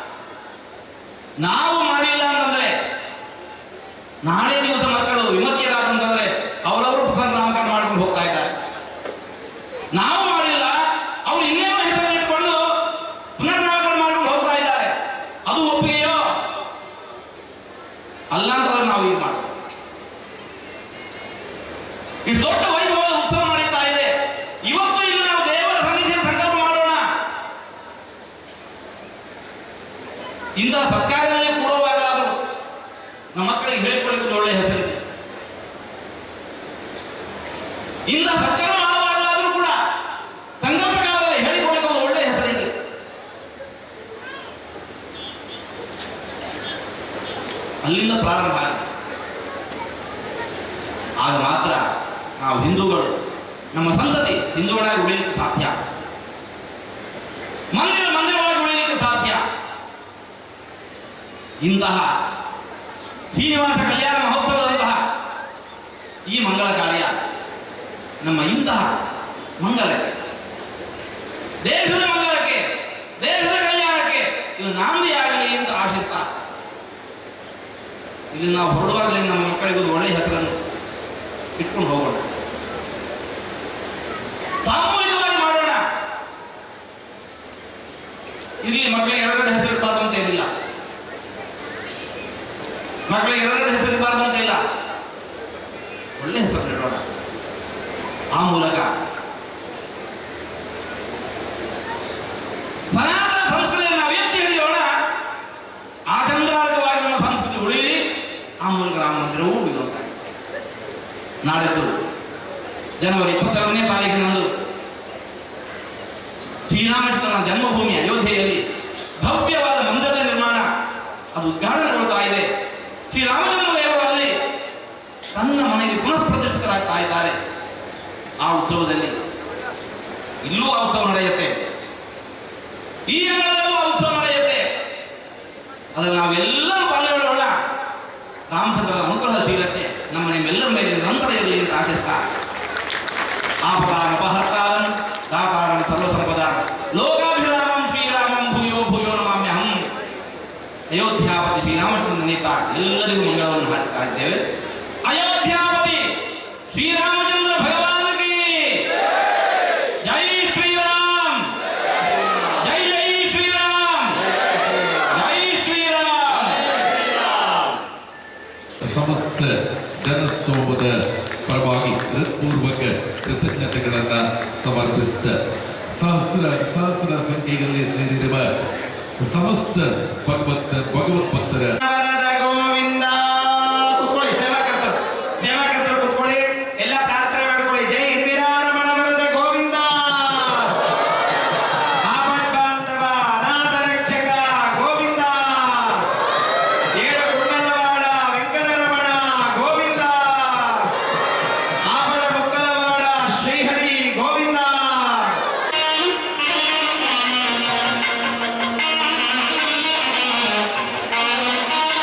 ನಾವು ಮಾಡಿಲ್ಲ ಅಂತಂದ್ರೆ ನಾಳೆ ದಿವಸ ಮಕ್ಕಳು ವಿಮತಿಯರಾದಂತಂದ್ರೆ ಅವರವರು ಪುನರ್ನಾಮಕರಣ ಮಾಡ್ಕೊಂಡು ಹೋಗ್ತಾ ಇದ್ದಾರೆ ನಾವು ಮಾಡಿಲ್ಲ ಅವ್ರು ಇನ್ನೇನೋ ಹೆಸರು ಇಟ್ಕೊಂಡು ಪುನರ್ನಾಮಕರಣ ಮಾಡ್ಕೊಂಡು ಹೋಗ್ತಾ ಇದ್ದಾರೆ ಅದು ಒಪ್ಪಿಗೆಯೋ ಅಲ್ಲ ಅಂತಂದ್ರೆ ನಾವು ಈಗ ಮಾಡೋದು ಇಷ್ಟು ದೊಡ್ಡ ವೈಭವದ ಉತ್ಸವ ನಡೀತಾ ಇದೆ ಇವತ್ತು ಇಲ್ಲಿ ನಾವು ದೇವರ ಸನ್ನಿಧಿಯಲ್ಲಿ ಸಂಕಲ್ಪ ಮಾಡೋಣ ಇಂತಹ ಸತ್ಕಾರ್ಯದಲ್ಲಿ ಕೂಡುವಾಗಲಾದರೂ ನಮ್ಮ ಮಕ್ಕಳಿಗೆ ಹೇಳಿಕೊಳ್ಳಿಕ್ಕೆ ಒಂದು ಒಳ್ಳೆಯ ಹೆಸರಿದೆ ಇಂತಹ ಸತ್ಕಾರ ಮಾಡುವಾಗಲಾದರೂ ಕೂಡ ಸಂಕಲ್ಪ ಕಾಲದಲ್ಲಿ ಹೇಳಿಕೊಳ್ಳಿಕ್ಕೆ ಒಂದು ಒಳ್ಳೆಯ ಹೆಸರಿದೆ ಅಲ್ಲಿಂದ ಪ್ರಾರಂಭ ಆಗಿದೆ ಆಗ ಮಾತ್ರ ನಾವು ಹಿಂದೂಗಳು ನಮ್ಮ ಸಂತತಿ ಹಿಂದೂಗಳಾಗಿ ಉಳಿಯಲಿಕ್ಕೆ ಸಾಧ್ಯ ಮಂದಿರ ಮಂದಿರವಾಗಿ ಉಳಿಯಲಿಕ್ಕೆ ಸಾಧ್ಯ ಇಂತಹ ಶ್ರೀನಿವಾಸ ಕಲ್ಯಾಣ ಮಹೋತ್ಸವದಂತಹ ಈ ಮಂಗಳ ಕಾರ್ಯ ನಮ್ಮ ಇಂತಹ ಮಂಗಲಕ್ಕೆ ದೇಶದ ಮಂಗಲಕ್ಕೆ ದೇಶದ ಕಲ್ಯಾಣಕ್ಕೆ ಇದು ನಾಂದಿಯಾಗಲಿ ಅಂತ ಆಶಿಸ್ತಾ ಇಲ್ಲಿ ನಾವು ಹೊರಡುವಾಗಲೇ ನಮ್ಮ ಮಕ್ಕಳಿಗೆ ಒಂದು ಒಳ್ಳೆಯ ಹೆಸರನ್ನು ಇಟ್ಕೊಂಡು ಹೋಗೋಣ ಸಾಮೂಹಿಕವಾಗಿ ಮಾಡೋಣ ಇಲ್ಲಿ ಮಕ್ಕಳಿಗೆ ಎರಡೆರಡು ಹೆಸರು ಇರಬಾರ್ದು ಅಂತ ಏನಿಲ್ಲ ಮಕ್ಕಳಿಗೆ ಎರಡೆರಡು ಹೆಸರು ಇರಬಾರ್ದು ಅಂತ ಇಲ್ಲ ಒಳ್ಳೆ ಹೆಸರು ಇಡೋಣ ಆ ಮೂಲಕ ಸನಾತನ ಸಂಸ್ಕೃತಿಯನ್ನು ನಾವು ಎತ್ತಿ ಹಿಡಿಯೋಣ ಆಚಂದ್ರಾರ್ಗವಾಗಿ ನಮ್ಮ ಸಂಸ್ಕೃತಿ ಉಳಿಯಲಿ ಆ ಮೂಲಕ ರಾಮ ಮಂದಿರವೂ ಉಳಿಯುವಂತಾಗಿದೆ ನಾಡಿದ್ದು ಜನವರಿ ಇಪ್ಪತ್ತೆರಡನೇ ತಾರೀಕಿನಂದು ಶ್ರೀರಾಮಚಂದ್ರನ ಜನ್ಮಭೂಮಿ ಅಯೋಧ್ಯೆಯಲ್ಲಿ ಭವ್ಯವಾದ ಮಂದಿರದ ನಿರ್ಮಾಣ ಅದು ಉದ್ಘಾಟನೆಗೊಳ್ತಾ ಇದೆ ಶ್ರೀರಾಮಚಂದ್ರ ದೇವರು ಅಲ್ಲಿ ತನ್ನ ಮನೆಗೆ ಪುನಃ ಪ್ರತಿಷ್ಠಿತರಾಗ್ತಾ ಇದ್ದಾರೆ ಆ ಉತ್ಸವದಲ್ಲಿ ಇಲ್ಲೂ ಆ ಉತ್ಸವ ನಡೆಯುತ್ತೆ ಈ ಅಂಗಳದಲ್ಲೂ ಆ ಉತ್ಸವ ನಡೆಯುತ್ತೆ ಅದರಲ್ಲಿ ನಾವೆಲ್ಲರೂ ಪಾಲ್ಗೊಳ್ಳೋಣ ರಾಮಚಂದ್ರನ ಅನುಗ್ರಹ ಶ್ರೀರಕ್ಷೆ ನಮ್ಮ ನಿಮ್ಮೆಲ್ಲರ ಮೇಲೆ ನಿರಂತರ ಇರಲಿ ಅಂತ ಆಶಿಸ್ತಾ ಆಪದಾಂ ಅಪಹರ್ತಾರಂ ದಾತಾರಂ ಸರ್ವಸಂಪದ ಲೋಕಾಭಿರಾಮಂ ಶ್ರೀರಾಮಂ ಭೂಯೋ ಭೂಯೋ ನಮಾಮ್ಯಹಂ ಅಯೋಧ್ಯಾಪತಿ ಶ್ರೀರಾಮಚಂದ್ರ ನೇತ ಎಲ್ಲರಿಗೂ ಮಂಗಳವನ್ನು ಹಾಡ್ತಾ ಇದ್ದೇವೆ ಅಯೋಧ್ಯಾಪತಿ ಶ್ರೀರಾಮಚಂದ್ರ ಭಗವಾನಗಿ ಜೈ ಶ್ರೀರಾಮ್ ಜೈ ಜೈ ಶ್ರೀರಾಮ್ ಜೈ ಶ್ರೀರಾಮ್
ಸಮಸ್ತ ಜನಸ್ತೋಮದ ಪರವಾಗಿ ಹೃತ್ಪೂರ್ವಕ ಕೃತಜ್ಞತೆಗಳನ್ನ ಸಮರ್ಪಿಸಿದ ಸಹಸ್ರ ಸಹಸ್ರ ಸಂಖ್ಯೆಯಲ್ಲಿ ಸೇರಿರುವ ಸಮಸ್ತ ಭಗವತ್ ಭಗವತ್ ಭಕ್ತರ
ವರದ ಗೋವಿಂದ ಕುತ್ಕೊಳ್ಳಿ ಸೇವಾಕರ್ತರು ಸೇವಾಕರ್ತರು ಕುತ್ಕೊಳ್ಳಿ ಎಲ್ಲ ಪ್ರಾರ್ಥನೆ ಮಾಡ್ಕೊಳ್ಳಿ ಜೈ ಇಂದಿರಾ ರಮಣ ವರದ ಗೋವಿಂದ ಆಪತ್ ಬಾಂಧವ ಅನಾಥ ರಕ್ಷಕ ಗೋವಿಂದ ಏಳು ಕುಂಡಲವಾಡ ವೆಂಕಟರಮಣ ಗೋವಿಂದ ಆಪದ ಮುಕ್ಕಲವಾಡ ಶ್ರೀಹರಿ ಗೋವಿಂದ
ಿ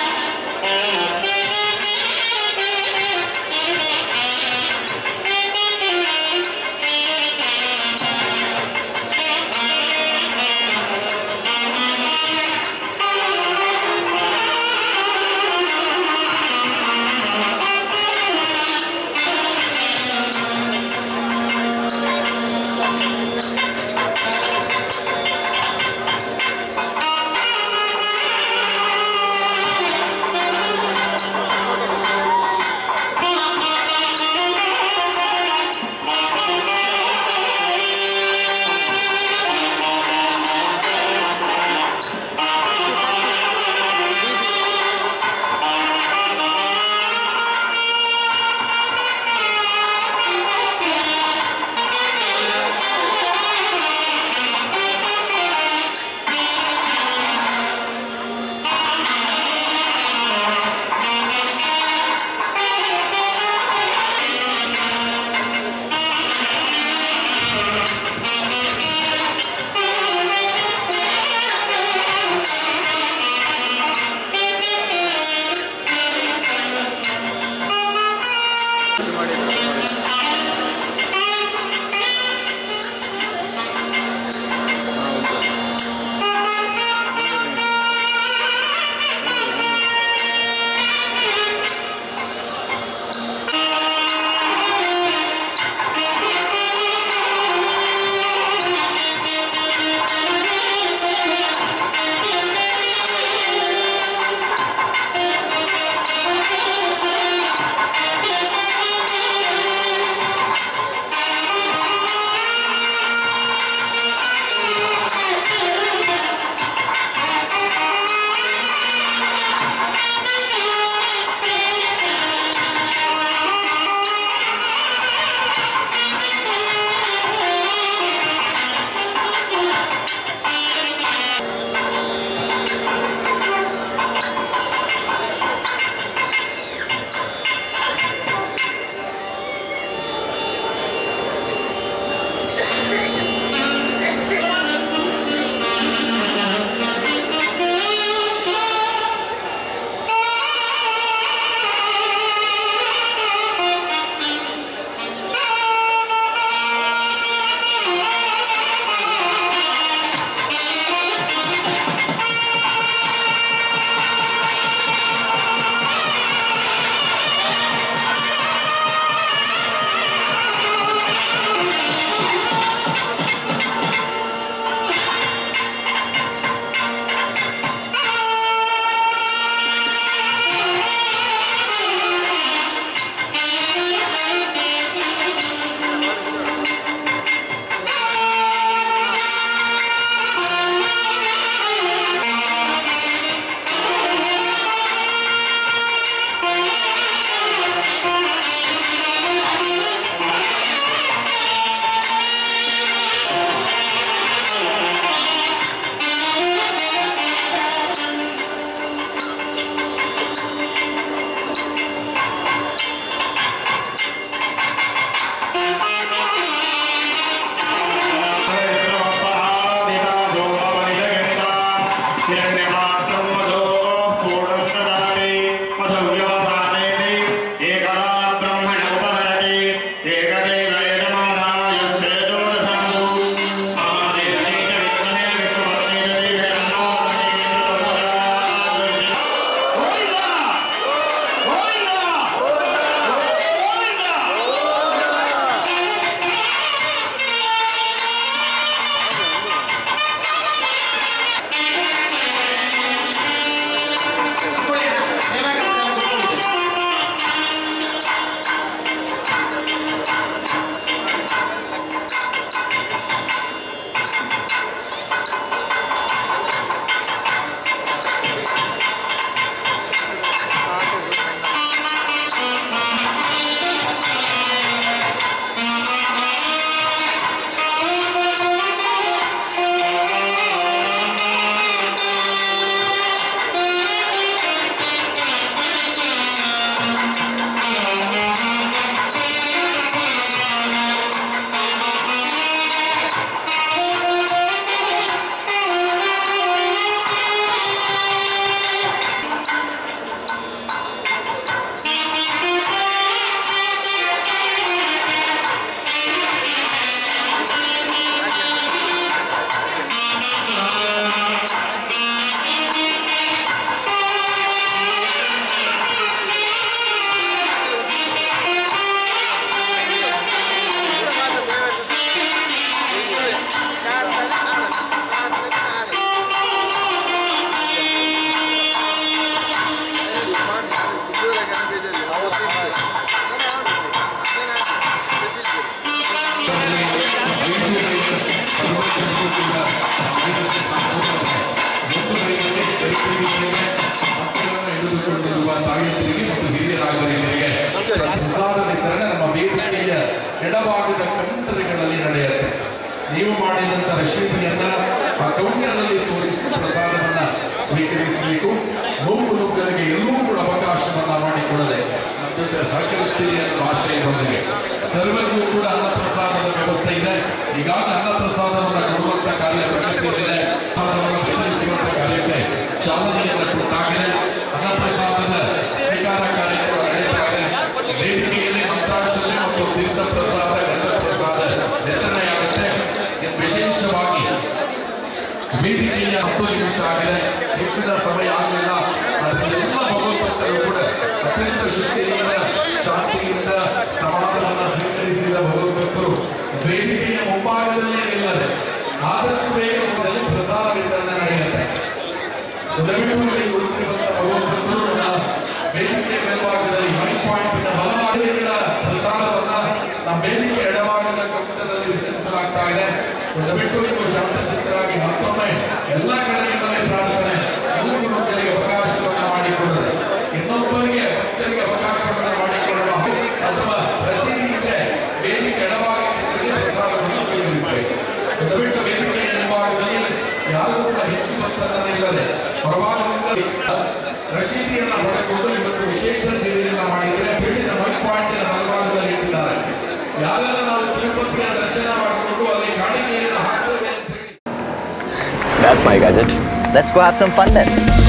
ಎಡಭಾಗದ ಕೌಂಟರ್ಗಳಲ್ಲಿ ನಡೆಯುತ್ತೆ ನೀವು ಮಾಡಿದಂತ ರಶೀದಿಯನ್ನ ಆ ಕೌಂಟರ್ನಲ್ಲಿ ತೋರಿಸಿ ಪ್ರಸಾದವನ್ನ ಸ್ವೀಕರಿಸಬೇಕು ನೋವು ನುಗ್ಗರಿಗೆ ಎಲ್ಲೂ ಕೂಡ ಅವಕಾಶವನ್ನ ಮಾಡಿಕೊಡದೆ ನಮ್ಮ ಜೊತೆ ಸಹಕರಿಸ್ತೀರಿ ಅನ್ನೋ ಆಶಯದೊಂದಿಗೆ ಸರ್ವರಿಗೂ ಕೂಡ ಅನ್ನ ಪ್ರಸಾದದ ವ್ಯವಸ್ಥೆ ಇದೆ ಈಗಾಗಲೇ ಅನ್ನ ಪ್ರಸಾದವನ್ನು ಕೊಡುವಂತ ಕಾರ್ಯ ಪ್ರಗತಿಯಲ್ಲಿದೆ ಪ್ರಸಾದವನ್ನು ಬೆಂಬಲಿಸುವಂತ ಕಾರ್ಯಕ್ಕೆ ಚಾಲನೆಯನ್ನು ಕೊಟ್ಟಾಗಿದೆ ಅನ್ನ ಪ್ರಸಾದದ ಸ್ವೀಕಾರ ಕಾರ್ಯಕ್ರಮ ನಡೀತಾ ಇದೆ ವೇದಿಕೆಯಲ್ಲಿ ಮಂತ್ರಾಕ್ಷತೆ ಮತ್ತು ತೀರ್ಥ ಪ್ರಸಾದ ಗಂಧ ಪ್ರಸಾದ ವಿತರಣೆಯಾಗುತ್ತೆ ಇದು ವಿಶೇಷವಾಗಿ ವೇದಿಕೆಯ ಹತ್ತು ನಿಮಿಷ ಆಗಿದೆ ಹೆಚ್ಚಿನ ಸಮಯ ಆಗಲಿಲ್ಲ ಅದರಿಂದ ಎಲ್ಲ ಭಗವದ್ಭಕ್ತರು ಕೂಡ ಅತ್ಯಂತ ಶಿಸ್ತಿನಿಂದ ಶಾಂತಿಯಿಂದ ಸಮಾಧಾನವನ್ನು ಸ್ವೀಕರಿಸಿದ ಭಗವದ್ಭಕ್ತರು ವೇದಿಕೆಯ ಮುಂಭಾಗದಲ್ಲೇ ನಿಲ್ಲದೆ ಆದಷ್ಟು ಬೇಗ ಹೋದಲ್ಲಿ ಪ್ರಸಾದ ವಿತರಣೆ ನಡೆಯುತ್ತೆ ದಯವಿಟ್ಟು ಇಲ್ಲಿ ಕುಳಿತಿರುವಂತಹ ಭಗವದ್ಭಕ್ತರು ನಮ್ಮ ವೇದಿಕೆ ಮೇಲ್ಭಾಗದಲ್ಲಿ ಮೈಕ್ ಪಾಯಿಂಟ್ ಬಲಭಾಗದ ಪ್ರಸಾದವನ್ನ ನಮ್ಮ ವೇದಿಕೆ ಎಡಭಾಗದ ಕಪ್ಪದಲ್ಲಿ ವಿತರಿಸಲಾಗ್ತಾ ಇದೆ ಸೊ ದಯವಿಟ್ಟು ನೀವು ಶಾಂತಚಿತ್ತರಾಗಿ ಮತ್ತೊಮ್ಮೆ ಎಲ್ಲ ಕಡೆಯಿಂದಲೇ ಪ್ರಾರ್ಥನೆ ಮೂರು ಭಕ್ತರಿಗೆ ಅವಕಾಶವನ್ನ ಮಾಡಿಕೊಡದೆ ಇನ್ನೊಬ್ಬರಿಗೆ ಭಕ್ತರಿಗೆ ಅವಕಾಶವನ್ನ ಮಾಡಿಕೊಳ್ಳುವ ಅಥವಾ ರಸೀದಿ ಇದ್ರೆ ವೇದಿಕೆ ಎಡಭಾಗದಲ್ಲಿ ಪ್ರಸಾದವನ್ನು ಸ್ವೀಕರಿಸಬೇಕು ಸೊ ದಯವಿಟ್ಟು ವೇದಿಕೆಯ ಎಡಭಾಗದಲ್ಲಿ ಯಾರು ಕೂಡ ಹೆಚ್ಚು ಭಕ್ತರನ್ನ ಇಲ್ಲದೆ ಹೊರಭಾಗದಿಂದ ರಶೀದಿಯನ್ನ ಪಡೆದುಕೊಂಡು ಇವತ್ತು ವಿಶೇಷ ಸೇವೆಯನ್ನ ಮಾಡಿದ್ರೆ ಬಿಡಿನ ಮೈಕ್ ಪಾಯಿಂಟ್ ಬಲಭಾಗದಲ್ಲಿ ಇಟ್ಟಿದ್ದಾರೆ ಯಾರೆಲ್ಲ ನಾವು ತಿರುಪತಿಯ ದರ್ಶನ ಮಾಡಿಕೊಂಡು ಅಲ್ಲಿ ಕಾಣಿಕೆಯನ್ನು ಹಾಕ್ತೇವೆ ಅಂತ ಹೇಳಿ
That's my gadget. Let's go have some fun then.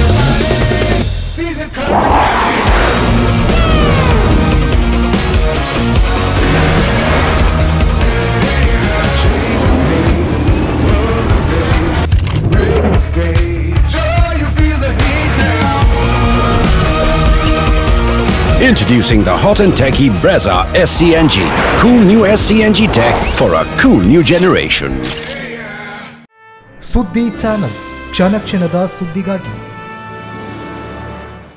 Introducing the hot and techy Brezza SCNG. Cool new SCNG tech for a cool new generation.
ಸುದ್ದಿ ಚಾನಲ್ ಕ್ಷಣ ಕ್ಷಣದ ಸುದ್ದಿಗಾಗಿ